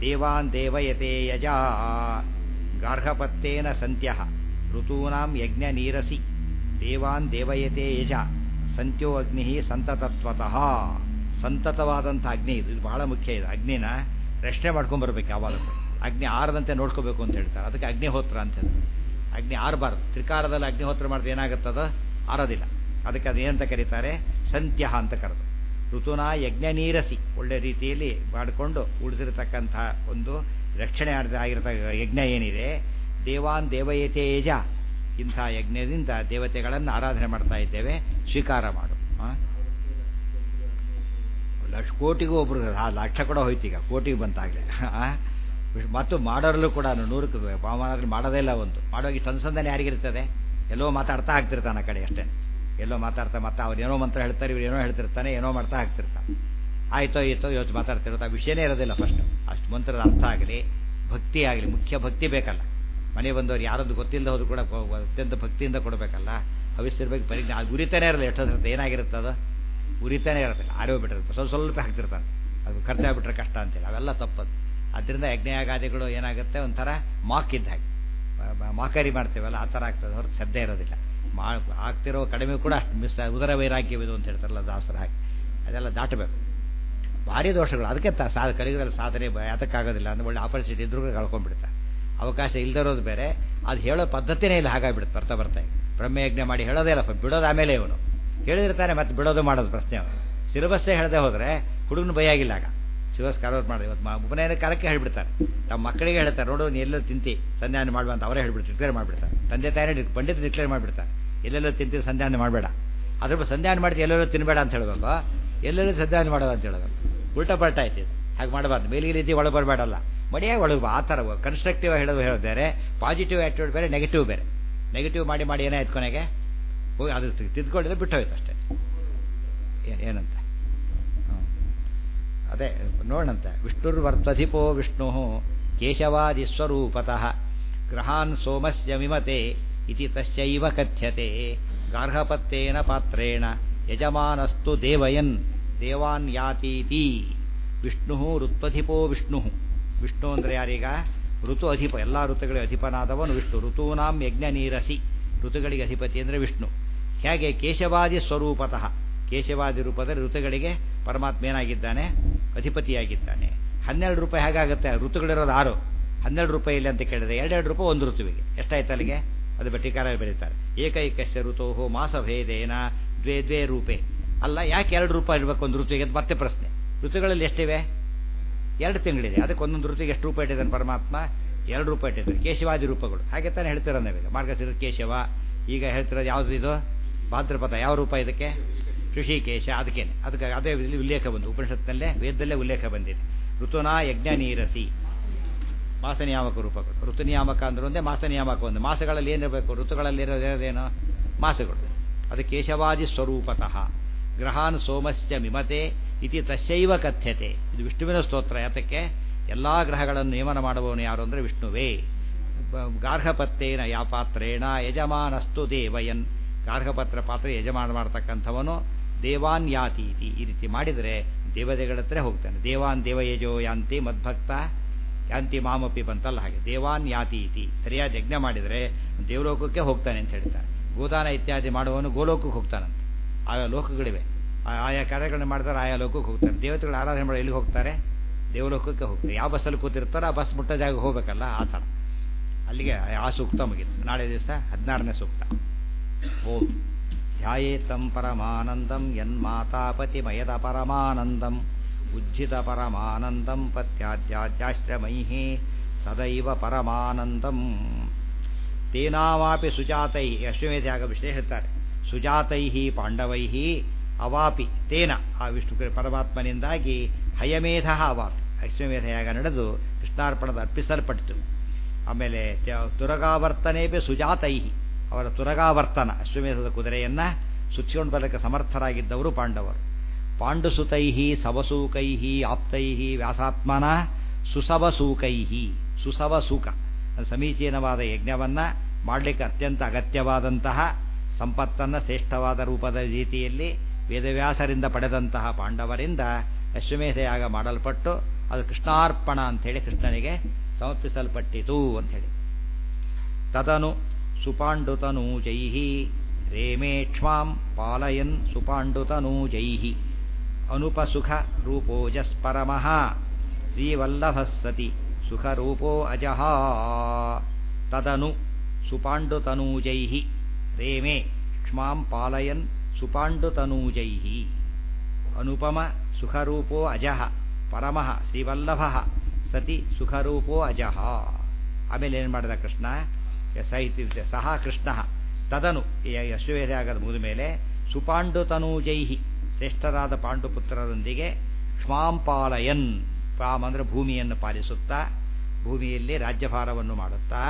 ದೇವಾನ್ ದೇವಯತೆ ಯಜಾ ಗಾರ್ಹಪತ್ತೇನ ಸಂತ್ಯ ಋತೂನಾಂ ಯಜ್ಞ ನೀರಸಿ ದೇವಾನ್ ದೇವಯತೆ ಯಜ ಸಂತ್ಯೋ ಅಗ್ನಿ ಸಂತತತ್ವತಃ ಸಂತತವಾದಂಥ ಅಗ್ನಿ ಇದು ಇದು ಬಹಳ ಮುಖ್ಯ ಇದು ಅಗ್ನಿನ ರಕ್ಷಣೆ ಮಾಡ್ಕೊಂಡ್ಬರ್ಬೇಕು ಯಾವಾಗಲೂ ಅಗ್ನಿ ಆರದಂತೆ ನೋಡ್ಕೋಬೇಕು ಅಂತ ಹೇಳ್ತಾರೆ ಅದಕ್ಕೆ ಅಗ್ನಿಹೋತ್ರ ಅಂತ ಹೇಳ್ತಾರೆ ಅಗ್ನಿ ಆರಬಾರ್ದು ತ್ರಿಕಾರದಲ್ಲಿ ಅಗ್ನಿಹೋತ್ರ ಮಾಡಿದ್ರೆ ಏನಾಗುತ್ತದ ಆರೋದಿಲ್ಲ ಅದಕ್ಕೆ ಅದು ಏನಂತ ಕರೀತಾರೆ ಸಂತ್ಯ ಅಂತ ಕರೆದು ಋತುನಾ ಯಜ್ಞ ನೀರಸಿ ಒಳ್ಳೆ ರೀತಿಯಲ್ಲಿ ಮಾಡಿಕೊಂಡು ಉಳಿದಿರತಕ್ಕಂಥ ಒಂದು ರಕ್ಷಣೆ ಆಗಿರತಕ್ಕ ಯಜ್ಞ ಏನಿದೆ ದೇವಾನ್ ದೇವಯತೆ ಯಜ ಇಂಥ ಯಜ್ಞದಿಂದ ದೇವತೆಗಳನ್ನು ಆರಾಧನೆ ಮಾಡ್ತಾ ಇದ್ದೇವೆ ಸ್ವೀಕಾರ ಮಾಡು ಆ? ಲಕ್ಷ ಕೋಟಿಗೂ ಒಬ್ರು ಆ ಲಕ್ಷ ಕೂಡ ಹೋಯ್ತು ಈಗ ಕೋಟಿಗೆ ಬಂತಾಗಲೇ ಮತ್ತು ಮಾಡೋರಲ್ಲೂ ಕೂಡ ನೂರಕ್ಕೆ ಮಾಮಾದ್ರಲ್ಲಿ ಮಾಡೋದೇ ಇಲ್ಲ ಒಂದು ಮಾಡುವಾಗ ಇಷ್ಟು ಅನುಸಂಧಾನ ಯಾರಿಗಿರ್ತದೆ ಎಲ್ಲೋ ಮಾತಾಡ್ತಾ ಆಗ್ತಿರ್ತಾನೆ ಆ ಕಡೆ ಅಷ್ಟೇ ಎಲ್ಲೋ ಮಾತಾಡ್ತಾ ಮತ್ತೆ ಅವ್ರು ಏನೋ ಮಂತ್ರ ಹೇಳ್ತಾರೆ ಇವ್ರು ಏನೋ ಹೇಳ್ತಿರ್ತಾನೆ ಏನೋ ಮಾಡ್ತಾ ಆಗ್ತಿರ್ತಾನೆ ಆಯ್ತೋ ಆಯ್ತೋ ಇವತ್ತು ಮಾತಾಡ್ತಿರ್ತಾ ವಿಷಯನೇ ಇರೋದಿಲ್ಲ ಫಸ್ಟ್ ಅಷ್ಟು ಮಂತ್ರದ ಅರ್ಥ ಆಗಲಿ ಭಕ್ತಿ ಆಗಲಿ ಮುಖ್ಯ ಭಕ್ತಿ ಬೇಕಲ್ಲ ಮನೆ ಬಂದವ್ರು ಯಾರದ್ದು ಗೊತ್ತಿಲ್ಲದೆ ಹೋದ್ರು ಕೂಡ ಕೊ- ಅತ್ಯಂತ ಭಕ್ತಿಯಿಂದ ಕೊಡಬೇಕಲ್ಲ ಭವಿಷ್ಯದ ಪರಿಜ್ಞಾ ಅದು ಉರಿತಾನೆ ಇರಲ್ಲ ಎಷ್ಟೊತ್ತಿರುತ್ತೆ ಏನಾಗಿರುತ್ತೆ ಅದು ಉರಿತಾನೆ ಇರೋದಿಲ್ಲ ಆರೋ ಬಿಟ್ಟಿರುತ್ತೆ ಸ್ವಲ್ಪ ಸ್ವಲ್ಪ ಹಾಕ್ತಿರ್ತಾನೆ ಅದು ಖರ್ಚಾಗ್ಬಿಟ್ರೆ ಕಷ್ಟ ಅಂತೇಳಿ ಅವೆಲ್ಲ ತಪ್ಪದು ಅದರಿಂದ ಯಜ್ಞಯಾಗಾದಿಗಳು ಏನಾಗುತ್ತೆ ಒಂಥರ ಮಾಕ್ ಇದ್ದ ಹಾಗೆ ಮ- ಮ- ಮಾಕರಿ ಮಾಡ್ತೇವಲ್ಲ ಆ ಥರ ಆಗ್ತದೆ ಹೊರತು ಶ್ರದ್ಧೆ ಇರೋದಿಲ್ಲ ಮಾ ಆಗ್ತಿರೋ ಕಡಿಮೆ ಕೂಡ ಅಷ್ಟು ಮಿಸ್ ಉದರ ವೈರಾಗ್ಯವಿದು ಅಂತ ಹೇಳ್ತಾರಲ್ಲ ದಾಸರ ಹಾಗೆ ಅದೆಲ್ಲ ದಾಟಬೇಕು ಭಾರಿ ದೋಷಗಳು ಅದಕ್ಕೆ ತ ಸಾ ಕಲಿಯುಗದಲ್ಲಿ ಸಾಧನೆ ಬ- ಯಾತಕ್ಕಾಗೋದಿಲ್ಲ ಅಂದ್ರೆ ಒಳ್ಳೆ ಆಪರ್ಚುನಿಟಿ ಇದ್ರೂ ಕಳ್ಕೊಂಡ್ಬಿಡ್ತಾರೆ ಅವಕಾಶ ಇಲ್ದಿರೋದು ಬೇರೆ ಅದು ಹೇಳೋ ಪದ್ಧತಿನೇ ಇಲ್ಲ ಹಾಗಾಗ್ಬಿಡುತ್ತೆ ಬರ್ತಾ ಬರ್ತಾ ಬ್ರಹ್ಮಯಜ್ಞ ಮಾಡಿ ಹೇಳೋದೇ ಇಲ್ಲ ಬಿಡೋದು ಆಮೇಲೆ ಇವನು ಹೇಳಿರ್ತಾನೆ ಮತ್ತೆ ಬಿಡೋದು ಮಾಡೋದು ಪ್ರಶ್ನೆ ಅವನು ಸಿಲೆಬಸ್ಸೇ ಹೇಳದೆ ಹೋದರೆ ಹುಡುಗನ ಭಯ ಆಗಿಲ್ಲ ಆಗ ಶಿವಸ್ ಕಾರೋರ್ ಮಾಡಿ ಇವತ್ತು ಮ- ಉಪನಯನ ಕಾಲಕ್ಕೆ ಹೇಳ್ಬಿಡ್ತಾರೆ ತಮ್ಮ ಮಕ್ಕಳಿಗೆ ಹೇಳ್ತಾರೆ ನೋಡು ನೀ ಎಲ್ಲರೂ ತಿಂತಿ ಸಂಧ್ಯಾನ ಮಾಡುವ ಅಂತ ಅವರೇ ಹೇಳ್ಬಿಡ್ತಾರೆ ಡಿಕ್ಲೇರ್ ಮಾಡಿಬಿಡ್ತಾರೆ ತಂದೆ ತಾಯಿನೇ ಪಂಡಿತ ಡಿಕ್ಲೇರ್ ಮಾಡಿಬಿಡ್ತಾರೆ ಎಲ್ಲೆಲ್ಲೋ ತಿಂತಿ ಸಂಧ್ಯಾನ ಮಾಡಬೇಡ ಅದ್ರ ಬಗ್ಗೆ ಸಂಧ್ಯಾನ ಮಾಡ್ತಿ ಎಲ್ಲೆಲ್ಲೋ ತಿನ್ನಬೇಡ ಅಂತ ಹೇಳಬೇಕು ಎಲ್ಲೆಲ್ಲೂ ಸಂಧ್ಯಾನ ಮಾಡೋದು ಅಂತ ಹೇಳೋದು ಉಲ್ಟಾ ಪಲ್ಟ ಆಯ್ತು ಇದು. ಹಾಗೆ ಮಾಡಬಾರ್ದು ಮೇಲಿಗೆ ರೀತಿ ಒಳಗೆ ಬರಬೇಡಲ್ಲ ಮಡಿಯಾಗಿ ಒಳಗೆ ಬಾ ಆ ಥರ ಕನ್ಸ್ಟ್ರಕ್ಟಿವ್ ಹೇಳೋದು ಹೇಳೋದು ಬೇರೆ ಪಾಸಿಟಿವ್ ಆ್ಯಟಿಟ್ಯೂಡ್ ಬೇರೆ ನೆಗೆಟಿವ್ ಬೇರೆ ನೆಗೆಟಿವ್ ಮಾಡಿ ಮಾಡಿ ಏನಾಯ್ತು ಕೊನೆಗೆ ಹೋಗಿ ಅದು ತಿದ್ಕೊಂಡಿದ್ರೆ ಬಿಟ್ಟು ಹೋಯ್ತು ಅಷ್ಟೇ ಏ- ಏನಂತ ಹ್ಮ್. ಅದೇ ನೋಡಂತೆ ವಿಷ್ಣುರ್ವರ್ತಧಿಪೋ ವಿಷ್ಣು ಕೇಶವಾದಿಸ್ವರೂಪತಃ ಗ್ರಹಾನ್ ಸೋಮಸ್ಯ ವಿಮತೆ ಇತಿ ತಸ್ಯೈವ ಕಥ್ಯತೆ ಗಾರ್ಹಪತ್ಯೇನ ಪಾತ್ರೇಣ ಯಜಮಾನಸ್ತು ದೇವಯನ್ ದೇವಾನ್ ಯಾತೀತಿ ವಿಷ್ಣು ಋತ್ವಧಿಪೋ ವಿಷ್ಣು ವಿಷ್ಣು ಅಂದರೆ ಯಾರೀಗ ಋತು ಅಧಿಪ ಎಲ್ಲ ಋತುಗಳಿಗೆ ಅಧಿಪನಾದವನು ವಿಷ್ಣು ಋತೂನಾಂ ಯಜ್ಞ ನೀರಸಿ ಋತುಗಳಿಗೆ ಅಧಿಪತಿ ಅಂದರೆ ವಿಷ್ಣು ಹೇಗೆ ಕೇಶವಾದಿ ಸ್ವರೂಪತಃ ಕೇಶವಾದಿ ರೂಪದಲ್ಲಿ ಋತುಗಳಿಗೆ ಪರಮಾತ್ಮ ಏನಾಗಿದ್ದಾನೆ ಅಧಿಪತಿಯಾಗಿದ್ದಾನೆ ಹನ್ನೆರಡು ರೂಪಾಯಿ ಹೇಗಾಗುತ್ತೆ ಋತುಗಳಿರೋದು ಆರು ಹನ್ನೆರಡು ರೂಪಾಯಿ ಇಲ್ಲಿ ಅಂತ ಕೇಳಿದ್ರೆ ಎರಡೆರಡು ರೂಪಾಯಿ ಒಂದು ಋತುವಿಗೆ ಎಷ್ಟಾಯ್ತು ಅಲ್ಲಿಗೆ ಅದು ಬಟ್ಟಿಕಾರ ಬರೀತಾರೆ ಏಕೈಕಸ್ಯ ಋತೋಹೋ ಮಾಸಭೇದೇನ ದ್ವೇ ದ್ವೇ ರೂಪೆ ಅಲ್ಲ ಯಾಕೆ ಎರಡು ರೂಪಾಯಿ ಇರಬೇಕು ಒಂದು ಋತುವಿಗೆ ಅಂತ ಮತ್ತೆ ಪ್ರಶ್ನೆ ಋತುಗಳಲ್ಲಿ ಎಷ್ಟಿವೆ ಎರಡು ತಿಂಗಳಿದೆ ಅದಕ್ಕೆ ಒಂದೊಂದು ಋತುವಿಗೆ ಎಷ್ಟು ರೂಪಾಯಿ ಇಟ್ಟಿದ್ದಾನೆ ಪರಮಾತ್ಮ ಎರಡು ರೂಪಾಯಿ ಇಟ್ಟಿದ್ದಾನೆ ಕೇಶವಾದಿ ರೂಪಗಳು ಹಾಗೆ ತಾನೇ ಹೇಳ್ತಿರೋ ನಾವೀಗ ಮಾರ್ಗಶಿರ ಕೇಶವ ಈಗ ಹೇಳ್ತಿರೋದು ಯಾವುದು ಇದು ಭಾದ್ರಪದ ಯಾವ ರೂಪ ಇದಕ್ಕೆ ಋಷಿಕೇಶ ಅದಕ್ಕೇನೆ ಅದಕ್ಕೆ ಅದೇ ಇಲ್ಲಿ ಉಲ್ಲೇಖ ಬಂದು ಉಪನಿಷತ್ನಲ್ಲೇ ವೇದದಲ್ಲೇ ಉಲ್ಲೇಖ ಬಂದಿದೆ ಋತುನಾ ಯಜ್ಞ ನೀರಸಿ ಮಾಸ ನಿಯಾಮಕ ರೂಪಗಳು ಋತು ನಿಯಾಮಕ ಅಂದ್ರೆ ಒಂದೇ ಮಾಸ ನಿಯಾಮಕ ಒಂದು ಮಾಸಗಳಲ್ಲಿ ಏನಿರಬೇಕು ಋತುಗಳಲ್ಲಿ ಇರೋದೇನು ಮಾಸಗಳು ಅದು ಕೇಶವಾದಿ ಸ್ವರೂಪತಃ ಗ್ರಹಾನ್ ಸೋಮಸ್ಯ ಮಿಮತೆ ಇತಿ ತಸ್ಯೈವ ಕಥ್ಯತೆ ಇದು ವಿಷ್ಣುವಿನ ಸ್ತೋತ್ರ ಯಾತಕ್ಕೆ ಎಲ್ಲ ಗ್ರಹಗಳನ್ನು ನೇಮನ ಮಾಡುವವನು ಯಾರು ಅಂದರೆ ವಿಷ್ಣುವೇ ಬ- ಗಾರ್ಹಪತ್ರೇನ ಯಾ ಪಾತ್ರೇಣ ಯಜಮಾನಸ್ತು ದೇವಯನ್ ಗಾರ್ಹಪತ್ರ ಪಾತ್ರ ಯಜಮಾನ ಮಾಡತಕ್ಕಂಥವನು ದೇವಾನ್ ಯಾತೀತಿ ಈ ರೀತಿ ಮಾಡಿದರೆ ದೇವತೆಗಳ ಹತ್ರ ಹೋಗ್ತಾನೆ ದೇವಾನ್ ದೇವಯಜೋ ಯಾಂತಿ ಮದ್ಭಕ್ತ ಯಾಂತಿ ಮಾಮಪಿ ಬಂತಲ್ಲ ಹಾಗೆ ದೇವಾನ್ ಯಾತೀತಿ ಸರಿಯಾದ ಯಜ್ಞ ಮಾಡಿದರೆ ದೇವಲೋಕಕ್ಕೆ ಹೋಗ್ತಾನೆ ಅಂತ ಹೇಳ್ತಾರೆ ಗೋದಾನ ಇತ್ಯಾದಿ ಮಾಡುವವನು ಗೋಲೋಕಕ್ಕೆ ಹೋಗ್ತಾನಂತೆ ಆಯಾ ಲೋಕಗಳಿವೆ ಆ- ಆಯಾ ಕಾರ್ಯಗಳನ್ನ ಮಾಡಿದ್ರೆ ಆಯಾ ಲೋಕಕ್ಕೆ ಹೋಗ್ತಾರೆ ದೇವತೆಗಳು ಆರಾಧನೆ ಮಾಡಿ ಎಲ್ಲಿಗೆ ಹೋಗ್ತಾರೆ ದೇವಲೋಕಕ್ಕೆ ಹೋಗ್ತಾರೆ ಯಾವ ಬಸ್ಸಲ್ಲಿ ಕೂತಿರ್ತಾರೋ ಆ ಬಸ್ ಮುಟ್ಟ ಜಾಗ ಹೋಗ್ಬೇಕಲ್ಲ ಆ ಥರ ಅಲ್ಲಿಗೆ ಆ ಸೂಕ್ತ ಮುಗಿತು ನಾಳೆ ದಿವಸ ಹದಿನಾರನೇ ಸೂಕ್ತ ಓಂ ಧ್ಯಾಯೇತಂ ಪರಮಾನಂದಂ ಯನ್ಮಾತಾಪತಿಮಯದ ಪರಮಾನಂದಂ ಉಜ್ಜಿತ ಪರಮಾನಂದಂ ಪತ್ಯಾದ್ಯಾಶ್ರಮೈ ಸದೈವ ಪರಮಾನಂದಂ ತೇನಾವಾಪಿ ಸುಜಾತೈ ಅಶ್ವಮೇಧಾಗ ವಿಷಯ ಹೇಳ್ತಾರೆ ಸುಜಾತೈ ಪಾಂಡವೈ ಅವಾಪಿ ತೇನ ಆ ವಿಷ್ಣು ಪರಮಾತ್ಮನಿಂದಾಗಿ ಹಯಮೇಧ ಅವಾಪಿ ಅಶ್ವಮೇಧ ಯಾಗ ನಡೆದು ಕೃಷ್ಣಾರ್ಪಣದ ಅರ್ಪಿಸಲ್ಪಟ್ಟಿತು ಆಮೇಲೆ ತ್ಯ- ತುರಗಾವರ್ತನೇಪಿ ಸುಜಾತೈ ಅವರ ತುರಗಾವರ್ತನ ಅಶ್ವಮೇಧದ ಕುದುರೆಯನ್ನ ಸುಚ್ಚಿಕೊಂಡು ಬರಲಿಕ್ಕೆ ಸಮರ್ಥರಾಗಿದ್ದವರು ಪಾಂಡವರು ಪಾಂಡುಸುತೈ ಸವಸೂಕೈ ಆಪ್ತೈ ವ್ಯಾಸಾತ್ಮನ ಸುಸವಸೂಕೈ ಸುಸವಸೂಕ ಸಮೀಚೀನವಾದ ಯಜ್ಞವನ್ನ ಮಾಡಲಿಕ್ಕೆ ಅತ್ಯಂತ ಅಗತ್ಯವಾದಂತಹ ಸಂಪತ್ತನ್ನ ಶ್ರೇಷ್ಠವಾದ ರೂಪದ ರೀತಿಯಲ್ಲಿ ವೇದವ್ಯಾಸರಿಂದ ಪಡೆದಂತಹ ಪಾಂಡವರಿಂದ ಅಶ್ವಮೇಧ ಯಾಗ ಮಾಡಲ್ಪಟ್ಟು ಅದು ಕೃಷ್ಣಾರ್ಪಣ ಅಂಥೇಳಿ ಕೃಷ್ಣನಿಗೆ ಸಮರ್ಪಿಸಲ್ಪಟ್ಟಿತು ಅಂಥೇಳಿ ತದನು ಸುಪಾಂಡುತನೂಜೈ ರೇಮೇಕ್ಷ್ಮಾಂ ಪಾಲಯನ್ ಸುಪಾಂಡುತನೂಜೈ ಅನುಪಸುಖ ರೂಪೋಜಸ್ಪರಮಃ ಶ್ರೀವಲ್ಲಭಃ ಸತಿ ಸುಖರೂಪೋ ಅಜಃ ತದನು ಸುಪಾಂಡುತನೂಜೈ ರೇಮೇ ಕ್ಷ್ಮಾಂ ಪಾಲಯನ್ ಸುಪಾಂಡುತನೂಜೈ ಅನುಪಮ ಸುಖರೂಪೋ ಅಜಃ ಪರಮಃ ಶ್ರೀವಲ್ಲಭ ಸತಿ ಸುಖರೂಪೋ ಅಜಃ ಆಮೇಲೆ ಏನು ಮಾಡಿದ ಕೃಷ್ಣ ಸಾಹಿತ್ಯ ಸಹ ಕೃಷ್ಣ ತದನು ಈ ಅಶ್ವವೇಧ ಆಗದ ಮುಗಿದ ಮೇಲೆ ಸುಪಾಂಡುತನೂಜೈಹಿ ಶ್ರೇಷ್ಠರಾದ ಪಾಂಡುಪುತ್ರರೊಂದಿಗೆ ಕ್ಷ್ಮಾಂಪಾಲಯನ್ ಪಾಮ್ ಅಂದರೆ ಭೂಮಿಯನ್ನು ಪಾಲಿಸುತ್ತಾ ಭೂಮಿಯಲ್ಲಿ ರಾಜ್ಯಭಾರವನ್ನು ಮಾಡುತ್ತಾ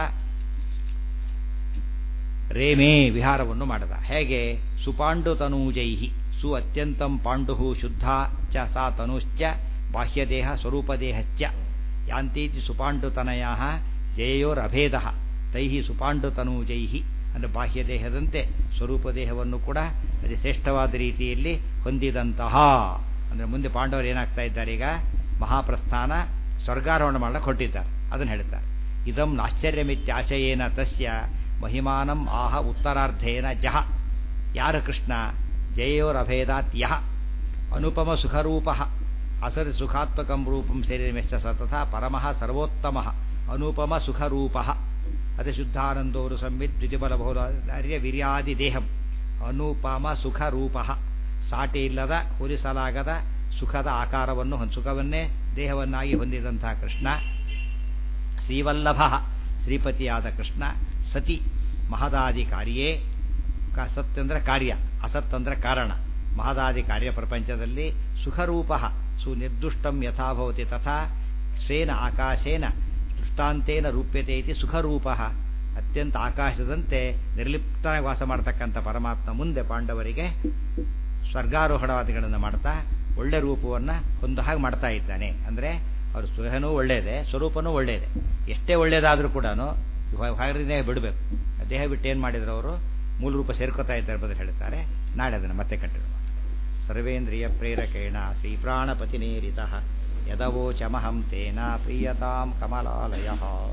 ರೇಮೇ ವಿಹಾರವನ್ನು ಮಾಡಿದ ಹೇಗೆ ಸುಪಾಂಡು ತನೂಜೈಹಿ ಸು ಅತ್ಯಂತಂ ಪಾಂಡು ಶುದ್ಧ ಚ ಸಾ ತನುಶ್ಚ ಬಾಹ್ಯದೇಹ ಸ್ವರೂಪದೇಹಶ್ಚ ಯಾಂತೀತಿ ಸುಪಾಂಡುತನಯ ಜಯೋರಭೇದ ತೈ ಸುಪಾಂಡುತನೂಜೈ ಅಂದರೆ ಬಾಹ್ಯದೇಹದಂತೆ ಸ್ವರೂಪದೇಹವನ್ನು ಕೂಡ ಅತಿ ಶ್ರೇಷ್ಠವಾದ ರೀತಿಯಲ್ಲಿ ಹೊಂದಿದಂತಹ ಅಂದರೆ ಮುಂದೆ ಪಾಂಡವರು ಏನಾಗ್ತಾ ಇದ್ದಾರೆ ಈಗ ಮಹಾಪ್ರಸ್ಥಾನ ಸ್ವರ್ಗಾರೋಹಣ ಮಾಡಕ್ಕೆ ಹೊರಟಿದ್ದಾರೆ ಅದನ್ನು ಹೇಳ್ತಾರೆ ಇದಂ ನಾಶ್ಚರ್ಯಮಿತ್ಯಾಶಯೇನ ತಸ್ಯ ಮಹಿಮಾನಂ ಆಹ ಉತ್ತರಾರ್ಧೇನ ಜಹ ಯಾರು ಕೃಷ್ಣ ಜಯೋರಭೇದಾತ್ ಯಹ ಅನುಪಮ ಸುಖರೂಪ ಅಸರಿ ಸುಖಾತ್ಮಕಂ ರೂಪಂ ಶರೀರಮೆಶ್ಚ ಸತತ ಪರಮಃ ಸರ್ವೋತ್ತಮ ಅನುಪಮ ಸುಖರೂಪ ಅತಿ ಶುದ್ಧಾನಂದೋರು ಸಂವಿತ್ ದ್ವಿತಿಬಲಬಹುರ್ಯ ವೀರ್ಯಾದಿ ದೇಹಂ ಅನುಪಮ ಸುಖರೂಪ ಸಾಟಿ ಇಲ್ಲದ ಹೋಲಿಸಲಾಗದ ಸುಖದ ಆಕಾರವನ್ನು ಸುಖವನ್ನೇ ದೇಹವನ್ನಾಗಿ ಹೊಂದಿದಂತಹ ಕೃಷ್ಣ ಶ್ರೀವಲ್ಲಭ ಶ್ರೀಪತಿಯಾದ ಕೃಷ್ಣ ಸತಿ ಮಹದಾದಿ ಕಾರ್ಯೇ ಸತ್ ಅಂದರೆ ಕಾರ್ಯ ಅಸತ್ ಅಂದರೆ ಕಾರಣ ಮಹದಾದಿ ಕಾರ್ಯ ಪ್ರಪಂಚದಲ್ಲಿ ಸುಖರೂಪ ಸುನಿರ್ದುಷ್ಟಂ ಯಥಾಭವತಿ ತಥಾ ಸ್ವೇನ ಆಕಾಶೇನ ದೃಷ್ಟಾಂತೇನ ರೂಪ್ಯತೆ ಇತಿ ಸುಖರೂಪ ಅತ್ಯಂತ ಆಕಾಶದಂತೆ ನಿರ್ಲಿಪ್ತನಾಗಿ ವಾಸ ಮಾಡತಕ್ಕಂಥ ಪರಮಾತ್ಮ ಮುಂದೆ ಪಾಂಡವರಿಗೆ ಸ್ವರ್ಗಾರೋಹಣವಾದಿಗಳನ್ನು ಮಾಡ್ತಾ ಒಳ್ಳೆ ರೂಪವನ್ನು ಹೊಂದ ಹಾಗೆ ಮಾಡ್ತಾ ಇದ್ದಾನೆ ಅಂದರೆ ಅವ್ರ ಸ್ವಹನೂ ಒಳ್ಳೆಯದೇ ಸ್ವರೂಪನೂ ಒಳ್ಳೆಯದೇ ಎಷ್ಟೇ ಒಳ್ಳೆಯದಾದರೂ ಕೂಡ ಹೊರನೇ ಬಿಡಬೇಕು ದೇಹ ಬಿಟ್ಟು ಏನು ಮಾಡಿದ್ರು ಅವರು ಮೂಲ ರೂಪ ಸೇರ್ಕೋತಾ ಇದ್ದಾರೆ ಬದಲು ಹೇಳ್ತಾರೆ ನಾಳೆ ಅದನ್ನು ಮತ್ತೆ ಕಂಟಿನ್ಯೂ ಮಾಡಿ ಸರ್ವೇಂದ್ರಿಯ ಪ್ರೇರಕೇಣ ಶ್ರೀ ಪ್ರಾಣಪತಿನೇರಿತ ಯದವೋಚಮಹಂ ತೇನ ಪ್ರಿಯತಾಂ ಕಮಲಾಲಯ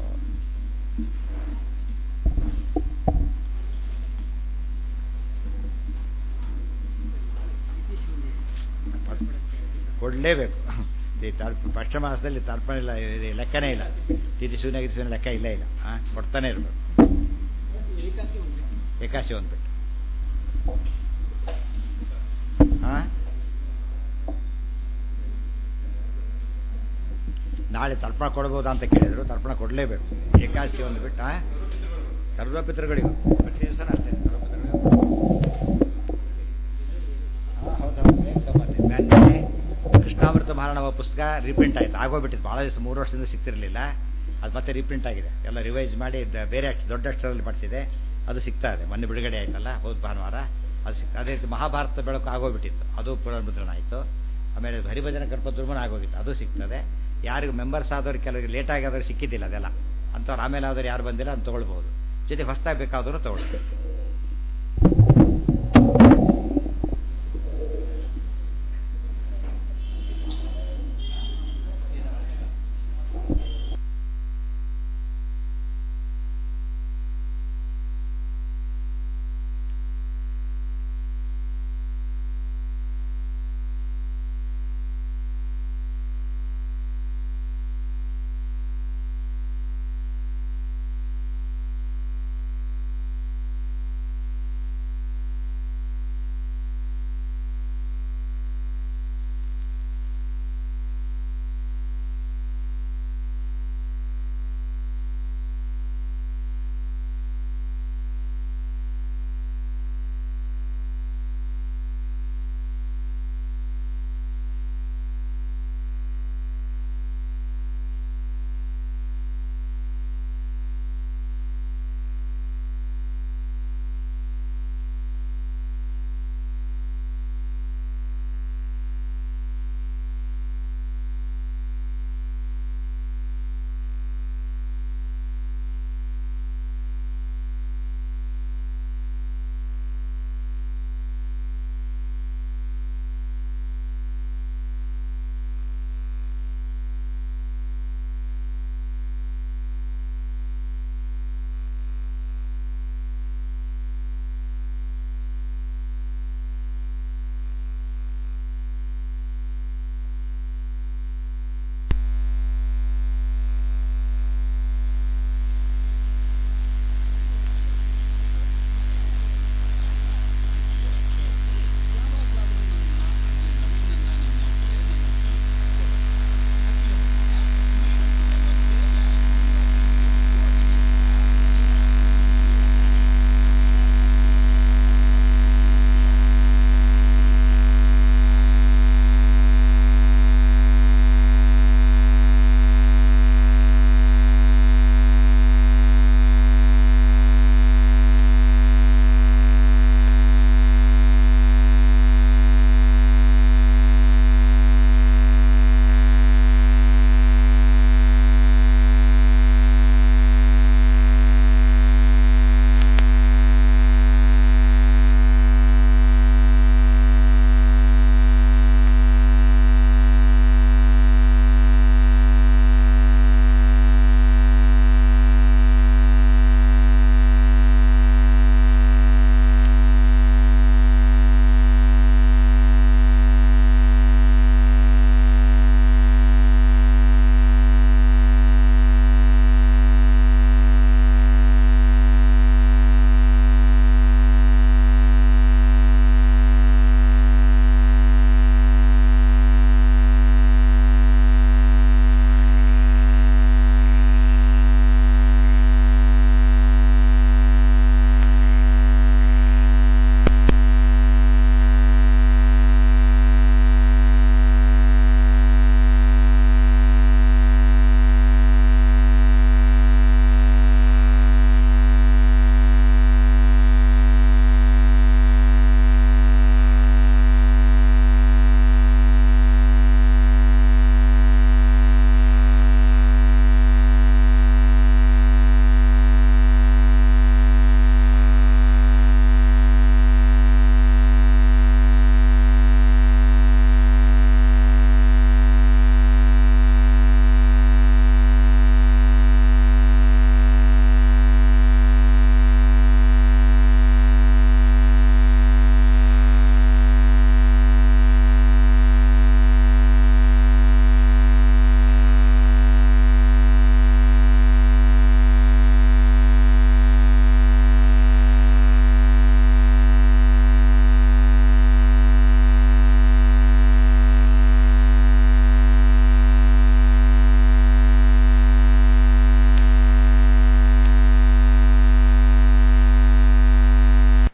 ಕೊಡಲೇಬೇಕು ಪಕ್ಷ ಮಾಸದಲ್ಲಿ ತರ್ಪಣ ಇಲ್ಲ ಲೆಕ್ಕನೇ ಇಲ್ಲ ತಿಥಿ ಶೂನ್ಯ ಗಿತಿ ಶೂನ್ಯ ಲೆಕ್ಕ ಇಲ್ಲ ಇಲ್ಲ ಹಾಂ ಕೊಡ್ತಾನೆ ಇರಬೇಕು ಏಕಾಶಿ ಒಂದ್ಬಿಟ್ಟು ಹಾಂ ನಾಳೆ ತರ್ಪಣ ಕೊಡ್ಬೋದಾ ಅಂತ ಕೇಳಿದ್ರು ತರ್ಪಣ ಕೊಡಲೇಬೇಕು ಏಕಾಶಿ ಒಂದು ಬಿಟ್ಟು ಹಾಂ ಸರ್ವಪಿತೃಗಳಿಗೂ ಪ್ರತಿ ದಿವಸ ಅಷ್ಟೇ ಸರ್ವಪಿತೃಗಳಿಗೂ ಹಾಂ ಹೌದು ಮ್ಯಾನ್ನೆ ಕೃಷ್ಣಾಮೃತ ಮಹಾರಾಣವ ಪುಸ್ತಕ ರೀಪ್ರಿಂಟ್ ಆಯಿತು ಆಗೋಗ್ಬಿಟ್ಟಿತ್ತು ಭಾಳ ದಿವಸ ಮೂರು ವರ್ಷದಿಂದ ಸಿಗ್ತಿರಲಿಲ್ಲ ಅದು ಮತ್ತೆ ರೀಪ್ರಿಂಟ್ ಆಗಿದೆ ಎಲ್ಲ ರಿವೈಸ್ ಮಾಡಿ ಬೇರೆ ಅಕ್ಷ ದೊಡ್ಡ ಅಕ್ಷರದಲ್ಲಿ ಮಾಡಿಸಿದೆ ಅದು ಸಿಗ್ತಾ ಇದೆ ಮೊನ್ನೆ ಬಿಡುಗಡೆ ಆಯ್ತಲ್ಲ ಹೋದ ಭಾನುವಾರ ಅದು ಸಿಗ್ತಾ ಅದೇ ರೀತಿ ಮಹಾಭಾರತ ಬೆಳಕು ಆಗೋಗ್ಬಿಟ್ಟಿತ್ತು ಅದು ಪುನರ್ಮುದ್ರಣ ಆಯಿತು ಆಮೇಲೆ ಹರಿಭಜನ ಗರ್ಭದ್ರುಮನ ಆಗೋಗಿತ್ತು ಅದು ಸಿಗ್ತದೆ ಯಾರಿಗೂ ಮೆಂಬರ್ಸ್ ಆದವ್ರಿಗೆ ಕೆಲವರಿಗೆ ಲೇಟಾಗಿ ಆದವ್ರಿಗೆ ಸಿಕ್ಕಿದ್ದಿಲ್ಲ ಅದೆಲ್ಲ ಅಂಥವ್ರು ಆಮೇಲೆ ಆದವ್ರು ಯಾರು ಬಂದಿಲ್ಲ ಅಂತ ತೊಗೊಳ್ಬೋದು ಜೊತೆ ಹೊಸ್ದಾಗಿ ಬೇಕಾದರೂ ತೊಗೊಳ್ಬೋದು